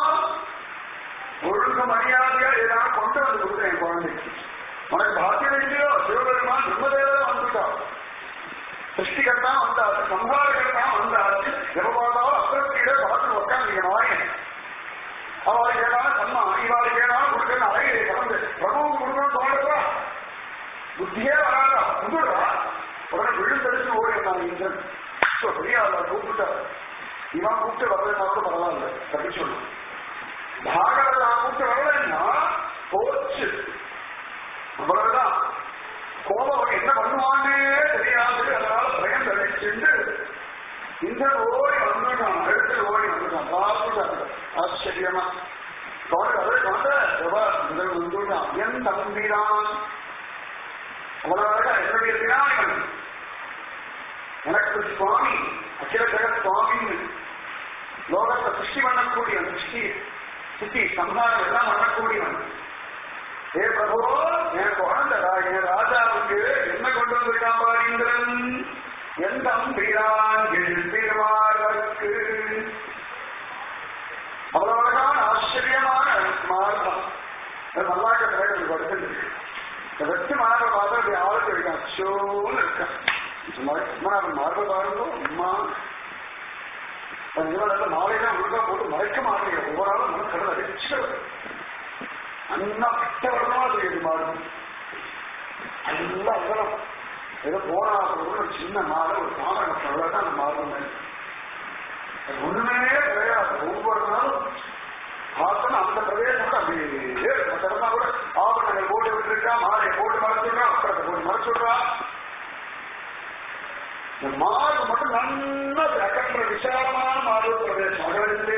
ஒழுங்கு மரியாதையா ஏதாவது கொண்டு வந்து கொடுத்தேன் என் குழந்தைக்கு உனக்கு பாக்கியம் இல்லையோ சிவபெருமான் பிரம்மதேவதான் வந்துட்டான் சிருஷ்டிகர்த்தா வந்தாச்சு சம்ஹாரகர்த்தா வந்தாச்சு எவ்வளவு அப்புறத்திலே பார்த்து உட்காந்து நாயன் அவளுக்கு ஏதாவது சம்மா இவாளுக்கு ஏதாவது கொடுக்கணும் அழகை கலந்து பிரபுவும் கொடுக்கணும் தோன்றதா புத்தியே வராதா கும்பிடுறா உடனே விழுந்தடிச்சு ஓடி இருந்தாங்க இந்திரன் பெரிய கூப்பிட்டார் இவன் கூப்பிட்டு வரதுனா கூட பரவாயில்ல தப்பி சொல்லு பாகவதா கூட்டு வரலன்னா போச்சு அவ்வளவுதான் கோபம் என்ன பண்ணுவானே தெரியாது அதனால பயம் தடைச்சுண்டு இந்த ஓடி வந்துட்டான் இடத்துல ஓடி வந்துட்டான் பார்த்துட்டாங்க ஆச்சரியமா தோழர் அதை கொண்ட முதல் வந்துட்டான் என் தம்பிரான் அவ்வளவு என்னுடைய விநாயகன் எனக்கு சுவாமி அகில ஜெகத் சுவாமின்னு லோகத்தை சிருஷ்டி பண்ணக்கூடியவன் சிருஷ்டி சித்தி சம்ஹாரம் எல்லாம் பண்ணக்கூடியவன் ஏ பிரபு என் குழந்தைடா என் ராஜாவுக்கு என்ன கொண்டு வந்திருக்கான் பாரு இந்திரன் எந்த அம்பிரான் எழுந்திருவார்க்கு அவ்வளவு அழகான ஆச்சரியமான மார்க்கம் நல்லாக்க தலைவர் படுத்துருக்கு இந்த வெற்றி மார்பை பார்த்தா அப்படி ஆளுக்கு இருக்கான் அச்சோன்னு இருக்கான் சும்மா அவன் மார்பை பாருங்க அம்மா அதனால மாலையெல்லாம் ஒழுங்கா போட்டு மறைக்க மாட்டேங்க ஒவ்வொரு ஆளும் நம்ம கடல் அடிச்சு அண்ணா கிட்ட வரணுமா தெரியுது மாறும் எல்லாம் அகலம் ஏதோ போனா ஒரு சின்ன மாலை ஒரு தாமரை அவ்வளவுதான் அந்த மாறும் அது ஒண்ணுமே கிடையாது ஒவ்வொரு நாளும் பார்த்தோம் அந்த பிரதேசம் அப்படியே மற்றமா கூட ஆபரணங்கள் போட்டு விட்டுருக்கா மாலையை போட்டு மறைச்சுடுறா அப்புறத்தை போட்டு மறைச்சுடுறா இந்த மாடு மட்டும் நல்லா அகன்ற விசாலமான மாடு பிரதேசம் அகலிலே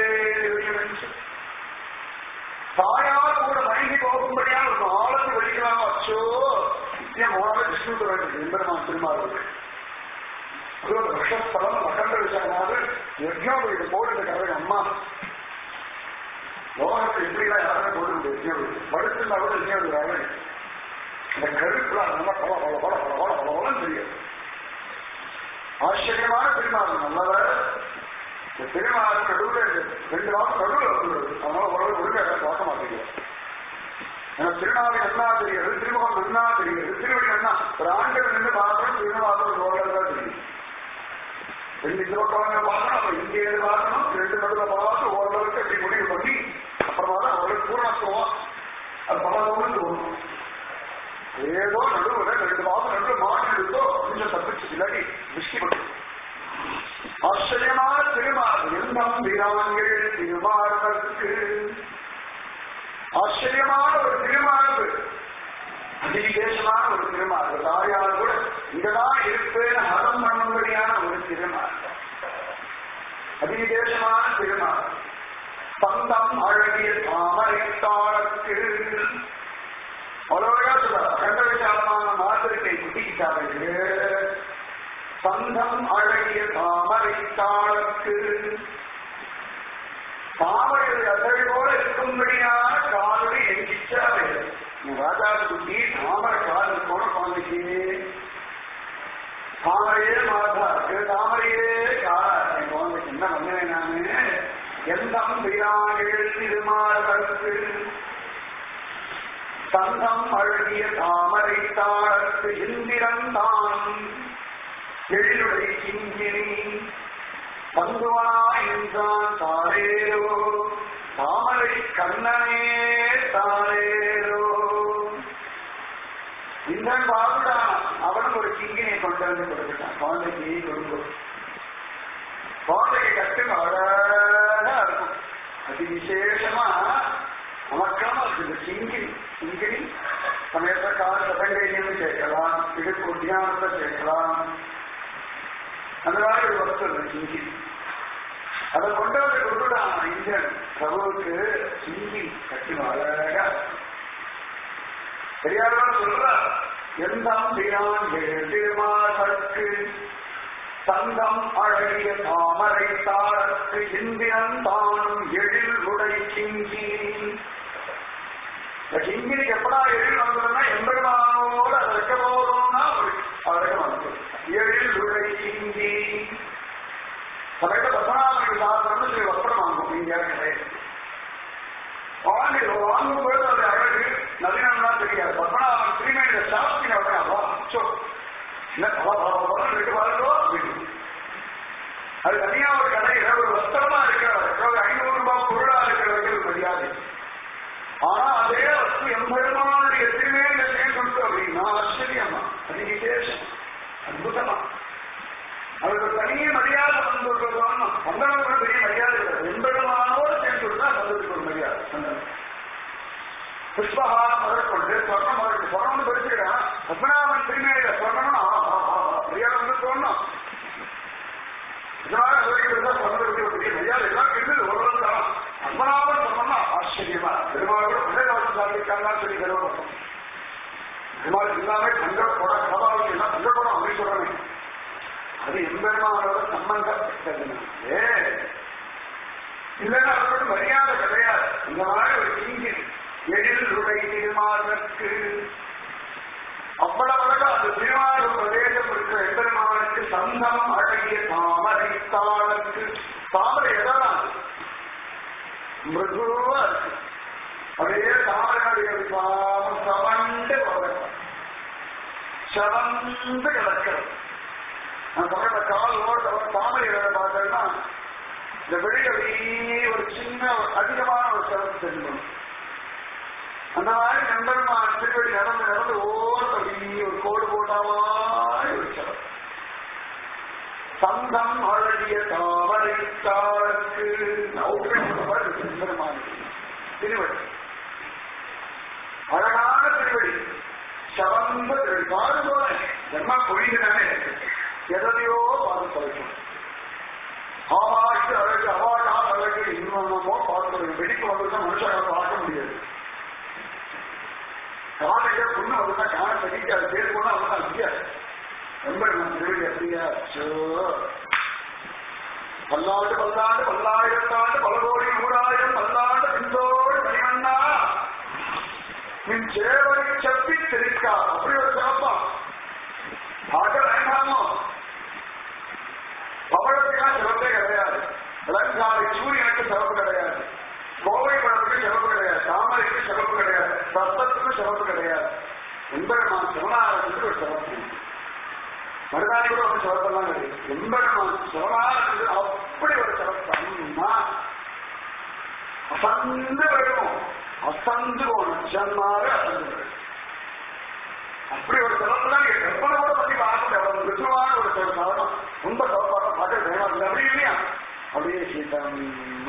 தாயார் கூட மயங்கி போகும்படியான ஒரு ஆழத்து வெளிக்கலாம் அச்சோ என் மோனால விஷ்ணு வேண்டும் எம்பெருமான் திருமாவளவு அது ஒரு விஷஸ்தலம் அகண்ட விசாலமாக யஜ்ஞம் இது போட்டு கதை அம்மா லோகத்தை எப்படிலாம் யாருமே போட்டு யஜ்ஞம் படுத்துனா கூட யஜ்ஞம் விடுறாங்க இந்த கருப்புலாம் நல்லா பல பல பல பல பல பல பலன்னு தெரியும் ஆச்சரியமான திருநாள் நல்லவ இந்த திருநாள் நடுவில் ரெண்டு மாதம் நடுவில் வந்துள்ளது அதனால உலக ஒழுங்காக பார்க்க மாட்டேங்கிறோம் ஏன்னா திருநாள் என்ன தெரியாது திருமுகம் என்ன தெரியாது திருவடி என்ன ஒரு ஆண்கள் நின்று பார்க்கணும் திருநாள் ஒரு ஓரளவு தான் தெரியும் ரெண்டு இந்த பக்கம் பார்க்கணும் அப்புறம் இங்கே இருந்து பார்க்கணும் ரெண்டு நடுவில் பார்த்து ஓரளவுக்கு அப்படி முடிவு பண்ணி அப்புறமா தான் அவளுக்கு பூர்ணத்துவம் அது பலதோடு தோணும் ஏதோ நடுவில் ரெண்டு மாதம் நடுவில் மாற்றி இருந்தோ கொஞ்சம் தப்பிச்சு இல்லாட்டி திருஷ்டி பண்ணும் ஆச்சரியமான திருமால் எண்ணம் வீராங்கள் திருமாறதற்கு ஆச்சரியமான ஒரு திருமார்பு அதிவிசேஷமான ஒரு திருமார்பு தாயார் கூட இங்கதான் இருப்பேன் ஹரம் பண்ணும்படியான ஒரு திருமார்பு அதிவிசேஷமான திருமார்பு பந்தம் அழகிய தாமரைத்தாளக்கு அவ்வளவுగా சொல்றார் கண்ட விசாலமான மாத்திருக்கை குட்டிக்கிட்டார்கள் பந்தம் அழகிய தாமரைத்தாளக்கு தாமரை அசை போல இருக்கும்படியான காலடி எங்கிச்சாரு ராஜா குட்டி தாமரை கால் போன குழந்தைக்கு தாமரையே மாதா இருக்கு தாமரையே காலா என் குழந்தைக்கு என்ன பண்ணுவேன் நானு எந்த பிராணிகள் திருமாறற்கு சந்தம் அழகிய தாமரை தாழத்து இந்திரன் தான் எழிலுடை கிங்கினி பந்துவாயின்றான் தாரேரோ தாமரை கண்ணனே தாரேரோ இந்திரன் பாபுடான் அவனும் ஒரு கிங்கினை கொண்டு வந்து கொடுத்துட்டான் குழந்தைக்கு கொடுக்கும் குழந்தைக்கு கஷ்டம் அழகா இருக்கும் அது விசேஷமா நமக்காம இருக்குது சிங்கினி சிங்கினி சமயத்தை கால சதங்கையும் சேர்க்கலாம் இடுப்பு உத்தியானத்தை சேர்க்கலாம் அந்த மாதிரி ஒரு வஸ்து இருக்கு சிங்கினி அதை கொண்டு வந்து கொடுத்துட்டான் இந்திரன் பிரபுவுக்கு சிங்கி கட்டி அழகா பெரியார் சொல்ற எந்த திருமாசற்கு தங்கம் அழகிய தாமரை தாரத்து இந்திரன் தானும் எழில் உடை சிங்கி இந்த கிங்கினிக்கு எப்படா எழில் வந்ததுன்னா எம்பெருமானோடு அதை வைக்க போறோம்னா அவருக்கு வந்து எழில் உடை கிங்கி சமையல பத்மநாபனுக்கு சாஸ்திரம்னு சொல்லி வஸ்திரம் வாங்கும் இங்க கிடையாது வாங்கி வாங்கும் பொழுது அது அழகு நவீனம்னா தெரியாது பத்மநாபன் திருமையில சாஸ்திரி உடனே அவா சோ என்ன பாருங்க அப்படின்னு அது தனியா ஒரு கடையில ஒரு வஸ்திரமா இருக்கிற ஒரு ஐநூறு ரூபாய் பொருளா இருக்கிறவர்கள் மரியாதை ஆனா அதே வஸ்து எம்பெருமானுடைய திருமையில சேர்ந்து அப்படின்னா ஆச்சரியமா அது விசேஷம் அற்புதமா அவருக்கு தனிய மரியாதை வந்துள்ளதும் பந்தனத்துக்கு பெரிய மரியாதை இல்லை எம்பெருமானோடு சேர்ந்து தான் பந்தத்துக்கு ஒரு மரியாதை அந்த பெருமாள் எல்லாமே தங்க குடம் கபாலம் எல்லாம் தங்க குடம் அப்படின்னு சொல்றேன் அது எம்பெருமானோட சம்பந்தப்பட்டதுனாலே இல்லைன்னா அதோட மரியாதை கிடையாது இந்த மாதிரி ஒரு தீங்கு எழில் உடை திருமாலுக்கு அவ்வளவு அழகா அந்த திருமாலும் பிரதேசம் இருக்கிற எம்பெருமானுக்கு சந்தம் அழகிய தாமரை தாளுக்கு தாமரை எதான் மிருதுவா இருக்கு அப்படியே தாமரையுடைய பாவம் சவண்டு வளர்க்கும் சவந்து கிடக்கிறது நான் சொல்ற கால் ஓட்ட தாமரை வேலை பார்த்தேன்னா இந்த வெளியில அப்படியே ஒரு சின்ன ஒரு அதிகமான ஒரு சிறப்பு தெரியும் அந்த மாதிரி நண்பர்மான் திருவடி நடந்து நடந்து ஓட்ட அப்படியே ஒரு கோடு போட்டாவாய் ஒரு சிறப்பு சந்தம் அழகிய தாவரை தாளுக்கு நண்பர்மான் திருவடி அழகான திருவடி சவந்த திருவடி பாடு போல ஜன்மா பொழிகிறானே எதையோ பார்த்து தொலைக்கும் ஆவாய்க்கு அழகு அவாடா அழகு இன்னொன்னமோ பார்த்து வெடிப்பு வந்து மனுஷனை பார்க்க முடியாது காலையில பொண்ணு வந்து காண சகிக்காது பேர் பொண்ணு வந்து முடியாது ரொம்ப நம்ம திருவடி அப்படியா சோ பல்லாண்டு பல்லாண்டு பல்லாயிரத்தாண்டு பல கோடி நூறாயிரம் பல்லாண்டு பிந்தோடு மணிகண்ணா நின் சேவனை செப்பி தெரிக்கா அப்படி ஒரு சிறப்பா ஆக வேண்டாமோ பவழத்துக்கெல்லாம் சிறப்பே கிடையாது இளங்காலை சூரியனுக்கு சிறப்பு கிடையாது கோவை பழத்துக்கு சிறப்பு கிடையாது தாமரைக்கு சிறப்பு கிடையாது சத்தத்துக்கு சிறப்பு கிடையாது எம்பெருமான் சிவனாரத்துக்கு ஒரு சிறப்பு மருதாணி கூட ஒரு சிறப்பெல்லாம் கிடையாது எம்பெருமான் சிவனாரத்துக்கு அப்படி ஒரு சிறப்பு அம்மா அசந்து விழுவோம் அசந்து போகணும் நிச்சயமாக அசந்து விழும் அப்படி ஒரு சிறப்பு தான் கற்பனை கூட பண்ணி பார்க்க முடியாது மிருதுவான ஒரு சிறப்பு ரொம்ப சிறப்பாக பார்க்க வேணும் இல்லை அப்படி இல்லையா அப்படியே சீதம்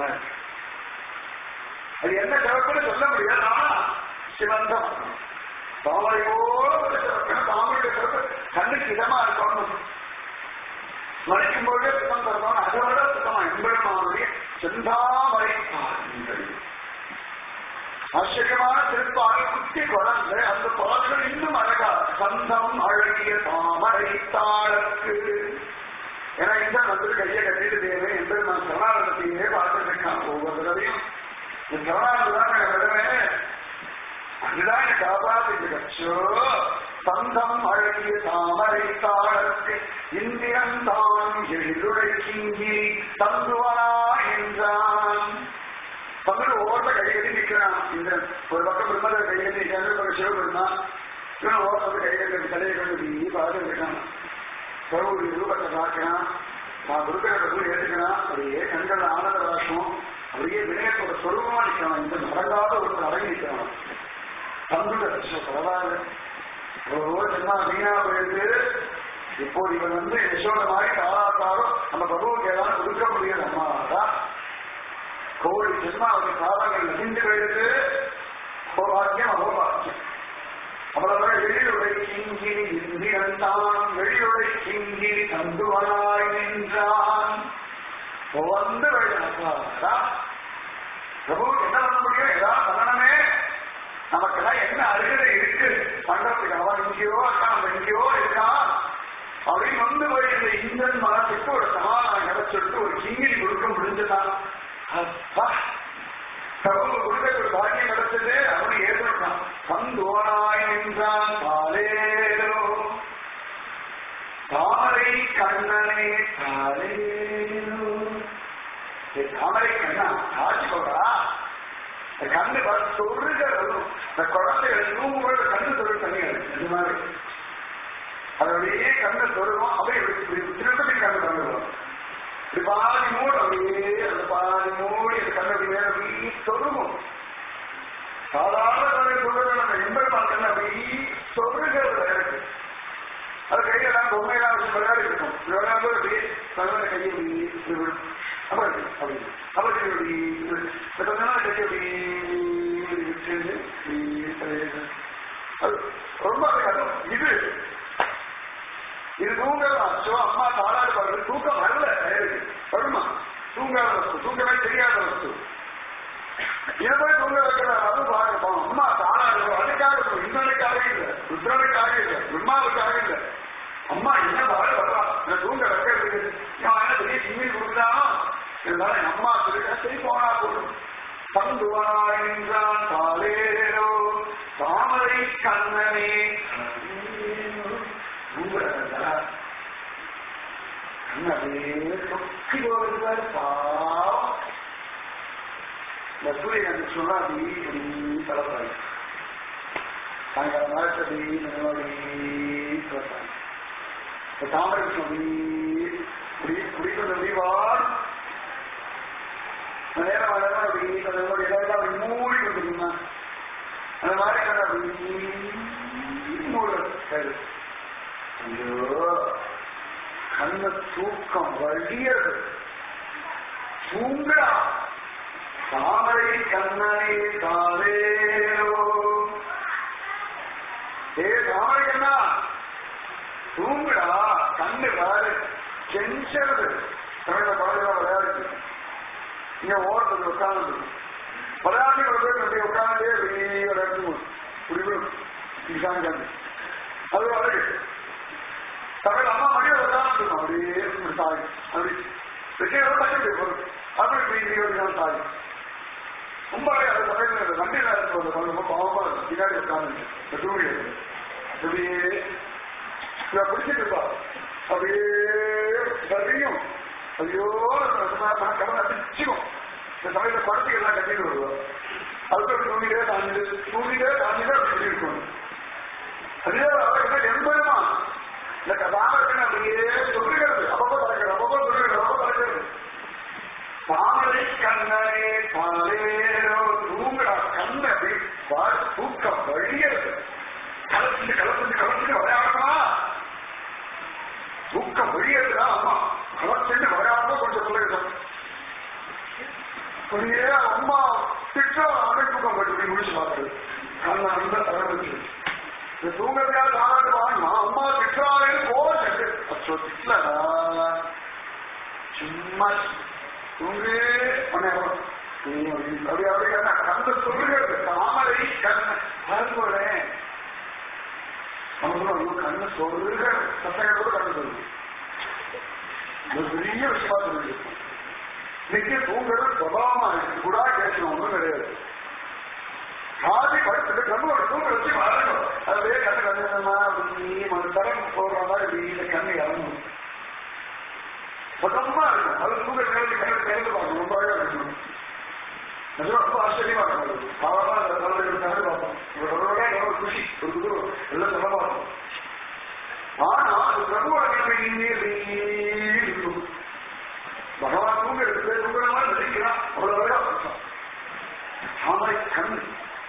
அது என்ன சிறப்புன்னு சொல்ல முடியாது ஆனா சிவந்தம் தாமரையோட ஒரு சிறப்பு தாமரையோட சிறப்பு கண்ணுக்கு இதமா இருக்கணும் மறைக்கும் பொழுதே சுத்தம் தரணும் அதை விட சுத்தமா எம்பெருமானுடைய செந்தாமரை பாருங்கள் ஆச்சரியமான திருப்பாறை குட்டி குழந்தை அந்த பாடல்கள் இன்னும் அழகா சந்தம் அழகிய தாமரை தாளக்கு ஏன்னா இந்த வந்து கையை கட்டிட்டு தேவை என்று நான் சரணாகத்தையே பார்த்துட்டு இருக்கான் ஒவ்வொரு தடவையும் இந்த சரணாகதி தான் எனக்கு விடவே அதுதான் எனக்கு காப்பாத்து கட்சோ சந்தம் அழகிய தாமரை தாளக்கு இந்திரன் தான் எழுதுரை கிங்கி தந்துவனா என்றான் தமிழ் ஓட்ட கைகட்டி நிற்கிறான் இந்த ஒரு பக்கம் பிரம்மத கைகட்டி நிற்கிறான் ஒரு சிவபெருமான் இவன் ஓட்டத்தை கைகட்டி தலையை கொண்டு நீ பார்த்து இருக்கான் பிரபுடைய ரூபத்தை பார்க்கிறான் நான் குருக்கடத்தை போய் ஏற்றுக்கிறான் அப்படியே கண்கள் ஆனந்த ராசம் அப்படியே வினயத்தோட சொருபமா நிற்கிறான் இந்த நடங்காத ஒரு அடங்கி நிற்கிறான் தமிழ் பரவாயில்ல ஒரு சின்ன வீணா போயிட்டு இப்போ இவன் வந்து யசோட மாதிரி தாராத்தாரும் நம்ம பிரபுவுக்கு ஏதாவது கொடுக்க முடியாது அம்மாடா கோடி ஜென்மாவுடைய காலங்கள் நெஞ்சு போயிடுது அகோபாக்கியம் அகோபாக்கியம் அவ்வளவுதான் வெளியுடை கிங்கிரி இந்திரன்தான் வெளியுடை கிங்கிரி தந்துவனாய் நின்றான் வந்து வெளியாடா பிரபுவுக்கு என்ன பண்ண முடியும் ஏதாவது பண்ணணுமே நமக்கெல்லாம் என்ன அருகதை இருக்கு பண்றதுக்கு அவன் இங்கேயோ இருக்கான் அவன் எங்கேயோ இருக்கான் அப்படின்னு வந்து போய் இந்த இந்திரன் மனத்துக்கு ஒரு சமாதானம் கிடைச்சிட்டு ஒரு கிங்கிரி கொடுக்க முடிஞ்சதான் பிரபு கொடுக்க ஒரு பாக்கியம் கிடைச்சது அவனு ஏற்பட்டான் சந்தோனாய் நின்றான் காலேரோ தாமரை கண்ணனே காலேரோ தாமரை கண்ணா காட்சி போடா கண்ணு சொருக வரும் இந்த குழந்தைகள் தூங்கும்போது கண்ணு சொருக தண்ணி இந்த மாதிரி அதோடய கண்ணு சொருகும் அப்படியே திருப்பதி கண்ணு தந்துடுவோம் இப்படி பாதி மூடு அப்படியே அந்த பாதி மூடி அந்த கண்ணு அப்படி மேல அப்படி சொருகும் சாதாரண கண்ணை சொல்றது நம்ம எண்பது கண்ணு அப்படி சொருகிறது இருக்கு அது கையெல்லாம் பொம்மையெல்லாம் வச்சு விளையாடி இருக்கும் விளையாடும் போது அப்படியே கண்ணோட கையை அப்படி இப்படி அப்படி அப்படி அப்படி இப்படி கொஞ்ச நாள் கையை அப்படி விட்டு அது ரொம்ப கஷ்டம் இது இது தூங்கலாம் சோ அம்மா தாளாடு பாருங்க தூக்கம் வரல எனக்கு வருமா தூங்காத வஸ்து தூங்கவே தெரியாத வஸ்து இதை போய் தூங்க வைக்கிற அது பார்க்கப்போம் அம்மா தாளாடு அதுக்காக இன்னொன்னைக்காக இல்லை ருத்ரனுக்காக அம்மாவுக்காக இல்லை அம்மா என்ன வாழ வரா என்ன தூங்க வைக்கிறது நான் என்ன பெரிய சிம்மி கொடுக்குறானோ இருந்தாலும் என் அம்மா சொல்லிட்டா சரி போனா போதும் பந்துவான் காலேரோ தாமரை கண்ணனே தூங்குறதா கண்ணவே சொக்கி போகிறார் பாவம் இந்த சூரியன் சொன்னா அப்படி இப்படி தலைப்பாரு சாயங்காலம் மரத்தடி நிலவடி தலைப்பாரு இந்த தாமரை சொல்லி குடி குடிக்கிறது அப்படி வாடும் நேரம் வளரும் அப்படி கொஞ்சம் இதெல்லாம் அப்படி மூடி கொண்டிருக்குமா அந்த மாதிரி கதை அப்படி மூடு சரி ஐயோ கண்ண தூக்கம் வழியது தூங்குடா தாமரை கண்ணனை தாரேரோ ஏ தாமரை கண்ணா தூங்குடா கண்ணு வேறு கெஞ்சது தமிழ பாடுறா விளையாடுது இங்க ஓரத்துக்கு உட்கார்ந்து விளையாட்டு ஒரு பேர் அப்படி உட்கார்ந்தே வெளியே விளையாட்டு குடிக்கும் கிசான் அது அழகு தமிழ் அம்மா மணி உட்கார்ந்து அப்படியே இப்படி சாய் அப்படி விஷயம் போகுது அப்படி இப்படி இப்படி சாய் ரொம்ப அது சமயத்தில் வண்டி நேரத்தில் ரொம்ப பாவமா இருக்கும் பின்னாடி உட்கார்ந்து இந்த டூ வீலர் அப்படியே இதை பிடிச்சிட்டு இருப்பா அப்படியே சரியும் ஐயோ நான் கடனை அடிச்சிடும் இந்த சமயத்தை படத்துக்கு எல்லாம் கட்டிட்டு வருவோம் அதுக்கு தூங்கிட்டே தாண்டி தூங்கிட்டே தாண்டிட்டே அப்படி இருக்கணும் அதே அவர்கிட்ட எண்பதுமா இந்த கதாபாத்திரம் அப்படியே சொல்லுகிறது அப்பப்போ பறக்கிறது அப்பப்போ சொல்லுகிறது அப்பப்போ பறக்கிறது தாமரை கண்ணனே தாலேரோ தூங்குடா கண்ணை பார் தூக்கம் வழியது கலந்து கலந்து கலந்து விளையாடணுமா தூக்கம் வழியதுடா அம்மா கலந்து விளையாடணும் கொஞ்சம் சொல்லுங்க அப்படியே அம்மா திட்ட அமை தூக்கம் பற்றி முடிச்சு பார்க்குது கண்ணை அந்த தரந்துச்சு இந்த தூங்கறதுக்காக நாளாண்டு வாங்கினா அம்மா திட்டாலேன்னு கோவம் அச்சோ திட்டலடா சும்மா தூங்கு உடனே அப்படி அப்படி கண்ண கண்ண சொல்லுகிறது தாமரை கண்ண மறந்துவிடேன் நம்ம கண்ண சொல்லுக சத்தங்களோடு கண்ணு சொல்லுது ஒரு பெரிய விஷயமா சொல்லிருக்கும் இன்னைக்கு தூங்குறது சுபாவமா இருக்கு கூட கேட்கணும் ஒன்றும் கிடையாது காதி படுத்துட்டு கண்ணோட தூங்க வச்சு வரணும் அதுவே கண்ணு கண்ணமா அப்படி ஒரு தரம் போடுற மாதிரி வீட்டுல கண்ணு இறங்கணும் சுகமா இருக்கும் அது தூங்க கிளம்பி கிளம்பி கிளம்பி பார்க்கணும் ரொம்ப அழகா இருக்கணும் அது ரொம்ப ஆச்சரியமா இருக்கும் சாதாரண அந்த தலைவர்கள் கண்ணு பார்ப்போம் இவரோட எவ்வளவு குஷி ஒரு குரு எல்லாம் சுகமா இருக்கும் ஆனா அது பிரபுவோட கிளம்பி இருக்கும் பகவான் தூங்க எடுத்து தூங்குற மாதிரி நடிக்கிறான் அவ்வளவு அழகா இருக்கும் தாமரை கண்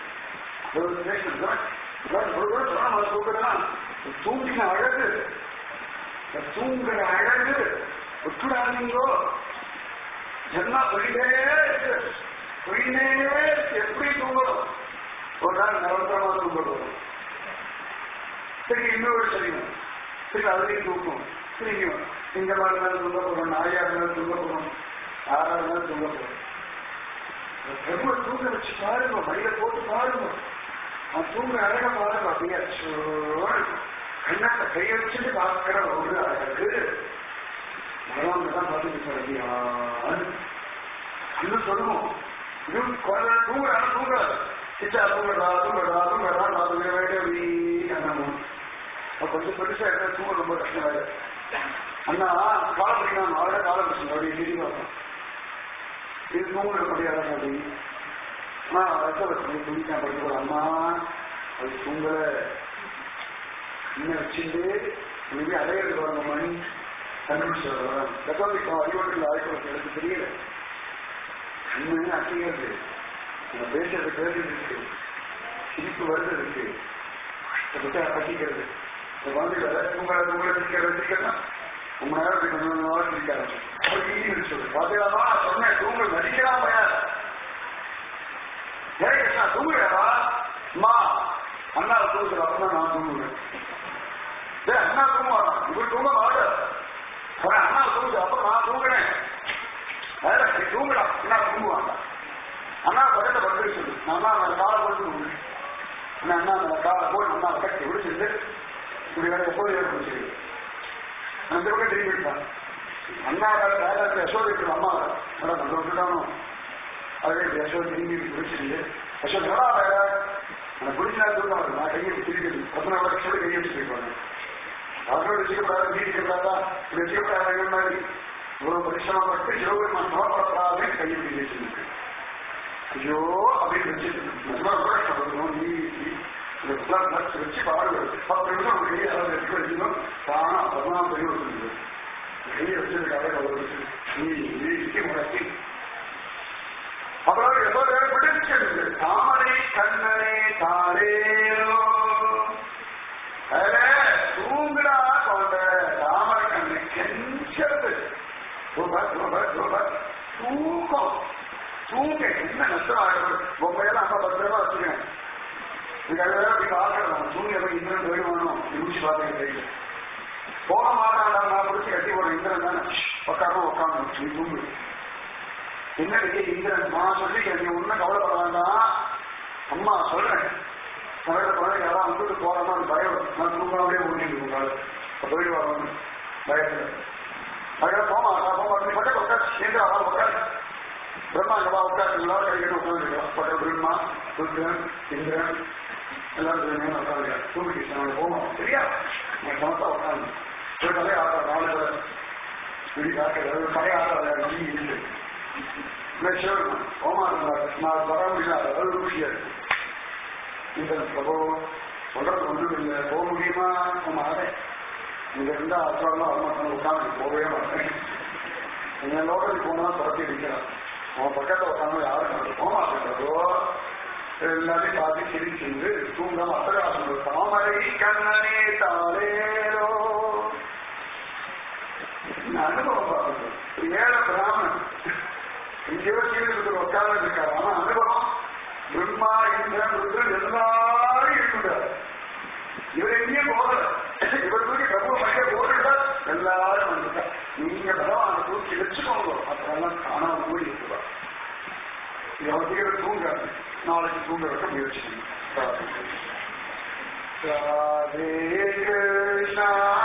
தூங்கின அழகு தூங்குற அழகு விட்டுடாதீங்கோ என்ன சொல்லிட்டே இருக்கு சொல்லினே எப்படி தூங்கணும் ஒரு நாள் நிரந்தரமா தூங்கணும் சரி இன்னொரு சரியும் சரி அதுலேயும் தூக்கும் சரிங்க இந்த மாதிரி இருந்தாலும் தூங்க போறோம் நாயா இருந்தாலும் தூங்க போறோம் ஆறா இருந்தாலும் தூங்க போறோம் பிரபு தூங்க வச்சு பாருங்க மடியில போட்டு பாருங்க அவன் தூங்க அழக பாருங்க அப்படியே கண்ணத்தை கைய வச்சுட்டு பார்க்கிற ஒரு அழகு பகவான் தான் பார்த்துட்டு அப்படியான்னு இன்னும் சொல்லுவோம் இன்னும் குழந்தை தூங்குறா தூங்குறாரு சிச்சா தூங்குறா தூங்குறா தூங்குறா நான் தூங்க வேண்டிய அப்படின்னு கொஞ்சம் பெருசா இருக்க தூங்க ரொம்ப கஷ்டமா இருக்கு அண்ணா காலம் பிடிக்கலாம் அவட காலம் பிடிச்சோம் அப்படி எழுதி பார்த்தோம் இது தூங்குற முடியாத அப்படி நான் ரசவசம் துணிக்கான் படிக்கிற அம்மா அது தூங்கல இன்னும் வச்சுட்டு இனிமே அடையிறது வர மணி கண்டுபிடிச்சு வர்றேன் ரசவசம் அறிவட்டில் ஆய்வு எனக்கு தெரியல கண்ணு அசைகிறது நம்ம பேசுறது கேட்டுட்டு இருக்கு சிரிப்பு வருது இருக்கு கஷ்டப்பட்டு பசிக்கிறது இந்த வந்து தூங்க தூங்க சிரிக்கிறது சிரிக்கலாம் ரொம்ப நேரம் கொஞ்சம் நாள் சிரிக்காது சொல்லு பாத்தீங்களா சொன்னேன் தூங்க நடிக்கலாம் பையன் ஏன் கிருஷ்ணா தூங்குறா அம்மா அண்ணா தூங்குற அப்பதான் நான் தூங்குவேன் ஏ அண்ணா தூங்குவாங்க இவர் தூங்க மாட்டார் அண்ணா தூங்குது அப்ப நான் தூங்குறேன் நீ தூங்குடா அண்ணா தூங்குவாங்க அண்ணா பக்கத்தை படுத்து சொல்லு அண்ணா அந்த காலை போட்டு தூங்குறேன் அண்ணா அண்ணா அந்த காலை போட்டு அண்ணா கட்டி விடுச்சுட்டு இப்படி வேற எப்போது ஏற்படுச்சு அந்த பக்கம் திரும்பி விட்டான் அண்ணா வேலை யசோதை இருக்கிற அம்மா மேடம் அந்த விட்டுட்டானோ அதே யசோதை திரும்பி பிடிச்சிருந்து யசோதை என்னடா வேலை நான் பிடிச்சா தூக்கம் நான் கையை திருப்பி பத்து நாள் லட்சம் கையை வச்சு போயிடுவாங்க அவரோட வச்சுக்கப்படாது வீடு இருக்கிறதா இப்படி வச்சுக்கப்படாத மாதிரி இவ்வளவு பரிசிரமப்பட்டு சிவபெருமான் சமப்படாதே கையை பிடிச்சி வச்சிருக்கு ஐயோ அப்படின்னு வச்சுட்டு நீ இந்த பிளாட் வச்சு பாருங்க பத்து நிமிஷம் அவங்க கையை அதை எடுத்து வச்சுக்கணும் தானா பதினாறு கை வச்சுருக்கு கையை வச்சிருக்காங்க அவர் வச்சு நீ நீ முடக்கி அப்புறம் எவ்வளோ நேரம் பிடிச்சிருக்கு தாமரை கண்ணனே தாரேரோ தூங்குடா கொண்ட தாமரை கண்ணை கெஞ்சது சூப்பர் சூப்பர் சூப்பர் தூக்கம் தூங்க என்ன நஷ்டம் ஆகிடும் பொம்மையெல்லாம் அம்மா பத்திரமா வச்சுக்கேன் இதுக்காக அப்படி பார்க்கணும் தூங்கி போய் இந்திரன் போயிடுவானோ நிமிஷம் பார்த்தேன் கையில் போக மாட்டாண்டா நான் பிடிச்சி கட்டி போற இந்திரன் தானே உட்காரணும் உட்காரணும் நீ தூங்கு என்ன இருக்கு இந்திரன் நான் சொல்லி நீ ஒன்னும் கவலைப்பட வேண்டாம் அம்மா சொல்றேன் கவலை குழந்தை யாராவது வந்துட்டு போறோமா பயம் நான் தூங்காமலே முடிஞ்சு உங்களால் போயிட்டு வரணும் பயத்துல அதுக்காக போமா நான் போமா நீ பக்கத்து உட்கார் எங்க அவன் உட்கார் பிரம்மா அங்கவா உட்காருங்களா கைகிட்ட உட்காந்துருக்கோம் பக்கத்து பிரம்மா ருத்ரன் இந்திரன் எல்லாரும் உட்காந்து தூங்கிட்டு நாங்கள் போமா சரியா நான் சமத்தா உட்காந்து ஒரு கதை ஆடுற நாலு பேர் இப்படி பார்க்கறது கதை ஆடுற நீ இல்லை ஓமா நான் வர முடியாது அது ருசியா இருக்கு இந்த பிரபு சொல்றது ஒன்றும் இல்லை போக முடியுமா நம்ம ஆடேன் இங்க இருந்தா அசுரம் அவன் உட்காந்து போகவே மாட்டேன் எங்க லோக்கல் போனா துரத்தி இருக்கிறான் அவன் பக்கத்துல உட்காந்து யாரும் போக மாட்டேங்கிறதோ எல்லாத்தையும் பார்த்து சிரிச்சு தூங்காம அசகாசம் தாமரை கண்ணனே தாரேரோ அனுபவம் பார்க்கணும் ஏழை பிராமணன் இங்கேயோ கீழே உட்கார்ந்து இருக்காரு ஆனா அனுபவம் பிரம்மா இந்திரன் ருத்ரன் எல்லாரும் இருக்கிறார் இவர் எங்கேயும் போகல இவர் தூக்கி பிரபு மைய போட்டுட்டா எல்லாரும் வந்துட்டார் நீங்க பகவான தூக்கி வச்சுக்கோங்க அப்புறம் காணாம போய் இருக்கிறார் இவர் தூங்காது நாளைக்கு தூங்க வைக்க முயற்சி ராதே கிருஷ்ணா